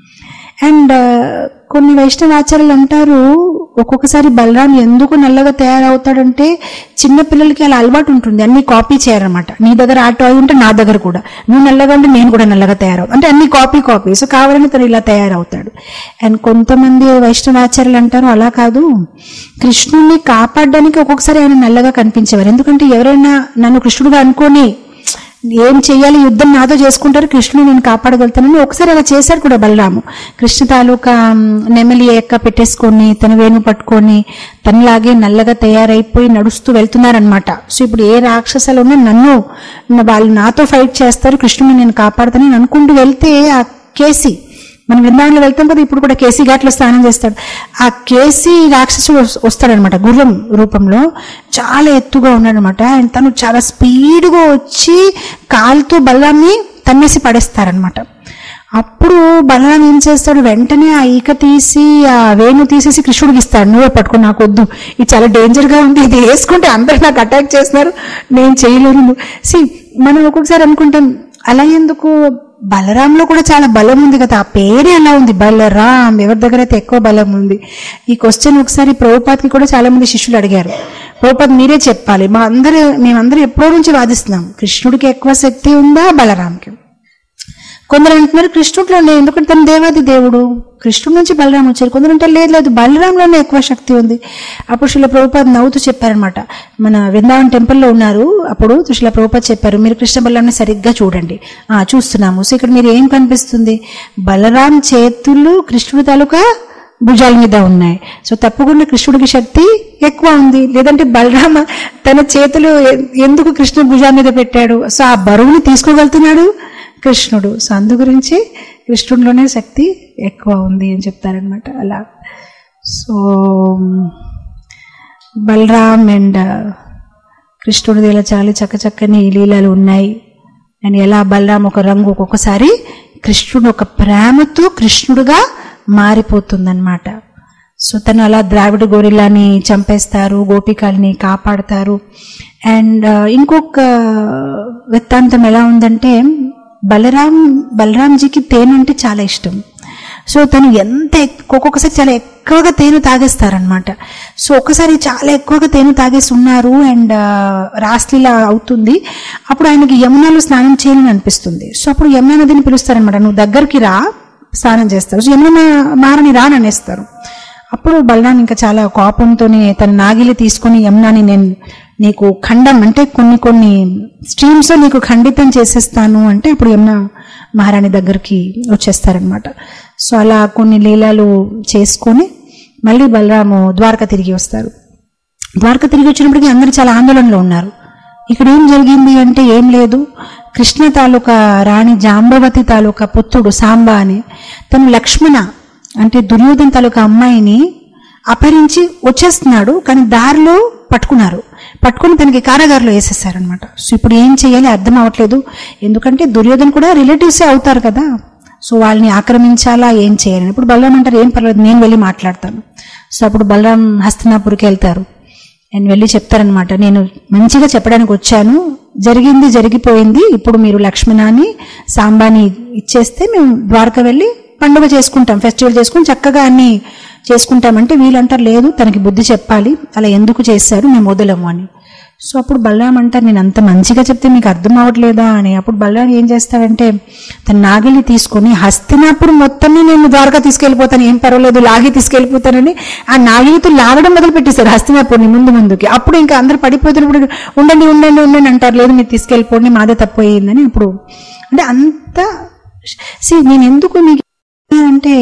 Speaker 1: అండ్ కొన్ని వైష్ణవ ఆచార్యులు అంటారు ఒక్కొక్కసారి బలరాం ఎందుకు నల్లగా తయారవుతాడంటే చిన్న పిల్లలకి అలా అలవాటు ఉంటుంది అన్ని కాపీ చేయరనమాట నీ దగ్గర ఆ టాయ్ ఉంటే నా దగ్గర కూడా నువ్వు నల్లగా ఉంటే నేను కూడా నల్లగా తయారవు అంటే అన్ని కాపీ కాపీ సో కావాలని తను ఇలా తయారవుతాడు అండ్ కొంతమంది వైష్ణవాచార్యులు అంటారు అలా కాదు కృష్ణుడిని కాపాడడానికి ఒక్కొక్కసారి ఆయన నల్లగా కనిపించేవారు ఎందుకంటే ఎవరైనా నన్ను కృష్ణుడుగా అనుకొని ఏం చెయ్యాలి యుద్ధం నాతో చేసుకుంటారు కృష్ణుడు నేను కాపాడగలుగుతానని ఒకసారి అలా చేశాడు కూడా బలరాము కృష్ణ తాలూకా నెమలి ఎక్క పెట్టేసుకొని తన వేణు పట్టుకొని తనలాగే నల్లగా తయారైపోయి నడుస్తూ వెళ్తున్నారనమాట సో ఇప్పుడు ఏ రాక్షసాలు ఉన్నా నన్ను వాళ్ళు నాతో ఫైట్ చేస్తారు కృష్ణుని నేను కాపాడుతానని అనుకుంటూ వెళ్తే ఆ కేసి మనం వృందావనంలో వెళ్తాం కదా ఇప్పుడు కూడా కేసీ ఘాట్లో స్నానం చేస్తాడు ఆ కేసీ రాక్షసుడు వస్తాడనమాట గుర్రం రూపంలో చాలా ఎత్తుగా ఉన్నాడనమాట అండ్ తను చాలా స్పీడ్గా వచ్చి కాలుతో బల్లాన్ని తన్నేసి పడేస్తారనమాట అప్పుడు బలరాం ఏం చేస్తాడు వెంటనే ఆ ఈక తీసి ఆ వేణు తీసేసి కృష్ణుడికి ఇస్తాడు నువ్వే పట్టుకుని నాకు వద్దు ఇది చాలా డేంజర్ గా ఉంది ఇది వేసుకుంటే అందరు నాకు అటాక్ చేస్తున్నారు నేను చేయలేను సి మనం ఒక్కొక్కసారి అనుకుంటాం అలా ఎందుకు బలరాంలో కూడా చాలా బలం ఉంది కదా ఆ పేరే అలా ఉంది బలరాం ఎవరి దగ్గర అయితే ఎక్కువ బలం ఉంది ఈ క్వశ్చన్ ఒకసారి ప్రభుపాత్కి కూడా చాలా మంది శిష్యులు అడిగారు ప్రభుపాద్ మీరే చెప్పాలి మా అందరూ మేమందరం ఎప్పుడో నుంచి వాదిస్తున్నాం కృష్ణుడికి ఎక్కువ శక్తి ఉందా బలరాంకి కొందరు అంటున్నారు కృష్ణుడిలోనే ఎందుకంటే తను దేవాది దేవుడు కృష్ణుడి నుంచి బలరాం వచ్చారు కొందరు అంటే లేదు లేదు బలరాంలోనే ఎక్కువ శక్తి ఉంది అప్పుడు శిల ప్రభుపాద్ నవ్వుతూ చెప్పారనమాట మన వృందావన్ టెంపుల్లో ఉన్నారు అప్పుడు శిల ప్రభుపాద్ చెప్పారు మీరు కృష్ణ బలరాంని సరిగ్గా చూడండి ఆ చూస్తున్నాము సో ఇక్కడ మీరు ఏం కనిపిస్తుంది బలరాం చేతులు కృష్ణుడి తాలూకా భుజాల మీద ఉన్నాయి సో తప్పకుండా కృష్ణుడికి శక్తి ఎక్కువ ఉంది లేదంటే బలరామ తన చేతులు ఎ- ఎందుకు కృష్ణుడు భుజాల మీద పెట్టాడు సో ఆ బరువుని తీసుకోగలుగుతున్నాడు కృష్ణుడు సో అందు గురించి కృష్ణుడిలోనే శక్తి ఎక్కువ ఉంది అని చెప్తారనమాట అలా సో బలరామ్ అండ్ కృష్ణుడి ఇలా చాలా చక్కచక్కని లీలలు ఉన్నాయి అండ్ ఎలా బలరాం ఒక రంగు ఒక్కొక్కసారి కృష్ణుడు ఒక ప్రేమతో కృష్ణుడుగా మారిపోతుందన్నమాట సో తను అలా ద్రావిడ గోరిల్లాని చంపేస్తారు గోపికల్ని కాపాడతారు అండ్ ఇంకొక వృత్తాంతం ఎలా ఉందంటే బలరాం బలరాంజీకి తేనె అంటే చాలా ఇష్టం సో తను ఎంత ఎక్- ఒక్కొక్కసారి చాలా ఎక్కువగా తేనె తాగేస్తారనమాట సో ఒకసారి చాలా ఎక్కువగా తేనె తాగేసి ఉన్నారు అండ్ రాస్లీల అవుతుంది అప్పుడు ఆయనకి యమునాలో స్నానం చేయాలని అనిపిస్తుంది సో అప్పుడు యమునా నదిని పిలుస్తారనమాట నువ్వు దగ్గరికి రా స్నానం చేస్తారు సో యమున మారని రాననేస్తారు అప్పుడు బలరాం ఇంకా చాలా కోపంతోనే తన నాగిలి తీసుకొని యమునాని నేను నీకు ఖండం అంటే కొన్ని కొన్ని స్ట్రీమ్స్ నీకు ఖండితం చేసేస్తాను అంటే అప్పుడు యమున మహారాణి దగ్గరికి వచ్చేస్తారనమాట సో అలా కొన్ని లీలాలు చేసుకొని మళ్ళీ బలరాము ద్వారక తిరిగి వస్తారు ద్వారక తిరిగి వచ్చినప్పటికీ అందరూ చాలా ఆందోళనలో ఉన్నారు ఇక్కడ ఏం జరిగింది అంటే ఏం లేదు కృష్ణ తాలూకా రాణి జాంబవతి తాలూకా పుత్రుడు సాంబ అని తను లక్ష్మణ అంటే దుర్యోధన తాలూకా అమ్మాయిని అపహరించి వచ్చేస్తున్నాడు కానీ దారిలో పట్టుకున్నారు పట్టుకుని తనకి కారాగారంలో వేసేసారనమాట సో ఇప్పుడు ఏం చేయాలి అర్థం అవ్వట్లేదు ఎందుకంటే దుర్యోధన కూడా రిలేటివ్సే అవుతారు కదా సో వాళ్ళని ఆక్రమించాలా ఏం చేయాలి ఇప్పుడు బలరాం అంటారు ఏం పర్లేదు నేను వెళ్ళి మాట్లాడతాను సో అప్పుడు బలరాం హస్తినాపూర్కి వెళ్తారు నేను వెళ్ళి చెప్తారనమాట నేను మంచిగా చెప్పడానికి వచ్చాను జరిగింది జరిగిపోయింది ఇప్పుడు మీరు లక్ష్మణాన్ని సాంబాని ఇచ్చేస్తే మేము ద్వారక వెళ్ళి పండుగ చేసుకుంటాం ఫెస్టివల్ చేసుకుని చక్కగా అన్ని చేసుకుంటామంటే వీళ్ళంటారు లేదు తనకి బుద్ధి చెప్పాలి అలా ఎందుకు చేశారు మేము వదలము అని సో అప్పుడు బలరాం అంటారు నేను అంత మంచిగా చెప్తే మీకు అర్థం అవ్వట్లేదా అని అప్పుడు బలరాం ఏం చేస్తాడంటే తన నాగిలి తీసుకొని హస్తినాపురం మొత్తాన్ని నేను ద్వారకా తీసుకెళ్ళిపోతాను ఏం పర్వాలేదు లాగి తీసుకెళ్ళిపోతానని ఆ నాగిలితో లాగడం మొదలు పెట్టేశారు హస్తినాపురిని ముందు ముందుకి అప్పుడు ఇంకా అందరు పడిపోతున్నప్పుడు ఉండండి ఉండండి ఉండండి అంటారు లేదు మీరు తీసుకెళ్ళిపోండి మాదే తప్పు అయ్యిందని అప్పుడు అంటే అంత సి నేను ఎందుకు మీకు అంటే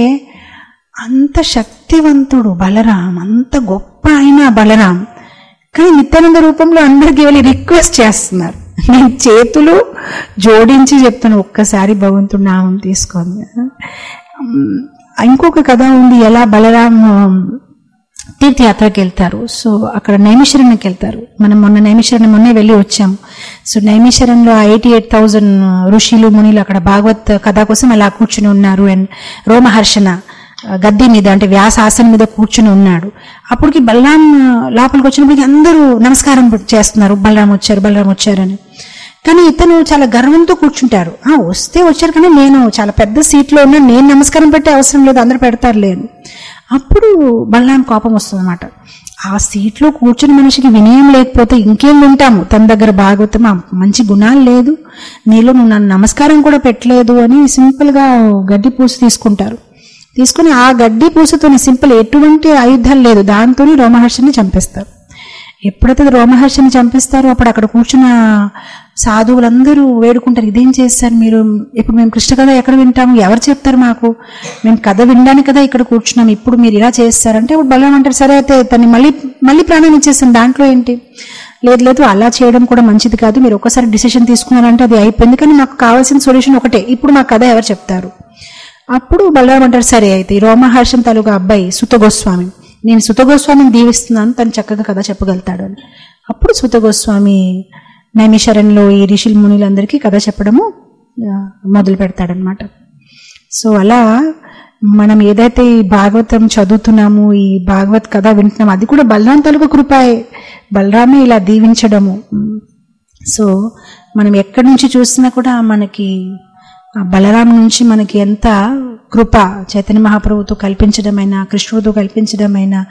Speaker 1: అంత శక్తివంతుడు బలరాం అంత గొప్ప అయిన బలరాం కానీ నిత్యానంద రూపంలో అందరికీ వెళ్ళి రిక్వెస్ట్ చేస్తున్నారు నేను చేతులు జోడించి చెప్తాను ఒక్కసారి భగవంతుడు నామం తీసుకోండి ఉమ్, ఇంకొక కథ ఉంది ఎలా బలరాం ఉమ్, తీర్థయాత్రకి వెళ్తారు సో అక్కడ నైమిషరణకి వెళ్తారు మనం మొన్న నైమిషరణి మొన్నే వెళ్ళి వచ్చాము సో నైమిషరణలో ఎయిటీ ఎయిట్ థౌజండ్ ఋషులు మునిలు అక్కడ భాగవత్ కథ కోసం అలా కూర్చుని ఉన్నారు అండ్ రోమహర్షణ ఆ, గద్దె మీద అంటే వ్యాసాసనం మీద కూర్చుని ఉన్నాడు అప్పటికి బలరాం ఆ, లోపలికి వచ్చినప్పటికి అందరూ నమస్కారం చేస్తున్నారు బలరాం వచ్చారు బలరాం వచ్చారని కానీ ఇతను చాలా గర్వంతో కూర్చుంటారు ఆ వస్తే వచ్చారు కానీ నేను చాలా పెద్ద సీట్లో ఉన్నా నేను నమస్కారం పెట్టే అవసరం లేదు అందరు పెడతారులే అని అప్పుడు బలరాం కోపం వస్తుంది ఆ సీట్లో కూర్చుని మనిషికి వినయం లేకపోతే ఇంకేం వింటాము తన దగ్గర భాగవతం ఆ మంచి గుణాలు లేదు నీలో నువ్వు నన్ను నమస్కారం కూడా పెట్టలేదు అని సింపుల్ గా గడ్డి పూసి తీసుకుంటారు తీసుకుని ఆ గడ్డి పూసతోని సింపుల్ ఎటువంటి ఆయుధాలు లేదు దాంతోని రోమహర్షిని చంపేస్తారు ఎప్పుడైతే రోమహర్షిని చంపేస్తారో అప్పుడు అక్కడ కూర్చున్న సాధువులందరూ వేడుకుంటారు ఇదేం చేస్తారు మీరు ఇప్పుడు మేము కృష్ణ కథ ఎక్కడ వింటాము ఎవరు చెప్తారు మాకు మేము కథ వినడానికి కదా ఇక్కడ కూర్చున్నాం ఇప్పుడు మీరు ఇలా చేస్తారంటే ఇప్పుడు బలం అంటారు సరే అయితే తన్ని మళ్ళీ మళ్ళీ ప్రాణం ఇచ్చేస్తాను దాంట్లో ఏంటి లేదు లేదు అలా చేయడం కూడా మంచిది కాదు మీరు ఒకసారి డిసిషన్ తీసుకున్నారంటే అది అయిపోయింది కానీ మాకు కావాల్సిన సొల్యూషన్ ఒకటే ఇప్పుడు మా కథ ఎవరు చెప్తారు అప్పుడు బలరాం అంటారు సరే అయితే ఈ రోమహర్షం తాలూకా అబ్బాయి సుత గోస్వామి నేను సుత గోస్వామిని దీవిస్తున్నాను తను చక్కగా కథ చెప్పగలుగుతాడు అని అప్పుడు సుత గోస్వామి నైమిషరణలో ఈ ఋషుల మునులందరికీ కథ చెప్పడము ఆ, మొదలు పెడతాడనమాట సో అలా మనం ఏదైతే ఈ భాగవతం చదువుతున్నాము ఈ భాగవత్ కథ వింటున్నాము అది కూడా బలరాం తాలూకా కృపాయే బలరామే ఇలా దీవించడము సో మనం ఎక్కడి నుంచి చూసినా కూడా మనకి ఆ బలరాం నుంచి మనకి ఎంత కృప చైతన్య మహాప్రభుతో కల్పించడమైనా కృష్ణుడితో కల్పించడమైనా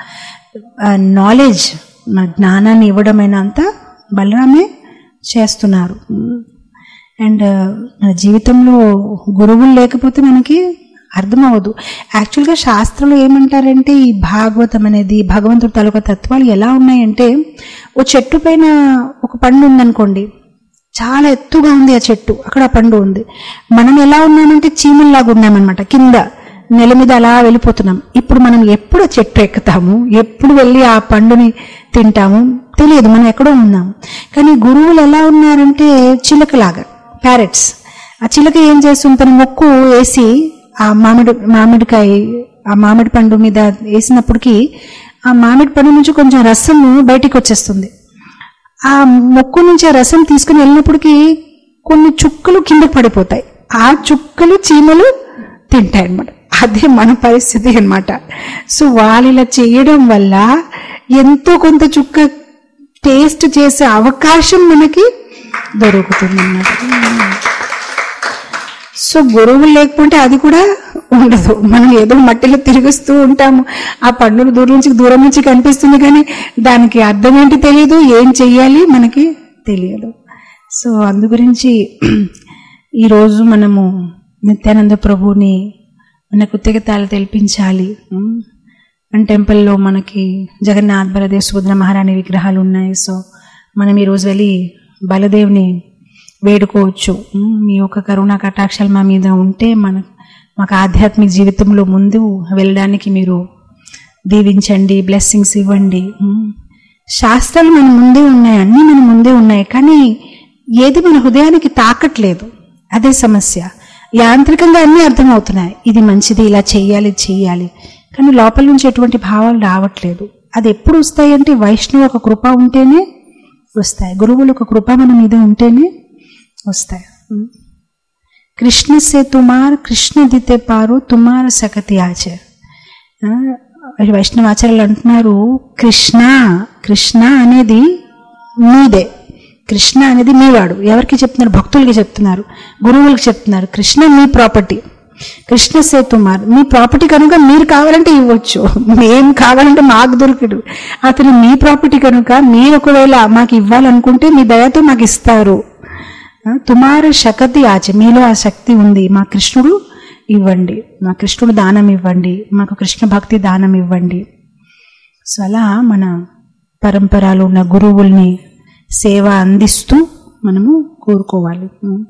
Speaker 1: నాలెడ్జ్ మన జ్ఞానాన్ని ఇవ్వడమైనా అంతా బలరామే చేస్తున్నారు అండ్ మన జీవితంలో గురువులు లేకపోతే మనకి అర్థం అవ్వదు యాక్చువల్గా శాస్త్రంలో ఏమంటారంటే ఈ భాగవతం అనేది భగవంతుడి తాలూకా తత్వాలు ఎలా ఉన్నాయంటే ఓ చెట్టు పైన ఒక పండు ఉందనుకోండి చాలా ఎత్తుగా ఉంది ఆ చెట్టు అక్కడ ఆ పండు ఉంది మనం ఎలా ఉన్నామంటే చీమల్లాగా ఉన్నామన్నమాట కింద నెల మీద అలా వెళ్ళిపోతున్నాం ఇప్పుడు మనం ఎప్పుడు ఆ చెట్టు ఎక్కుతాము ఎప్పుడు వెళ్ళి ఆ పండుని తింటాము తెలియదు మనం ఎక్కడో ఉన్నాము కానీ గురువులు ఎలా ఉన్నారంటే చిలకలాగా ప్యారెట్స్ ఆ చిలక ఏం చేస్తుంది తన మొక్కు వేసి ఆ మామిడి మామిడికాయ ఆ మామిడి పండు మీద వేసినప్పటికీ ఆ మామిడి పండు నుంచి కొంచెం రసము బయటికి వచ్చేస్తుంది ఆ మొక్కు నుంచి ఆ రసం తీసుకుని వెళ్ళినప్పటికీ కొన్ని చుక్కలు కిందకు పడిపోతాయి ఆ చుక్కలు చీమలు తింటాయి అన్నమాట అదే మన పరిస్థితి అన్నమాట సో వాళ్ళు ఇలా చేయడం వల్ల ఎంతో కొంత చుక్క టేస్ట్ చేసే అవకాశం మనకి దొరుకుతుంది అన్నమాట సో గురువులు లేకపోతే అది కూడా ఉండదు మనం ఏదో మట్టిలో తిరుగుస్తూ ఉంటాము ఆ పండును దూరం నుంచి దూరం నుంచి కనిపిస్తుంది కానీ దానికి అర్థం ఏంటి తెలియదు ఏం చెయ్యాలి మనకి తెలియదు సో అందు గురించి ఈరోజు మనము నిత్యానంద ప్రభుని మన కృతజ్ఞతలు తెలిపించాలి ఉమ్. మన టెంపుల్లో మనకి జగన్నాథ్ బలదేవ్ సుభద్ర మహారాణి విగ్రహాలు ఉన్నాయి సో మనం ఈరోజు వెళ్ళి బలదేవ్ని వేడుకోవచ్చు ఉమ్, మీ యొక్క కరుణా కటాక్షాలు మా మీద ఉంటే మన మాకు ఆధ్యాత్మిక జీవితంలో ముందు వెళ్ళడానికి మీరు దీవించండి బ్లెస్సింగ్స్ ఇవ్వండి ఉమ్. శాస్త్రాలు మన ముందే ఉన్నాయి అన్నీ మన ముందే ఉన్నాయి కానీ ఏది మన హృదయానికి తాకట్లేదు అదే సమస్య యాంత్రికంగా అన్నీ అర్థమవుతున్నాయి ఇది మంచిది ఇలా చెయ్యాలి ఇది చెయ్యాలి కానీ లోపల నుంచి ఎటువంటి భావాలు రావట్లేదు అది ఎప్పుడు వస్తాయి అంటే వైష్ణవ ఒక కృప ఉంటేనే వస్తాయి గురువులు ఒక కృప మన మీద ఉంటేనే వస్తాయి ఉమ్. కృష్ణ సే తుమార్ కృష్ణ దితే పారు తుమార్ సకతి ఆచర్ ఆ, వైష్ణవాచార్యులు అంటున్నారు కృష్ణ కృష్ణ అనేది మీదే కృష్ణ అనేది మీవాడు ఎవరికి చెప్తున్నారు భక్తులకి చెప్తున్నారు గురువులకి చెప్తున్నారు కృష్ణ మీ ప్రాపర్టీ కృష్ణ సేతుమార్ మీ ప్రాపర్టీ కనుక మీరు కావాలంటే ఇవ్వచ్చు మేం కావాలంటే మాకు దొరకడు అతను మీ ప్రాపర్టీ కనుక మీరు ఒకవేళ మాకు ఇవ్వాలనుకుంటే మీ దయతో మాకు ఇస్తారు ఆ, తుమార శకతి ఆచ మీలో ఆ శక్తి ఉంది మా కృష్ణుడు ఇవ్వండి మా కృష్ణుడు దానం ఇవ్వండి మాకు కృష్ణ భక్తి దానం ఇవ్వండి సో అలా మన పరంపరలో ఉన్న గురువుల్ని సేవ అందిస్తూ మనము కోరుకోవాలి ఉం.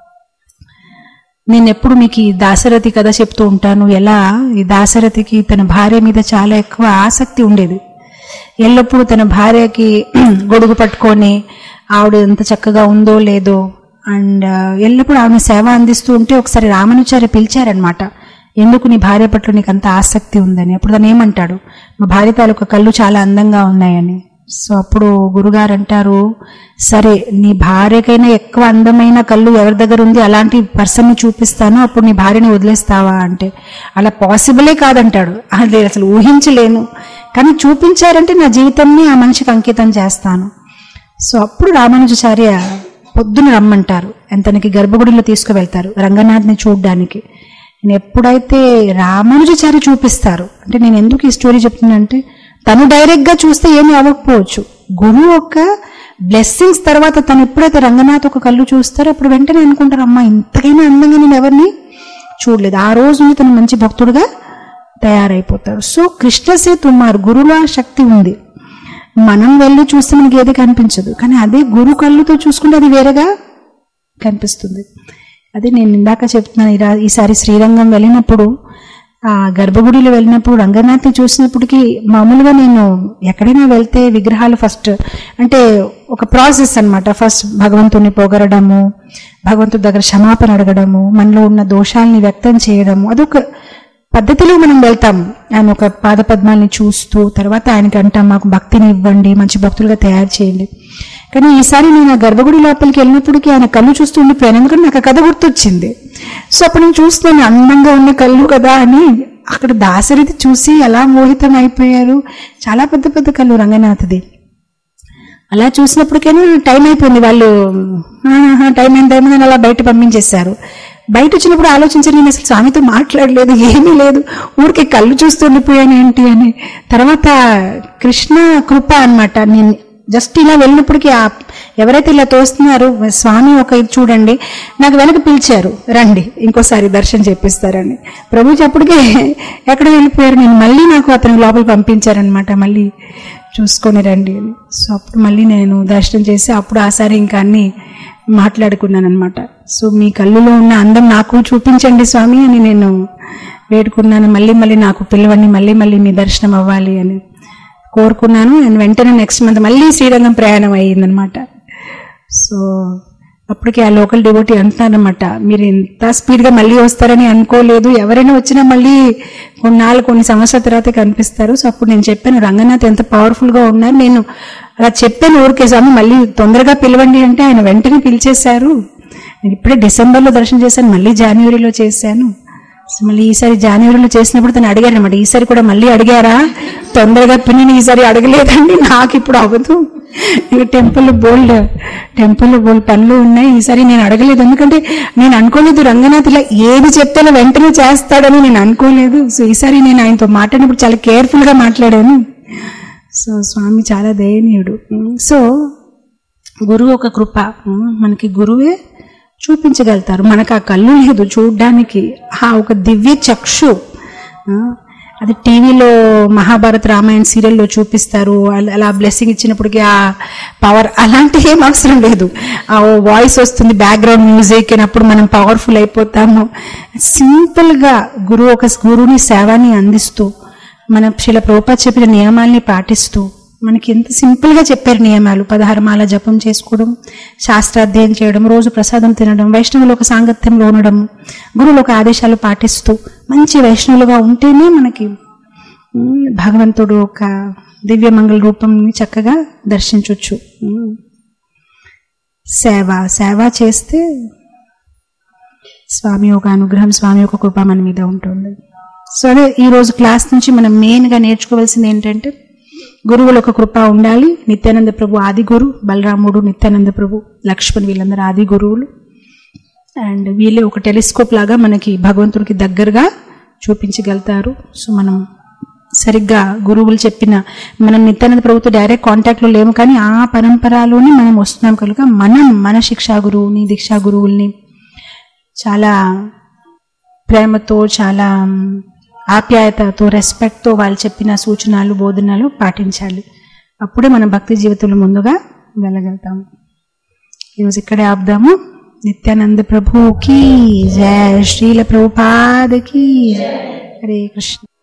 Speaker 1: నేను ఎప్పుడు మీకు ఈ దాశరథి కథ చెప్తూ ఉంటాను ఎలా ఈ దాశరథికి తన భార్య మీద చాలా ఎక్కువ ఆసక్తి ఉండేది ఎల్లప్పుడూ తన భార్యకి గొడుగు పట్టుకొని ఆవిడ ఎంత చక్కగా ఉందో లేదో అండ్ ఎల్లప్పుడూ ఆమె సేవ అందిస్తూ ఉంటే ఒకసారి రామానుచార్య పిలిచారనమాట ఎందుకు నీ భార్య పట్ల నీకు అంత ఆసక్తి ఉందని అప్పుడు తను ఏమంటాడు మా భార్య తాలూకా కళ్ళు చాలా అందంగా ఉన్నాయని సో అప్పుడు గురుగారు అంటారు సరే నీ భార్యకైనా ఎక్కువ అందమైన కళ్ళు ఎవరి దగ్గర ఉంది అలాంటి పర్సన్ని చూపిస్తాను అప్పుడు నీ భార్యని వదిలేస్తావా అంటే అలా పాసిబులే కాదంటాడు అది అసలు ఊహించలేను కానీ చూపించారంటే నా జీవితాన్ని ఆ మనిషికి అంకితం చేస్తాను సో అప్పుడు రామానుజాచార్య పొద్దున రమ్మంటారు తనకి గర్భగుడిలో తీసుకువెళ్తారు రంగనాథ్ని చూడ్డానికి నేను ఎప్పుడైతే రామానుజాచార్య చూపిస్తారు అంటే నేను ఎందుకు ఈ స్టోరీ చెప్తున్నానంటే తను డైరెక్ట్ గా చూస్తే ఏమీ అవ్వకపోవచ్చు గురువు యొక్క బ్లెస్సింగ్స్ తర్వాత తను ఎప్పుడైతే రంగనాథ్ ఒక కళ్ళు చూస్తారో అప్పుడు వెంటనే అనుకుంటారు అమ్మా ఇంతకైనా అందంగా నేను ఎవరిని చూడలేదు ఆ రోజు నుంచి తను మంచి భక్తుడుగా తయారైపోతారు సో కృష్ణసే తుమ్మారు గురువులో ఆ శక్తి ఉంది మనం వెళ్ళి చూస్తే మనకి ఏది కనిపించదు కానీ అదే గురు కళ్ళుతో చూసుకుంటే అది వేరేగా కనిపిస్తుంది అదే నేను ఇందాక చెప్తున్నాను ఈరా- ఈసారి శ్రీరంగం వెళ్ళినప్పుడు ఆ గర్భగుడిలో వెళ్ళినప్పుడు రంగనాథ్ని చూసినప్పటికీ మామూలుగా నేను ఎక్కడైనా వెళ్తే విగ్రహాలు ఫస్ట్ అంటే ఒక ప్రాసెస్ అన్నమాట ఫస్ట్ భగవంతుని పొగరడము భగవంతుడి దగ్గర క్షమాపణ అడగడము మనలో ఉన్న దోషాలని వ్యక్తం చేయడము అదొక పద్ధతిలో మనం వెళ్తాం ఆయన ఒక పాదపద్మాల్ని చూస్తూ తర్వాత ఆయనకి అంటాం మాకు భక్తిని ఇవ్వండి మంచి భక్తులుగా తయారు చేయండి కానీ ఈసారి నేను ఆ గర్భగుడి లోపలికి వెళ్ళినప్పటికీ ఆయన కళ్ళు చూస్తూ ఉండిపోయాను ఎందుకంటే నాకు ఆ కథ గుర్తొచ్చింది సో అప్పుడు నేను చూస్తున్నాను అందంగా ఉన్న కళ్ళు కదా అని అక్కడ దాసరిది చూసి ఎలా మోహితం అయిపోయారు చాలా పెద్ద పెద్ద కళ్ళు రంగనాథది అలా చూసినప్పటికైనా టైం అయిపోయింది వాళ్ళు "ఆహా, టైం అయింది టైం అయింది" అని అలా బయట పంపించేశారు బయట వచ్చినప్పుడు ఆలోచించారు నేను అసలు స్వామితో మాట్లాడలేదు ఏమీ లేదు ఊరికే కళ్ళు చూస్తూ ఉండిపోయాను ఏంటి అని తర్వాత కృష్ణ కృప అన్నమాట నేను జస్ట్ ఇలా వెళ్ళినప్పటికీ ఆ ఎవరైతే ఇలా తోస్తున్నారో స్వామి ఒక ఇది చూడండి నాకు వెనక పిలిచారు రండి ఇంకోసారి దర్శనం చేపిస్తారని ప్రభు అప్పటికే ఎక్కడ వెళ్ళిపోయారు నేను మళ్ళీ నాకు అతను లోపల పంపించారనమాట మళ్ళీ చూసుకొని రండి అని సో అప్పుడు మళ్ళీ నేను దర్శనం చేసి అప్పుడు ఆసారి ఇంకా అన్ని మాట్లాడుకున్నాను అనమాట సో మీ కళ్ళులో ఉన్న అందం నాకు చూపించండి స్వామి అని నేను వేడుకున్నాను మళ్ళీ మళ్ళీ నాకు పిలవండి మళ్ళీ మళ్ళీ మీ దర్శనం అవ్వాలి అని కోరుకున్నాను అండ్ వెంటనే నెక్స్ట్ మంత్ మళ్ళీ శ్రీరంగం ప్రయాణం అయ్యిందనమాట సో అప్పటికి ఆ లోకల్ డివోటీ అంటున్నారనమాట మీరు ఇంత స్పీడ్గా మళ్ళీ వస్తారని అనుకోలేదు ఎవరైనా వచ్చినా మళ్ళీ కొన్నాళ్ళు కొన్ని సంవత్సరాల తర్వాత కనిపిస్తారు సో అప్పుడు నేను చెప్పాను రంగనాథ్ ఎంత పవర్ఫుల్గా ఉన్నారు నేను అలా చెప్పాను ఊరికే స్వామి మళ్ళీ తొందరగా పిలవండి అంటే ఆయన వెంటనే పిలిచేశారు నేను ఇప్పుడే డిసెంబర్లో దర్శనం చేశాను మళ్ళీ జనవరిలో చేశాను సో మళ్ళీ ఈసారి జనవరిలో చేసినప్పుడు తను అడిగారు అనమాట ఈసారి కూడా మళ్ళీ అడిగారా తొందరగా పిన్ని ఈసారి అడగలేదండి నాకు ఇప్పుడు అవ్వదు టెంపుల్ బోల్డ్ టెంపుల్ బోల్డ్ పనులు ఉన్నాయి ఈసారి నేను అడగలేదు ఎందుకంటే నేను అనుకోలేదు రంగనాథ్ ఇలా ఏది చెప్తే అలా వెంటనే చేస్తాడని నేను అనుకోలేదు సో ఈసారి నేను ఆయనతో మాట్లాడినప్పుడు చాలా కేర్ఫుల్ గా మాట్లాడాను సో స్వామి చాలా దయనీయుడు సో గురువు ఒక కృప మనకి గురువే చూపించగలుగుతారు మనకు ఆ కళ్ళు లేదు చూడ్డానికి ఆ ఒక దివ్య చక్షు ఆ, అది టీవీలో మహాభారత్ రామాయణ సీరియల్లో చూపిస్తారు అల- అలా బ్లెస్సింగ్ ఇచ్చినప్పటికీ ఆ పవర్ అలాంటి ఏం అవసరం లేదు ఆ వాయిస్ వస్తుంది బ్యాక్గ్రౌండ్ మ్యూజిక్ అప్పుడు మనం పవర్ఫుల్ అయిపోతాము సింపుల్ గా గురువు ఒక గురువుని సేవాన్ని అందిస్తూ మన శిల ప్రభుపాద్ చెప్పిన నియమాల్ని పాటిస్తూ మనకి ఎంత సింపుల్ గా చెప్పారు నియమాలు పదహారు మాల జపం చేసుకోవడం శాస్త్రాధ్యయనం చేయడం రోజు ప్రసాదం తినడం వైష్ణవులు ఒక సాంగత్యంలో ఉండడం గురువులు ఒక ఆదేశాలు పాటిస్తూ మంచి వైష్ణవులుగా ఉంటేనే మనకి ఉమ్, భగవంతుడు ఒక దివ్యమంగళ రూపంని చక్కగా దర్శించవచ్చు ఉమ్. సేవ సేవ చేస్తే స్వామి యొక్క అనుగ్రహం స్వామి యొక్క కృప మన మీద ఉంటుంది సో అదే ఈ రోజు క్లాస్ నుంచి మనం మెయిన్ గా నేర్చుకోవాల్సింది ఏంటంటే గురువుల ఒక కృప ఉండాలి నిత్యానంద ప్రభు ఆది గురు బలరాముడు నిత్యానంద ప్రభు లక్ష్మణ్ వీళ్ళందరూ ఆది గురువులు అండ్ వీళ్ళే ఒక టెలిస్కోప్ లాగా మనకి భగవంతుడికి దగ్గరగా చూపించగలుగుతారు సో మనం సరిగ్గా గురువులు చెప్పిన మనం నిత్యానంద ప్రభుత్వ డైరెక్ట్ కాంటాక్ట్లో లేము కానీ ఆ పరంపరలోనే మనం వస్తున్నాం కనుక మనం మన శిక్షా గురువుని దీక్షా గురువుల్ని చాలా ప్రేమతో చాలా ఆప్యాయతతో రెస్పెక్ట్తో వాళ్ళు చెప్పిన సూచనలు బోధనలు పాటించాలి అప్పుడే మన భక్తి జీవితంలో ముందుగా వెళ్ళగలుగుతాము ఈరోజు ఇక్కడే ఆపుదాము నిత్యానంద ప్రభుకి జయ శ్రీల ప్రభుపాదకి హరే కృష్ణ